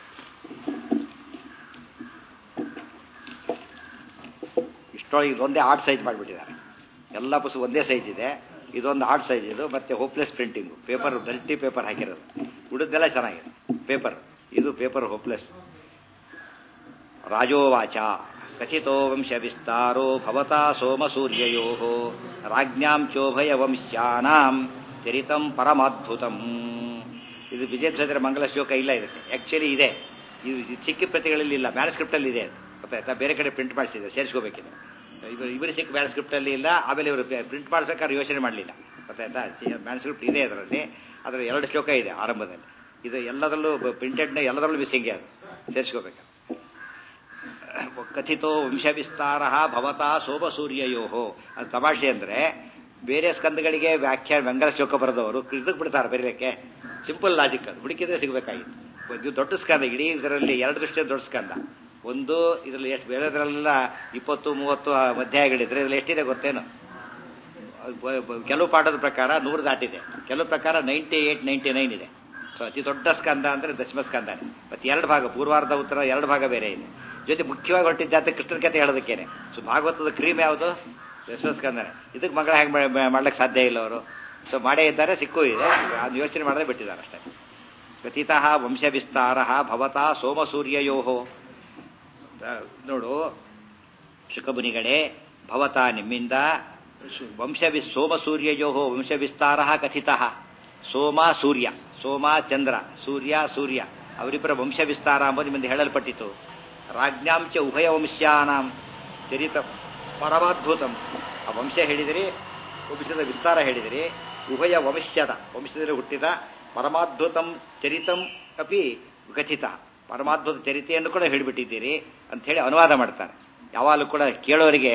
ಇಷ್ಟೊಳಗೆ ಇದೊಂದೇ ಆರ್ಟ್ ಸೈಜ್ ಮಾಡಿಬಿಟ್ಟಿದ್ದಾರೆ ಎಲ್ಲ ಪುಸ್ತಕ ಒಂದೇ ಸೈಜ್ ಇದೆ ಇದೊಂದು ಆರ್ಟ್ ಸೈಜ್ ಇದು ಮತ್ತೆ ಹೋಪ್ಲೆಸ್ ಪ್ರಿಂಟಿಂಗು ಪೇಪರ್ ಡಲ್ಟಿ ಪೇಪರ್ ಹಾಕಿರೋದು ಉಳಿದೆಲ್ಲ ಚೆನ್ನಾಗಿದೆ ಪೇಪರ್ ಇದು ಪೇಪರ್ ಹೋಪ್ಲೆಸ್ ರಾಜೋವಾಚ ಕಥಿತೋ ವಂಶ ವಿಸ್ತಾರೋ ಭವತಾ ಸೋಮ ಸೂರ್ಯಯೋ ರಾಜ್ಞಾಂ ಚೋಭಯ ವಂಶ್ಯಾನಾಂ ಚರಿತಂ ಪರಮಾದ್ಭುತಂ ಇದು ವಿಜಯಧ್ವಜರ ಮಂಗಲ ಶ್ಲೋಕ ಇಲ್ಲ ಇದಕ್ಕೆ ಆಕ್ಚುಲಿ ಇದೆ ಇದು ಇದು ಚಿಕ್ಕ ಪ್ರತಿಗಳಲ್ಲಿ ಇಲ್ಲ ಮ್ಯಾನ್ಸ್ಕ್ರಿಪ್ಟ್ ಅಲ್ಲಿ ಇದೆ ಅದು. ಗೊತ್ತಾಯ್ತಾ ಬೇರೆ ಕಡೆ ಪ್ರಿಂಟ್ ಮಾಡಿಸಿದೆ ಸೇರಿಸ್ಕೋಬೇಕಿದೆ ಇವರು ಇವರು ಸಿಕ್ಕ ಮ್ಯಾನ್ಸ್ಕ್ರಿಪ್ಟ್ ಅಲ್ಲಿ ಇಲ್ಲ ಆಮೇಲೆ ಇವರು ಪ್ರಿಂಟ್ ಮಾಡಿಸಬೇಕಾದ್ರೆ ಯೋಚನೆ ಮಾಡಲಿಲ್ಲ ಗೊತ್ತಾಯ್ತಾ ಮ್ಯಾನ್ಸ್ಕ್ರಿಪ್ಟ್ ಇದೆ ಅದರಲ್ಲಿ ಅದರ ಎರಡು ಶ್ಲೋಕ ಇದೆ ಆರಂಭದಲ್ಲಿ ಇದು ಎಲ್ಲದರಲ್ಲೂ ಪ್ರಿಂಟೆಡ್ನ ಎಲ್ಲದರಲ್ಲೂ ಮಿಸ್ಸಿಂಗ್ ಅದು ಸೇರಿಸ್ಕೋಬೇಕು ಕಥಿತೋ ವಂಶ ವಿಸ್ತಾರ ಭವತಾ ಸೋಮ ಸೂರ್ಯಯೋ ಅದು ತಮಾಷೆ ಅಂದ್ರೆ ಬೇರೆ ಸ್ಕಂದಗಳಿಗೆ ವ್ಯಾಖ್ಯಾನ ಮಂಗಲ ಶ್ಲೋಕ ಬರೆದವರು ಇದಕ್ಕೆ ಬಿಡ್ತಾರೆ ಬರೀಲಿಕ್ಕೆ ಸಿಂಪಲ್ ಲಾಜಿಕ್ ಅದು ಹುಡುಕಿದ್ರೆ ಸಿಗಬೇಕಾಗಿತ್ತು ಇದು ದೊಡ್ಡ ಸ್ಕಂದ ಇಡೀ ಇದರಲ್ಲಿ ಎರಡು ದೃಷ್ಟಿಯ ದೊಡ್ಡ ಸ್ಕಂದ ಒಂದು ಇದರಲ್ಲಿ ಎಷ್ಟು ಬೇರೆದ್ರಲ್ಲೆಲ್ಲ ಇಪ್ಪತ್ತು ಮೂವತ್ತು ಅಧ್ಯಾಯಗಳಿದ್ರೆ ಇದರಲ್ಲಿ ಎಷ್ಟಿದೆ ಗೊತ್ತೇನು ಬ- ಬ- ಕೆಲವು ಪಾಠದ ಪ್ರಕಾರ ನೂರು ದಾಟಿದೆ ಕೆಲವು ಪ್ರಕಾರ ನೈಂಟಿ ಏಟ್ ನೈಂಟಿ ನೈನ್ ಇದೆ ಸೊ ಅತಿ ದೊಡ್ಡ ಸ್ಕಂದ ಅಂದ್ರೆ ದಶಮ ಸ್ಕಂದನೇ ಮತ್ತೆ ಎರಡು ಭಾಗ ಪೂರ್ವಾರ್ಧ ಉತ್ತರ ಎರಡು ಭಾಗ ಬೇರೆ ಇದೆ ಜೊತೆ ಮುಖ್ಯವಾಗಿ ಹೊರಟಿದ್ದಾತ ಕೃಷ್ಣನ ಕಥೆ ಹೇಳೋದಕ್ಕೇನೆ ಸೊ ಭಾಗವತದ ಕ್ರೀಮ್ ಯಾವುದು ದಶಮ ಸ್ಕಂದನೆ ಇದಕ್ಕೆ ಮಗಳ ಹೆಂಗೆ ಮಾಡ್ಲಿಕ್ಕೆ ಸಾಧ್ಯ ಇಲ್ಲ ಅವರು ಸೊ ಮಾಡೇ ಇದ್ದಾರೆ ಸಿಕ್ಕೂ ಇದೆ ಅದು ಯೋಚನೆ ಮಾಡದೆ ಬಿಟ್ಟಿದ್ದಾರೆ ಅಷ್ಟೇ ಕಥಿತಃ ವಂಶ ವಿಸ್ತಾರ ಭವತಾ ಸೋಮ ಸೂರ್ಯಯೋ ನೋಡು ಶುಕಮುನಿಗಳೇ ಭವತ ನಿಮ್ಮಿಂದ ಸು- ವಂಶ ವಿ ಸೋಮ ಸೂರ್ಯಯೋ ವಂಶ ವಿಸ್ತಾರ ಕಥಿತ ಸೋಮ ಸೂರ್ಯ ಸೋಮ ಚಂದ್ರ ಸೂರ್ಯ ಸೂರ್ಯ ಅವರಿಬ್ಬರ ವಂಶ ವಿಸ್ತಾರ ಎಂಬುದು ನಿಮ್ಮಿಂದ ಹೇಳಲ್ಪಟ್ಟಿತು ರಾಜ್ಞಾಂಚ ಉಭಯ ವಂಶ್ಯಾನಾಂ ಚರಿತ ಪರಮಾದ್ಭುತಂ ಆ ವಂಶ ಹೇಳಿದಿರಿ ವಂಶದ ವಿಸ್ತಾರ ಹೇಳಿದಿರಿ ಉಭಯ ವಂಶದ ವಂಶದಲ್ಲಿ ಹುಟ್ಟಿದ ಪರಮಾದ್ಭುತಂ ಚರಿತಂ ಅಪಿ ಕಥಿತ ಪರಮಾದ್ಭುತ ಚರಿತೆಯನ್ನು ಕೂಡ ಹೇಳಿಬಿಟ್ಟಿದ್ದೀರಿ ಅಂತ ಹೇಳಿ ಅನುವಾದ ಮಾಡ್ತಾರೆ ಯಾವಾಗಲೂ ಕೂಡ ಕೇಳೋರಿಗೆ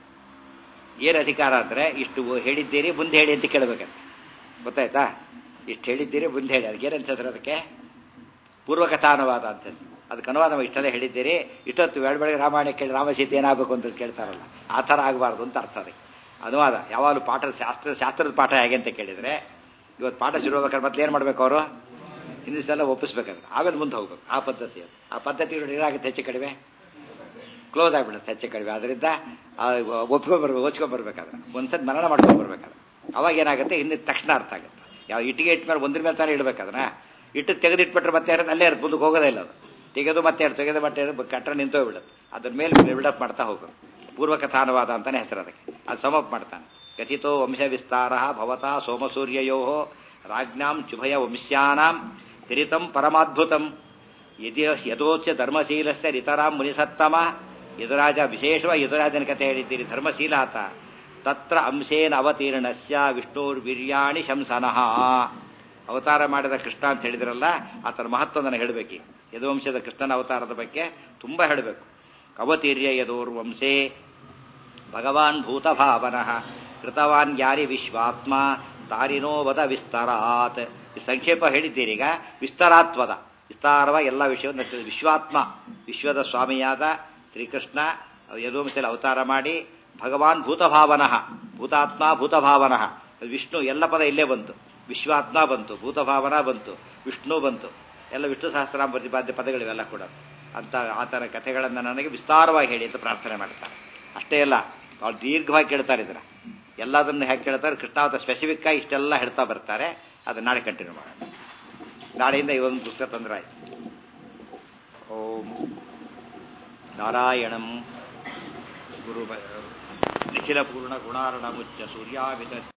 ಏನು ಅಧಿಕಾರ ಅಂದ್ರೆ ಇಷ್ಟು ಹೇಳಿದ್ದೀರಿ ಮುಂದೆ ಹೇಳಿ ಅಂತ ಕೇಳಬೇಕಂತ ಗೊತ್ತಾಯ್ತಾ ಇಷ್ಟು ಹೇಳಿದ್ದೀರಿ ಮುಂದೆ ಹೇಳಿ ಅದಕ್ಕೆ ಏನಂತಂದ್ರೆ ಅದಕ್ಕೆ ಪೂರ್ವಕಥಾನುವಾದ ಅಂತ ಹೆಸರು. ಅದಕ್ಕೆ ಅನುವಾದ ಇಷ್ಟೆಲ್ಲ ಹೇಳಿದ್ದೀರಿ ಇಷ್ಟೊತ್ತು ಬೇಡ ಬೆಳಗ್ಗೆ ರಾಮಾಯಣ ಕೇಳಿ ರಾಮ ಸೀತೆ ಏನಾಗಬೇಕು ಅಂತ ಕೇಳ್ತಾರಲ್ಲ ಆ ಥರ ಆಗಬಾರ್ದು ಅಂತ ಅರ್ಥ ಅದಕ್ಕೆ ಅನುವಾದ ಯಾವಾಗಲೂ ಪಾಠ ಶಾಸ್ತ್ರ ಶಾಸ್ತ್ರದ ಪಾಠ ಹೇಗೆ ಅಂತ ಕೇಳಿದ್ರೆ ಇವತ್ತು ಪಾಠ ಶುರು ಆಗ್ಬೇಕಾದ್ರೆ ಮೊದಲು ಏನು ಮಾಡ್ಬೇಕು ಅವರು ಹಿಂದಿಸೆಲ್ಲ ಒಪ್ಪಿಸ್ಬೇಕಾದ್ರೆ ಆಮೇಲೆ ಮುಂದೆ ಹೋಗ್ಬೇಕು ಆ ಪದ್ಧತಿ ಅದು ಆ ಪದ್ಧತಿಗಳು ಏನಾಗುತ್ತೆ ಹೆಚ್ಚು ಕಡಿಮೆ ಕ್ಲೋಸ್ ಆಗಿಬಿಡುತ್ತೆ ಹೆಚ್ಚು ಕಡಿಮೆ ಅದರಿಂದ ಒಪ್ಕೊಂಡ್ಬರ್ಬೇಕು ಓಚ್ಕೊಂಡ್ಬರ್ಬೇಕಾದ್ರೆ ಒಂದ್ಸತಿ ಮರಣ ಮಾಡ್ಕೊಂಡ್ಬರ್ಬೇಕಾದ್ರೆ ಅವಾಗ ಏನಾಗುತ್ತೆ ಇನ್ನು ತಕ್ಷಣ ಅರ್ಥ ಆಗುತ್ತೆ ಯಾವ ಇಟ್ಟಿಗೆ ಇಟ್ಟ ಮೇಲೆ ಒಂದ್ರ ಮೇಲೆ ತಾನೇ ಇಡ್ಬೇಕಾದ್ರೆ ಇಟ್ಟು ತೆಗೆದಿಟ್ಬಿಟ್ರೆ ಮತ್ತೆ ಇರೋದು ಅಲ್ಲೇ ಇರುತ್ತೆ ಮುಂದಕ್ಕೆ ಹೋಗೋದೇ ಇಲ್ಲ ಅದು ತೆಗೆದು ಮತ್ತೆ ಇರೋದು ತೆಗೆದು ಮತ್ತೆ ಇರೋದು ಕಟ್ಟಡ ನಿಂತೋಗ್ಬಿಡುತ್ತೆ ಅದ್ರ ಮೇಲೆ ಬಿಲ್ಡಪ್ ಮಾಡ್ತಾ ಹೋಗೋದು ಪೂರ್ವಕಥಾನುವಾದ ಅಂತಾನೆ ಹೆಸರು ಅದಕ್ಕೆ ಅದು ಸಮಪ್ ಮಾಡ್ತಾನೆ ಕಥಿತೋ ವಂಶ ವಿಸ್ತಾರ ಭವತಾ ಸೋಮಸೂರ್ಯಯೋ ರಾಜ್ಞಾಂ ಶುಭಯ ವಂಶ್ಯಾನಾಂ ತಿರಿತಂ ಪರಮಾದ್ಭುತಂ ಯದಿ ಯಥೋಚ್ಚ ಧರ್ಮಶೀಲಸ್ಯ ರಿತರಾಂ ಮುನಿಸತ್ತಮ ಯದುರಾಜ ವಿಶೇಷವಾಗಿ ಯದುರಾಜನ ಕಥೆ ಹೇಳಿದ್ದೀರಿ ಧರ್ಮಶೀಲ ಆತ ತತ್ರ ಅಂಶೇನ ಅವತೀರ್ಣಸ್ಯ ವಿಷ್ಣುರ್ವೀರ್ಯಾಣಿ ಶಂಸನಃ ಅವತಾರ ಮಾಡಿದ ಕೃಷ್ಣ ಅಂತ ಹೇಳಿದ್ರಲ್ಲ ಆತನ ಮಹತ್ವ ನನಗೆ ಹೇಳಬೇಕು ಯದುವಂಶದ ಕೃಷ್ಣನ ಅವತಾರದ ಬಗ್ಗೆ ತುಂಬಾ ಹೇಳಬೇಕು ಅವತೀರ್ಯ ಯದೋರ್ವಂಶೇ ಭಗವಾನ್ ಭೂತಭಾವನಃ ಕೃತವಾನ್ ಯಾರಿ ವಿಶ್ವಾತ್ಮ ತಾರಿನೋ ವದ ವಿಸ್ತರಾತ್ ಈ ಸಂಕ್ಷೇಪ ಹೇಳಿದ್ದೀರಿ ಈಗ ವಿಸ್ತರಾತ್ವದ ವಿಸ್ತಾರವಾಗಿ ಎಲ್ಲ ವಿಷಯವನ್ನು ತಿಳಿದು ವಿಶ್ವಾತ್ಮ ವಿಶ್ವದ ಸ್ವಾಮಿಯಾದ ಶ್ರೀಕೃಷ್ಣ ಯದುವಂಶದಲ್ಲಿ ಅವತಾರ ಮಾಡಿ ಭಗವಾನ್ ಭೂತಭಾವನಃ ಭೂತಾತ್ಮ ಭೂತಭಾವನಃ ವಿಷ್ಣು ಎಲ್ಲ ಪದ ಇಲ್ಲೇ ಬಂತು ವಿಶ್ವಾತ್ಮ ಬಂತು ಭೂತಭಾವನ ಬಂತು ವಿಷ್ಣು ಬಂತು ಎಲ್ಲ ವಿಷ್ಣು ಸಹಸ್ರಾಮ ಪ್ರತಿಪಾದ್ಯ ಪದಗಳಿವೆಲ್ಲ ಕೂಡ ಅಂತ ಆತನ ಕಥೆಗಳನ್ನು ನನಗೆ ವಿಸ್ತಾರವಾಗಿ ಹೇಳಿ ಅಂತ ಪ್ರಾರ್ಥನೆ ಮಾಡ್ತಾರೆ ಅಷ್ಟೇ ಅಲ್ಲ ಅವ್ರು ದೀರ್ಘವಾಗಿ ಕೇಳ್ತಾರೆ ಇದನ್ನ ಎಲ್ಲದನ್ನು ಹೇಗೆ ಕೇಳ್ತಾರೆ ಕೃಷ್ಣಾವತ ಸ್ಪೆಸಿಫಿಕ್ ಆಗಿ ಇಷ್ಟೆಲ್ಲ ಹೇಳ್ತಾ ಬರ್ತಾರೆ ಅದು ನಾಳೆ ಕಂಟಿನ್ಯೂ ಮಾಡೋಣ ನಾಳೆಯಿಂದ ಈ ಒಂದು ಪುಸ್ತಕ ತಂದ್ರೆ ಆಯ್ತು ಓಂ ನಾರಾಯಣಂ ಗುರು ನಿಖಿಲ ಪೂರ್ಣ ಗುಣಾರ್ಣ ಮುಚ್ಚ ಸೂರ್ಯಾಭಿತ